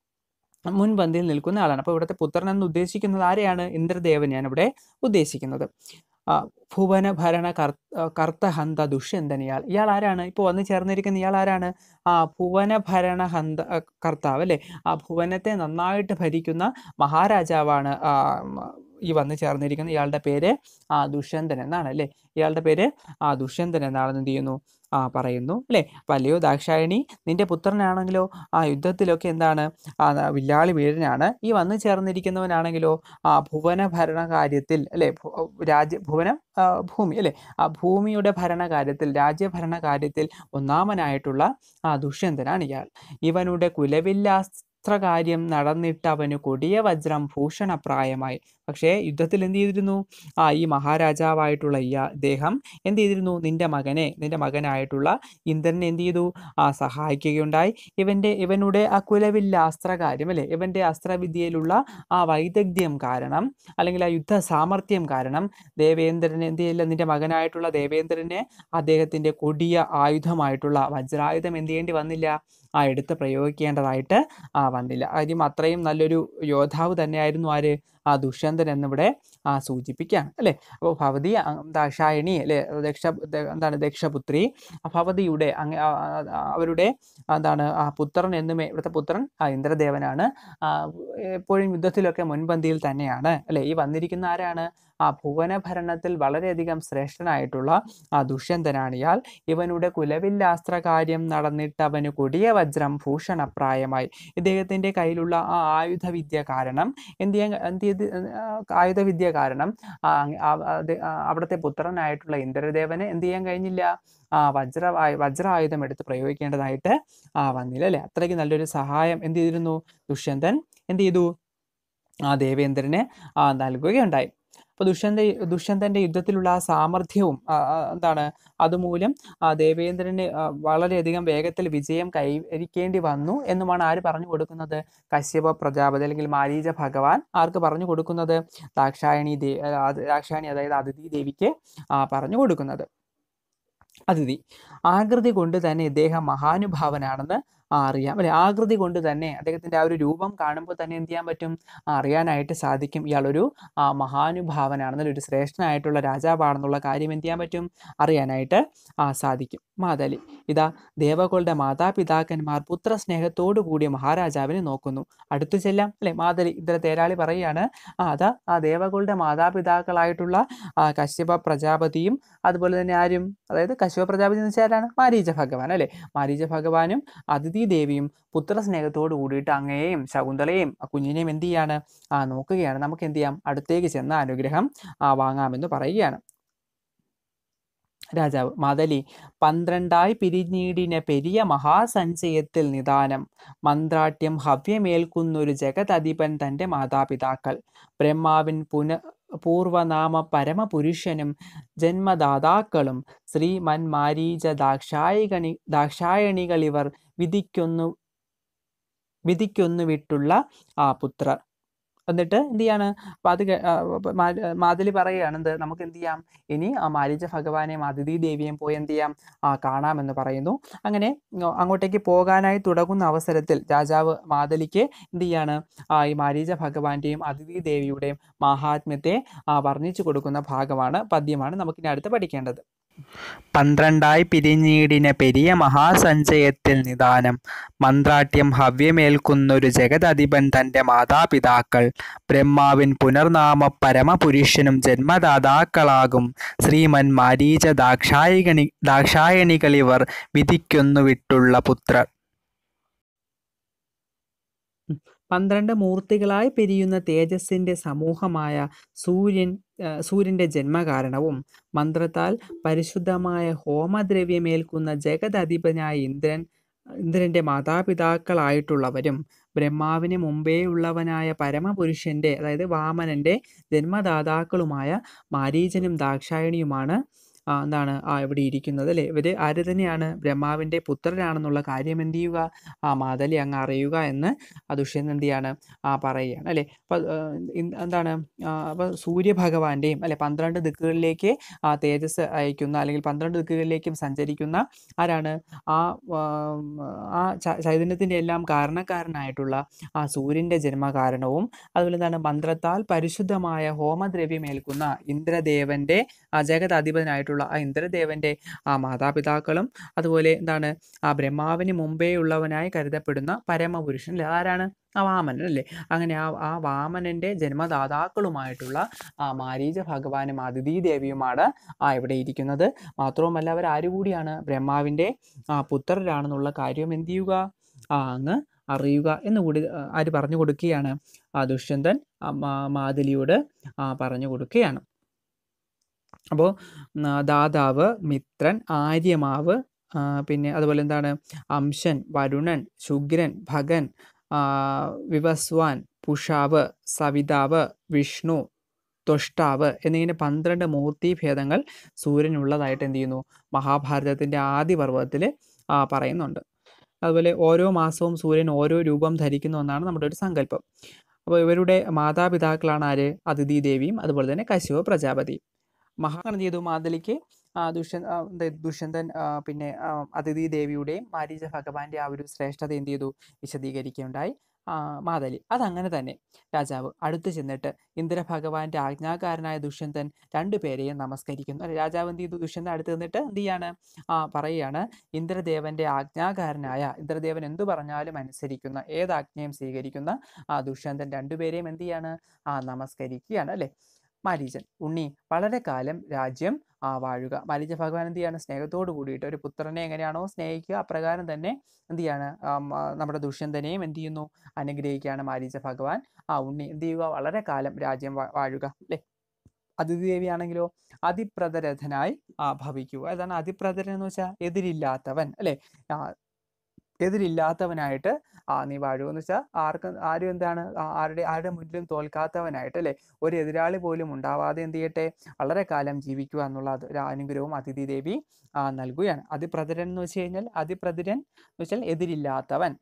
മുൻപന്തിയിൽ നിൽക്കുന്ന ആളാണ് അപ്പോൾ ഇവിടുത്തെ പുത്രൻ എന്ന് ഉദ്ദേശിക്കുന്നത് ആരെയാണ് ഇന്ദ്രദേവനെയാണ് ഇവിടെ ഉദ്ദേശിക്കുന്നത് ആ, ഭുവന ഭരണ കർ കർത്തഹന്ത ദുഷ്യന്തൻ ഇയാൾ ഇയാൾ ആരാണ് ഇപ്പോൾ വന്നു ചേർന്നിരിക്കുന്ന ഇയാൾ ആരാണ് ആ ഭുവന ഭരണ ഹന്ത ആ, കർത്താവ് അല്ലേ ആ ഭുവനത്തെ നന്നായിട്ട് ഭരിക്കുന്ന മഹാരാജാവാണ് ആ, മ, ഈ വന്നു ചേർന്നിരിക്കുന്ന ഇയാളുടെ പേര് ആ ദുഷ്യന്തൻ എന്നാണ് അല്ലേ ഇയാളുടെ പേര് ആ ദുഷ്യന്തൻ എന്നാണെന്ന് എന്ത് ചെയ്യുന്നു ആ പറയുന്നു അല്ലേ അപ്പോൾ അല്ലയോ ദാക്ഷായണി നിന്റെ പുത്രനാണെങ്കിലോ ആ യുദ്ധത്തിലൊക്കെ എന്താണ് ആ ന- വില്ലാളി വീരനാണ് ഈ വന്നു ചേർന്നിരിക്കുന്നവനാണെങ്കിലോ ആ ഭുവന ഭരണ കാര്യത്തിൽ അല്ലേ ഭു- രാജ്യ ഭുവനം ആ, ഭൂമി അല്ലേ ആ ഭൂമിയുടെ ഭരണകാര്യത്തിൽ രാജ്യഭരണ കാര്യത്തിൽ ഒന്നാമനായിട്ടുള്ള ആ ദുഷ്യന്തനാണ് ഇയാൾ ഇവനുടെ കുലവില്ലാസ്ത്രകാര്യം നടന്നിട്ട് അവന് കൊടിയ വജ്രം ഭൂഷണപ്രായമായി പക്ഷേ യുദ്ധത്തിൽ എന്ത് ചെയ്തിരുന്നു ആ ഈ മഹാരാജാവായിട്ടുള്ള ഈ അദ്ദേഹം എന്ത് ചെയ്തിരുന്നു നിന്റെ മകനെ നിന്റെ മകനായിട്ടുള്ള ഇന്ദ്രനെ എന്ത് ചെയ്തു ആ സഹായിക്കുകയുണ്ടായി ഇവന്റെ ഇവനുടെ ആ കുലവില്ല അസ്ത്രകാര്യം അല്ലേ ഇവന്റെ അസ്ത്രവിദ്യയിലുള്ള ആ വൈദഗ്ധ്യം കാരണം അല്ലെങ്കിൽ ആ യുദ്ധ സാമർഥ്യം കാരണം ദേവേന്ദ്രന് എന്ത് ചെയ്യില്ല നിന്റെ മകനായിട്ടുള്ള ദേവേന്ദ്രന് അദ്ദേഹത്തിന്റെ കൊടിയ ആയുധമായിട്ടുള്ള വജ്രായുധം എന്ത് ചെയ്യേണ്ടി വന്നില്ല ആ എടുത്ത് പ്രയോഗിക്കേണ്ടതായിട്ട് ആ വന്നില്ല കാര്യം അത്രയും നല്ലൊരു യോദ്ധാവ് തന്നെയായിരുന്നു ആര് ആ ദുഷ്യന്തൻ എന്നിവിടെ ആ സൂചിപ്പിക്കുകയാണ് അല്ലേ അപ്പോൾ ഭവതി അ- ദാക്ഷായണി അല്ലേ ദക്ഷ ദ- എന്താണ് ദക്ഷപുത്രി ആ ഭവതിയുടെ അങ്ങ് ആ- ആ- ആ- അവരുടെ എന്താണ് ആ പുത്രൻ എന്നുമേ ഇവിടുത്തെ പുത്രൻ ആ ഇന്ദ്രദേവനാണ് ആ എപ്പോഴും യുദ്ധത്തിലൊക്കെ മുൻപന്തിയിൽ തന്നെയാണ് അല്ലേ ഈ വന്നിരിക്കുന്ന ആരാണ് ആ ഭുവന ഭരണത്തിൽ വളരെയധികം ശ്രേഷ്ഠനായിട്ടുള്ള ആ ദുഷ്യന്തനാണ് ഇയാൾ ഇവനുടെ കുലവില്ലാസ്ത്രകാര്യം നടന്നിട്ട് അവന് കൊടിയ വജ്രം ഭൂഷണപ്രായമായി ഇദ്ദേഹത്തിന്റെ കയ്യിലുള്ള ആ ആയുധവിദ്യ കാരണം എന്ത് ചെയ്യാൻ എന്ത് ചെയ്ത് ആ, ആയുധവിദ്യ കാരണം ആ, അങ്ങ് ആ, അത് ആ, അവിടുത്തെ പുത്രനായിട്ടുള്ള ഇന്ദ്രദേവന് എന്ത് ചെയ്യാൻ കഴിഞ്ഞില്ല ആ വജ്ര ആയു- വജ്രായുധം എടുത്ത് പ്രയോഗിക്കേണ്ടതായിട്ട് ആ വന്നില്ല അല്ലെ അത്രയ്ക്ക് നല്ലൊരു സഹായം എന്ത് ചെയ്തിരുന്നു ദുഷ്യന്തൻ എന്ത് ചെയ്തു ആ ദേവേന്ദ്രന് ആ നൽകുകയുണ്ടായി അപ്പോൾ ദുഷ്യന്ത ദുഷ്യന്തന്റെ യുദ്ധത്തിലുള്ള ആ സാമർഥ്യവും ആ, ആ, എന്താണ് അതുമൂലം ആ ദേവേന്ദ്രന് ആ, വളരെയധികം വേഗത്തിൽ വിജയം കൈവരിക്കേണ്ടി വന്നു എന്നുമാണ് ആര് പറഞ്ഞു കൊടുക്കുന്നത് കശ്യപ പ്രജാപതി അല്ലെങ്കിൽ മാരീച ഭഗവാൻ ആർക്ക് പറഞ്ഞു കൊടുക്കുന്നത് ദാക്ഷായണി ദേ ആ, അത് ദാക്ഷായണി അതായത് അതിഥി ദേവിക്ക് ആ, പറഞ്ഞു കൊടുക്കുന്നത് അതിഥി ആകൃതി കൊണ്ട് തന്നെ ഇദ്ദേഹം മഹാനുഭാവനാണെന്ന് ആ, അറിയാം അല്ലെ ആകൃതി കൊണ്ട് തന്നെ അദ്ദേഹത്തിന്റെ ആ ഒരു രൂപം കാണുമ്പോൾ തന്നെ എന്ത് ചെയ്യാൻ പറ്റും ആ, അറിയാനായിട്ട് സാധിക്കും ഇയാളൊരു ആ, മഹാനുഭാവനാണെന്നുള്ള ഒരു ശ്രേഷ്ഠനായിട്ടുള്ള രാജാവാണെന്നുള്ള കാര്യം എന്ത് ചെയ്യാൻ പറ്റും അറിയാനായിട്ട് ആ, സാധിക്കും മാതലി ഇതാ ദേവകളുടെ മാതാപിതാക്കന്മാർ പുത്രസ്നേഹത്തോടു കൂടിയ മഹാരാജാവിനെ നോക്കുന്നു അടുത്തു ചെല്ലാം അല്ലെ മാതലി ഇത്ര തേരാളി പറയുകയാണ് ആ അതാ ആ ദേവകളുടെ മാതാപിതാക്കളായിട്ടുള്ള ആ, കശ്യപ പ്രജാപതിയും അതുപോലെ തന്നെ ആരും അതായത് കശ്യപ പ്രജാപതി എന്ന് വെച്ചാൽ ആരാണ് മാരീച ഭഗവാൻ അല്ലെ മാരീച ഭഗവാനും അതിഥി ദേവിയും പുത്രസ്നേഹത്തോട് കൂടിയിട്ട് അങ്ങയെയും ശകുന്തളയെയും ആ കുഞ്ഞിനെയും എന്ത് ചെയ്യാണ് ആ നോക്കുകയാണ് നമുക്ക് എന്ത് ചെയ്യാം അടുത്തേക്ക് ചെന്ന അനുഗ്രഹം ആ വാങ്ങാമെന്ന് പറയുകയാണ് രാജാവ് മാതലി പന്ത്രണ്ടായി പിരിഞ്ഞീടിന പെരിയ മഹാസഞ്ചയത്തിൽ നിദാനം മന്ത്രാട്യം ഹവ്യമേൽക്കുന്നൊരു ജഗതധിപൻ തൻ്റെ മാതാപിതാക്കൾ ബ്രഹ്മാവിൻ പുന പൂർവനാമ പരമപുരുഷനും ജന്മദാതാക്കളും ശ്രീമന്മാരീച ദാക്ഷായികണി ദാക്ഷായണികളിവർ വിധിക്കൊന്നു വിധിക്കൊന്നു വിട്ടുള്ള ആ പുത്രർ എന്നിട്ട് എന്ത് ചെയ്യാണ് അപ്പൊ അത് കേ- ആ, പ- മാ- മാതിലി പറയുകയാണ് എന്ത് നമുക്ക് എന്ത് ചെയ്യാം ഇനി ആ മാരീച ഭഗവാനെയും അതിഥി ദേവിയെയും പോയി എന്ത് ചെയ്യാം ആ കാണാമെന്ന് പറയുന്നു അങ്ങനെ ഉം, അങ്ങോട്ടേക്ക് പോകാനായി തുടങ്ങുന്ന അവസരത്തിൽ രാജാവ് മാതലിക്ക് എന്ത് ചെയ്യാണ് ആ ഈ മാരീച ഭഗവാന്റെയും അതിഥി ദേവിയുടെയും മാഹാത്മ്യത്തെ ആ വർണ്ണിച്ചു കൊടുക്കുന്ന ഭാഗമാണ് പദ്യമാണ് നമുക്കിനി അടുത്ത് പഠിക്കേണ്ടത് പന്ത്രണ്ടായി പിരിഞ്ഞീടിന പെരിയ മഹാസഞ്ചയത്തിൽ നിദാനം മന്ത്രാട്യം ഹവ്യമേൽക്കുന്നൊരു ജഗതധിപൻ തൻ്റെ മാതാപിതാക്കൾ ബ്രഹ്മാവിൻ പുനർനാമ പരമപുരുഷനും ജന്മദാതാക്കളാകും ശ്രീമൻ മാരീച ദാക്ഷായികണി ദാക്ഷായണികളിവർ വിധിക്കൊന്നു വിട്ടുള്ള പുത്രർ പന്ത്രണ്ട് മൂർത്തികളായി പിരിയുന്ന തേജസ്സിന്റെ സമൂഹമായ സൂര്യൻ ആ, സൂര്യന്റെ ജന്മകാരണവും മന്ത്രത്താൽ പരിശുദ്ധമായ ഹോമദ്രവ്യമേൽക്കുന്ന ജഗതധിപനായ ഇന്ദ്രൻ ഇന്ദ്രന്റെ മാതാപിതാക്കളായിട്ടുള്ളവരും ബ്രഹ്മാവിന് മുമ്പേ ഉള്ളവനായ പരമപുരുഷന്റെ അതായത് വാമനന്റെ ജന്മദാതാക്കളുമായ മാരീചനും ദാക്ഷായണിയുമാണ് ആ, എന്താണ് ആ ഇവിടെ ഇരിക്കുന്നത് അല്ലേ ഇവർ ആര് തന്നെയാണ് ബ്രഹ്മാവിൻ്റെ പുത്രരാണെന്നുള്ള കാര്യം എന്ത് ചെയ്യുക ആ മാതലി അങ്ങ് അറിയുക എന്ന് ആ ദുഷ്യന്തൻ എന്ത് ചെയ്യാണ് ആ പറയുകയാണ് അല്ലേ അപ്പോൾ എന്താണ് അപ്പോൾ സൂര്യഭഗവാന്റെയും അല്ലെ പന്ത്രണ്ട് ദിക്കുകളിലേക്ക് ആ തേജസ് അയക്കുന്ന അല്ലെങ്കിൽ പന്ത്രണ്ട് ദിക്കുകളിലേക്കും സഞ്ചരിക്കുന്ന ആരാണ് ആ ആം, ആ ച- ചൈതന്യത്തിൻ്റെ എല്ലാം കാരണക്കാരനായിട്ടുള്ള ആ സൂര്യൻ്റെ ജന്മകാരണവും അതുപോലെ എന്താണ് മന്ത്രത്താൽ പരിശുദ്ധമായ ഹോമദ്രവ്യം ഏൽക്കുന്ന ഇന്ദ്രദേവന്റെ ആ ജഗതധിപനായിട്ടുള്ള ആ ഇന്ദ്രദേവന്റെ ആ മാതാപിതാക്കളും അതുപോലെ എന്താണ് ആ ബ്രഹ്മാവിന് മുമ്പേ ഉള്ളവനായി കരുതപ്പെടുന്ന പരമപുരുഷൻ അല്ലേ ആരാണ് ആ വാമനൻ അല്ലേ അങ്ങനെ ആ ആ വാമനന്റെ ജന്മദാതാക്കളുമായിട്ടുള്ള ആ മാരീച ഭഗവാനും അതിഥി ദേവിയുമാണ് ആ ഇവിടെ ഇരിക്കുന്നത് മാത്രവുമല്ല അവർ ആര് കൂടിയാണ് ബ്രഹ്മാവിന്റെ ആ പുത്രരാണെന്നുള്ള കാര്യം എന്ത് ചെയ്യുക ആ അങ്ങ് അറിയുക എന്നുകൂടി ആ, ആര് പറഞ്ഞു കൊടുക്കുകയാണ് ആ ദുഷ്യന്തൻ ആ മാ- മാതുലിയോട് ആ പറഞ്ഞു കൊടുക്കുകയാണ് അപ്പോൾ ദാതാവ് മിത്രൻ ആര്യമാവ് ആ, പിന്നെ അതുപോലെ എന്താണ് അംശൻ വരുണൻ ശുഗ്രൻ ഭഗൻ ആ, വിവസ്വാൻ പുഷാവ് സവിതാവ് വിഷ്ണു ത്വഷ്ടാവ് എന്നിങ്ങനെ പന്ത്രണ്ട് മൂർത്തിഭേദങ്ങൾ സൂര്യനുള്ളതായിട്ട് എന്ത് ചെയ്യുന്നു മഹാഭാരതത്തിൻ്റെ ആദ്യ പർവ്വതത്തിൽ പറയുന്നുണ്ട് അതുപോലെ ഓരോ മാസവും സൂര്യൻ ഓരോ രൂപം ധരിക്കുന്നു എന്നാണ് നമ്മുടെ ഒരു സങ്കല്പം അപ്പോൾ ഇവരുടെ മാതാപിതാക്കളാണ് ആര് അതിഥി ദേവിയും അതുപോലെ തന്നെ കശ്യപ പ്രജാപതി മഹാകർണ ചെയ്തു മാതലിക്ക് ആ, ദുഷ്യൻ ആ, എന്ത് ദുഷ്യന്തൻ ആ, പിന്നെ ആ, അതിഥി ദേവിയുടെയും മാരീച ഭഗവാന്റെ ആ ഒരു ശ്രേഷ്ഠത എന്ത് ചെയ്തു വിശദീകരിക്കുകയുണ്ടായി ആ, മാതലി അതങ്ങനെ തന്നെ രാജാവ് അടുത്ത് ചെന്നിട്ട് ഇന്ദ്രഭഗവാന്റെ ആജ്ഞാകാരനായ ദുഷ്യന്തൻ രണ്ടുപേരെയും നമസ്കരിക്കുന്നു അല്ലെ രാജാവ് എന്ത് ചെയ്തു ദുഷ്യന്തൻ അടുത്ത് നിന്നിട്ട് എന്ത് ചെയ്യാണ് ആ പറയുകയാണ് ഇന്ദ്രദേവന്റെ ആജ്ഞാകാരനായ ഇന്ദ്രദേവൻ എന്തു പറഞ്ഞാലും അനുസരിക്കുന്ന ഏത് ആജ്ഞയും സ്വീകരിക്കുന്ന ആ ദുഷ്യന്തൻ രണ്ടുപേരെയും എന്ത് ചെയ്യാണ് ആ നമസ്കരിക്കുകയാണ് അല്ലെ മാരീചൻ ഉണ്ണി വളരെ കാലം രാജ്യം ആ വാഴുക മാരീച ഭഗവാൻ എന്ത് ചെയ്യാണ് സ്നേഹത്തോട് കൂടിയിട്ട് ഒരു പുത്രനെ എങ്ങനെയാണോ സ്നേഹിക്കുക അപ്രകാരം തന്നെ എന്ത് ചെയ്യാണ് ആം, ആ, നമ്മുടെ ദുഷ്യന്തനെയും എന്ത് ചെയ്യുന്നു അനുഗ്രഹിക്കുകയാണ് മാരീച ഭഗവാൻ ആ ഉണ്ണി എന്ത് ചെയ്യുക വളരെ കാലം രാജ്യം വാ- വാഴുക അല്ലേ അതിഥി ദേവിയാണെങ്കിലോ അതിപ്രതരഥനായി ആ ഭവിക്കുക അതാണ് അതിപ്രതരൻ എന്ന് വെച്ചാൽ എതിരില്ലാത്തവൻ അല്ലേ ആ, എതിരില്ലാത്തവനായിട്ട് ആ നീ വാഴുക എന്ന് വെച്ചാൽ ആർക്കും ആരും എന്താണ് ആ, ആരുടെ ആരുടെ മുന്നിലും തോൽക്കാത്തവനായിട്ട് അല്ലേ ഒരു എതിരാളി പോലും ഉണ്ടാവാതെ എന്ത് ചെയ്യട്ടെ വളരെ കാലം ജീവിക്കുക എന്നുള്ള അത് ഒരു അനുഗ്രഹവും അതിഥി ദേവി ആ, നൽകുകയാണ് അതിപ്രതരൻ എന്ന് വെച്ച് കഴിഞ്ഞാൽ അതിപ്രതിരൻ എന്ന് വെച്ചാൽ എതിരില്ലാത്തവൻ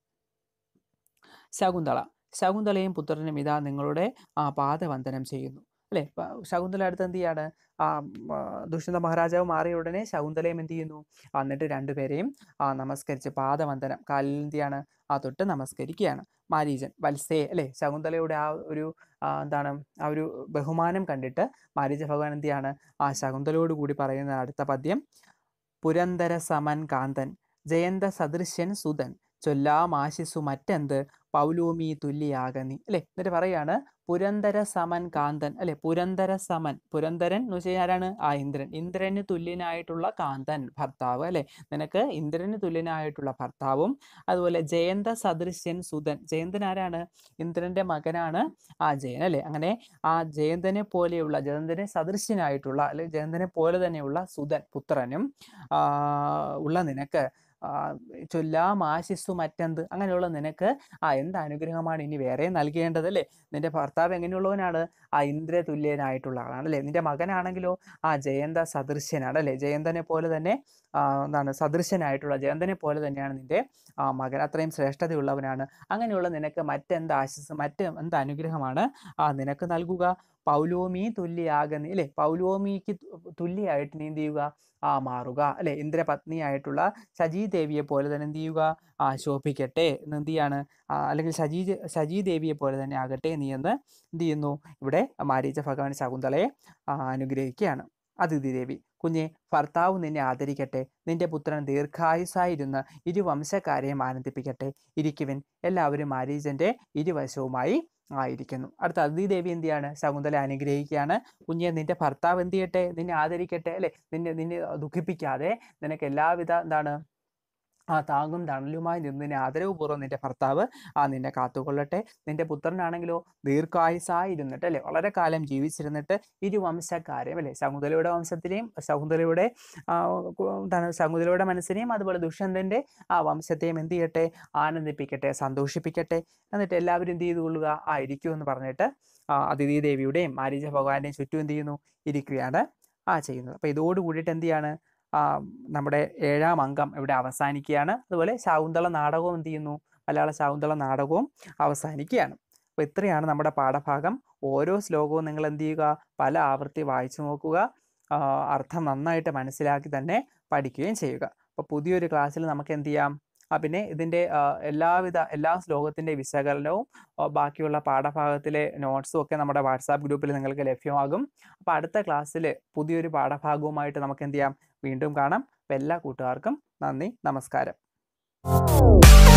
ശകുന്തള ശകുന്തളയും പുത്രനും ഇതാ നിങ്ങളുടെ ആ പാദവന്ദനം ചെയ്യുന്നു അല്ലേ പ- ശകുന്തള അടുത്ത് എന്ത് ചെയ്യാണ് ആ ആ, ദുഷ്യന്ത മഹാരാജാവ് മാറിയ ഉടനെ ശകുന്തളയും എന്ത് ചെയ്യുന്നു ആ, എന്നിട്ട് രണ്ടുപേരെയും ആ നമസ്കരിച്ച് പാദവന്ദനം കാലിൽ എന്ത് ചെയ്യാണ് ആ തൊട്ട് നമസ്കരിക്കുകയാണ് മാരീചൻ വത്സേ അല്ലേ ശകുന്തളയുടെ ആ ഒരു ആ, എന്താണ് ആ ഒരു ബഹുമാനം കണ്ടിട്ട് മാരീച ഭഗവാൻ എന്ത് ചെയ്യാണ് ആ ശകുന്തളയോട് കൂടി പറയുന്ന അടുത്ത പദ്യം പുരന്തര സമൻ കാന്തൻ ജയന്ത സദൃശ്യൻ സുതൻ ചൊല്ലാമാശിസു മറ്റെന്ത് പൗലോമി തുല്യാകനി അല്ലെ എന്നിട്ട് പറയാണ് പുരന്തര സമൻ കാന്തൻ അല്ലെ പുരന്തര സമൻ പുരന്തരൻ എന്ന് വെച്ചാൽ ആരാണ് ആ ഇന്ദ്രൻ ഇന്ദ്രന് തുല്യനായിട്ടുള്ള കാന്തൻ ഭർത്താവ് അല്ലെ നിനക്ക് ഇന്ദ്രന് തുല്യനായിട്ടുള്ള ഭർത്താവും അതുപോലെ ജയന്ത സദൃശ്യൻ സുതൻ ജയന്തൻ ആരാണ് ഇന്ദ്രന്റെ മകനാണ് ആ ജയൻ അല്ലെ അങ്ങനെ ആ ജയന്തനെ പോലെയുള്ള ജയന്തനെ സദൃശ്യനായിട്ടുള്ള അല്ലെങ്കിൽ ജയന്തനെ പോലെ തന്നെയുള്ള സുതൻ പുത്രനും ആ, ഉള്ള നിനക്ക് ആ, ചൊല്ലാം ആശിസ്സു മറ്റെന്ത് അങ്ങനെയുള്ള നിനക്ക് ആ എന്ത് അനുഗ്രഹമാണ് ഇനി വേറെ നൽകേണ്ടത് അല്ലേ നിന്റെ ഭർത്താവ് എങ്ങനെയുള്ളവനാണ് ആ ഇന്ദ്ര തുല്യനായിട്ടുള്ള ആളാണ് അല്ലേ നിന്റെ മകനാണെങ്കിലോ ആ ജയന്ത സദൃശ്യനാണ് അല്ലേ ജയന്തനെ പോലെ തന്നെ ആ, എന്താണ് സദൃശ്യനായിട്ടുള്ള ജയന്തനെ പോലെ തന്നെയാണ് നിന്റെ ആ മകൻ അത്രയും ശ്രേഷ്ഠതയുള്ളവനാണ് അങ്ങനെയുള്ള നിനക്ക് മറ്റെന്ത് ആശിസ് മറ്റ് എന്ത് അനുഗ്രഹമാണ് ആ നിനക്ക് നൽകുക പൗലോമി തുല്യാകുന്ന അല്ലേ പൗലോമിക്ക് തു- തുല്യമായിട്ട് നീ എന്ത് ചെയ്യുക ആ മാറുക അല്ലെ ഇന്ദ്രപത്നിയായിട്ടുള്ള ശചീ ദേവിയെ പോലെ തന്നെ എന്ത് ചെയ്യുക ആ ശോഭിക്കട്ടെ എന്ന് എന്ത് ചെയ്യാണ് ആ, അല്ലെങ്കിൽ ശചീ ശചീ ദേവിയെ പോലെ തന്നെ ആകട്ടെ നീ എന്ന് എന്ത് ചെയ്യുന്നു ഇവിടെ മാരീച ഭഗവാൻ ശകുന്തളയെ ആ, അനുഗ്രഹിക്കുകയാണ് അതിഥി ദേവി കുഞ്ഞെ ഭർത്താവ് നിന്നെ ആദരിക്കട്ടെ നിന്റെ പുത്രൻ ദീർഘായുസായിരുന്ന് ഇരുവംശക്കാരെയും ആനന്ദിപ്പിക്കട്ടെ ഇരിക്കുവിൻ എല്ലാവരും മാരീചന്റെ ഇരുവശവുമായി ആയിരിക്കുന്നു അടുത്ത അതിഥി ദേവി എന്ത് ചെയ്യാണ് ശകുന്തല അനുഗ്രഹിക്കുകയാണ് കുഞ്ഞെ നിന്റെ ഭർത്താവ് എന്ത് ചെയ്യട്ടെ നിന്നെ ആദരിക്കട്ടെ അല്ലെ നിന്നെ നിന്നെ ദുഃഖിപ്പിക്കാതെ നിനക്ക് എല്ലാവിധ എന്താണ് ആ താങ്ങും തണലുമായി നിന്ന് നിന്നെ ആദരവുപൂർവ്വം നിന്റെ ഭർത്താവ് ആ നിന്നെ കാത്തുകൊള്ളട്ടെ നിന്റെ പുത്രനാണെങ്കിലോ ദീർഘായുസായിരുന്നിട്ട് അല്ലെ വളരെ കാലം ജീവിച്ചിരുന്നിട്ട് ഇരുവംശക്കാരെയും അല്ലെ ശകുന്തലയുടെ വംശത്തിനെയും ശകുന്തലയുടെ ആ, കു- എന്താണ് ശകുന്തലയുടെ മനസ്സിനെയും അതുപോലെ ദുഷ്യന്തന്റെ ആ വംശത്തെയും എന്ത് ചെയ്യട്ടെ ആനന്ദിപ്പിക്കട്ടെ സന്തോഷിപ്പിക്കട്ടെ എന്നിട്ട് എല്ലാവരും എന്ത് ചെയ്തു കൊള്ളുക ആ ഇരിക്കൂ എന്ന് പറഞ്ഞിട്ട് ആ, അതിഥി ദേവിയുടെയും മാരീച ഭഗവാന്റെയും ചുറ്റും എന്ത് ചെയ്യുന്നു ഇരിക്കുകയാണ് ആ ചെയ്യുന്നത് അപ്പോൾ ഇതോട് കൂടിയിട്ട് എന്ത് ചെയ്യാണ് ആ, നമ്മുടെ ഏഴാം അംഗം ഇവിടെ അവസാനിക്കുകയാണ് അതുപോലെ ശാകുന്തള നാടകവും എന്ത് ചെയ്യുന്നു മലയാള ശാകുന്തള നാടകവും അവസാനിക്കുകയാണ് അപ്പോൾ ഇത്രയാണ് നമ്മുടെ പാഠഭാഗം ഓരോ ശ്ലോകവും നിങ്ങൾ എന്ത് ചെയ്യുക പല ആവർത്തി വായിച്ചു നോക്കുക ആ, അർത്ഥം നന്നായിട്ട് മനസ്സിലാക്കി തന്നെ പഠിക്കുകയും ചെയ്യുക അപ്പോൾ പുതിയൊരു ക്ലാസ്സിൽ നമുക്ക് എന്ത് ചെയ്യാം ആ പിന്നെ ഇതിൻ്റെ ആ, എല്ലാവിധ എല്ലാ ശ്ലോകത്തിൻ്റെ വിശകലനവും ആ, ബാക്കിയുള്ള പാഠഭാഗത്തിലെ നോട്ട്സും ഒക്കെ നമ്മുടെ വാട്സാപ്പ് ഗ്രൂപ്പിൽ നിങ്ങൾക്ക് ലഭ്യമാകും അപ്പോൾ അടുത്ത ക്ലാസ്സിൽ പുതിയൊരു പാഠഭാഗവുമായിട്ട് നമുക്ക് എന്ത് ചെയ്യാം വീണ്ടും കാണാം അപ്പോൾ എല്ലാ കൂട്ടുകാർക്കും നന്ദി നമസ്കാരം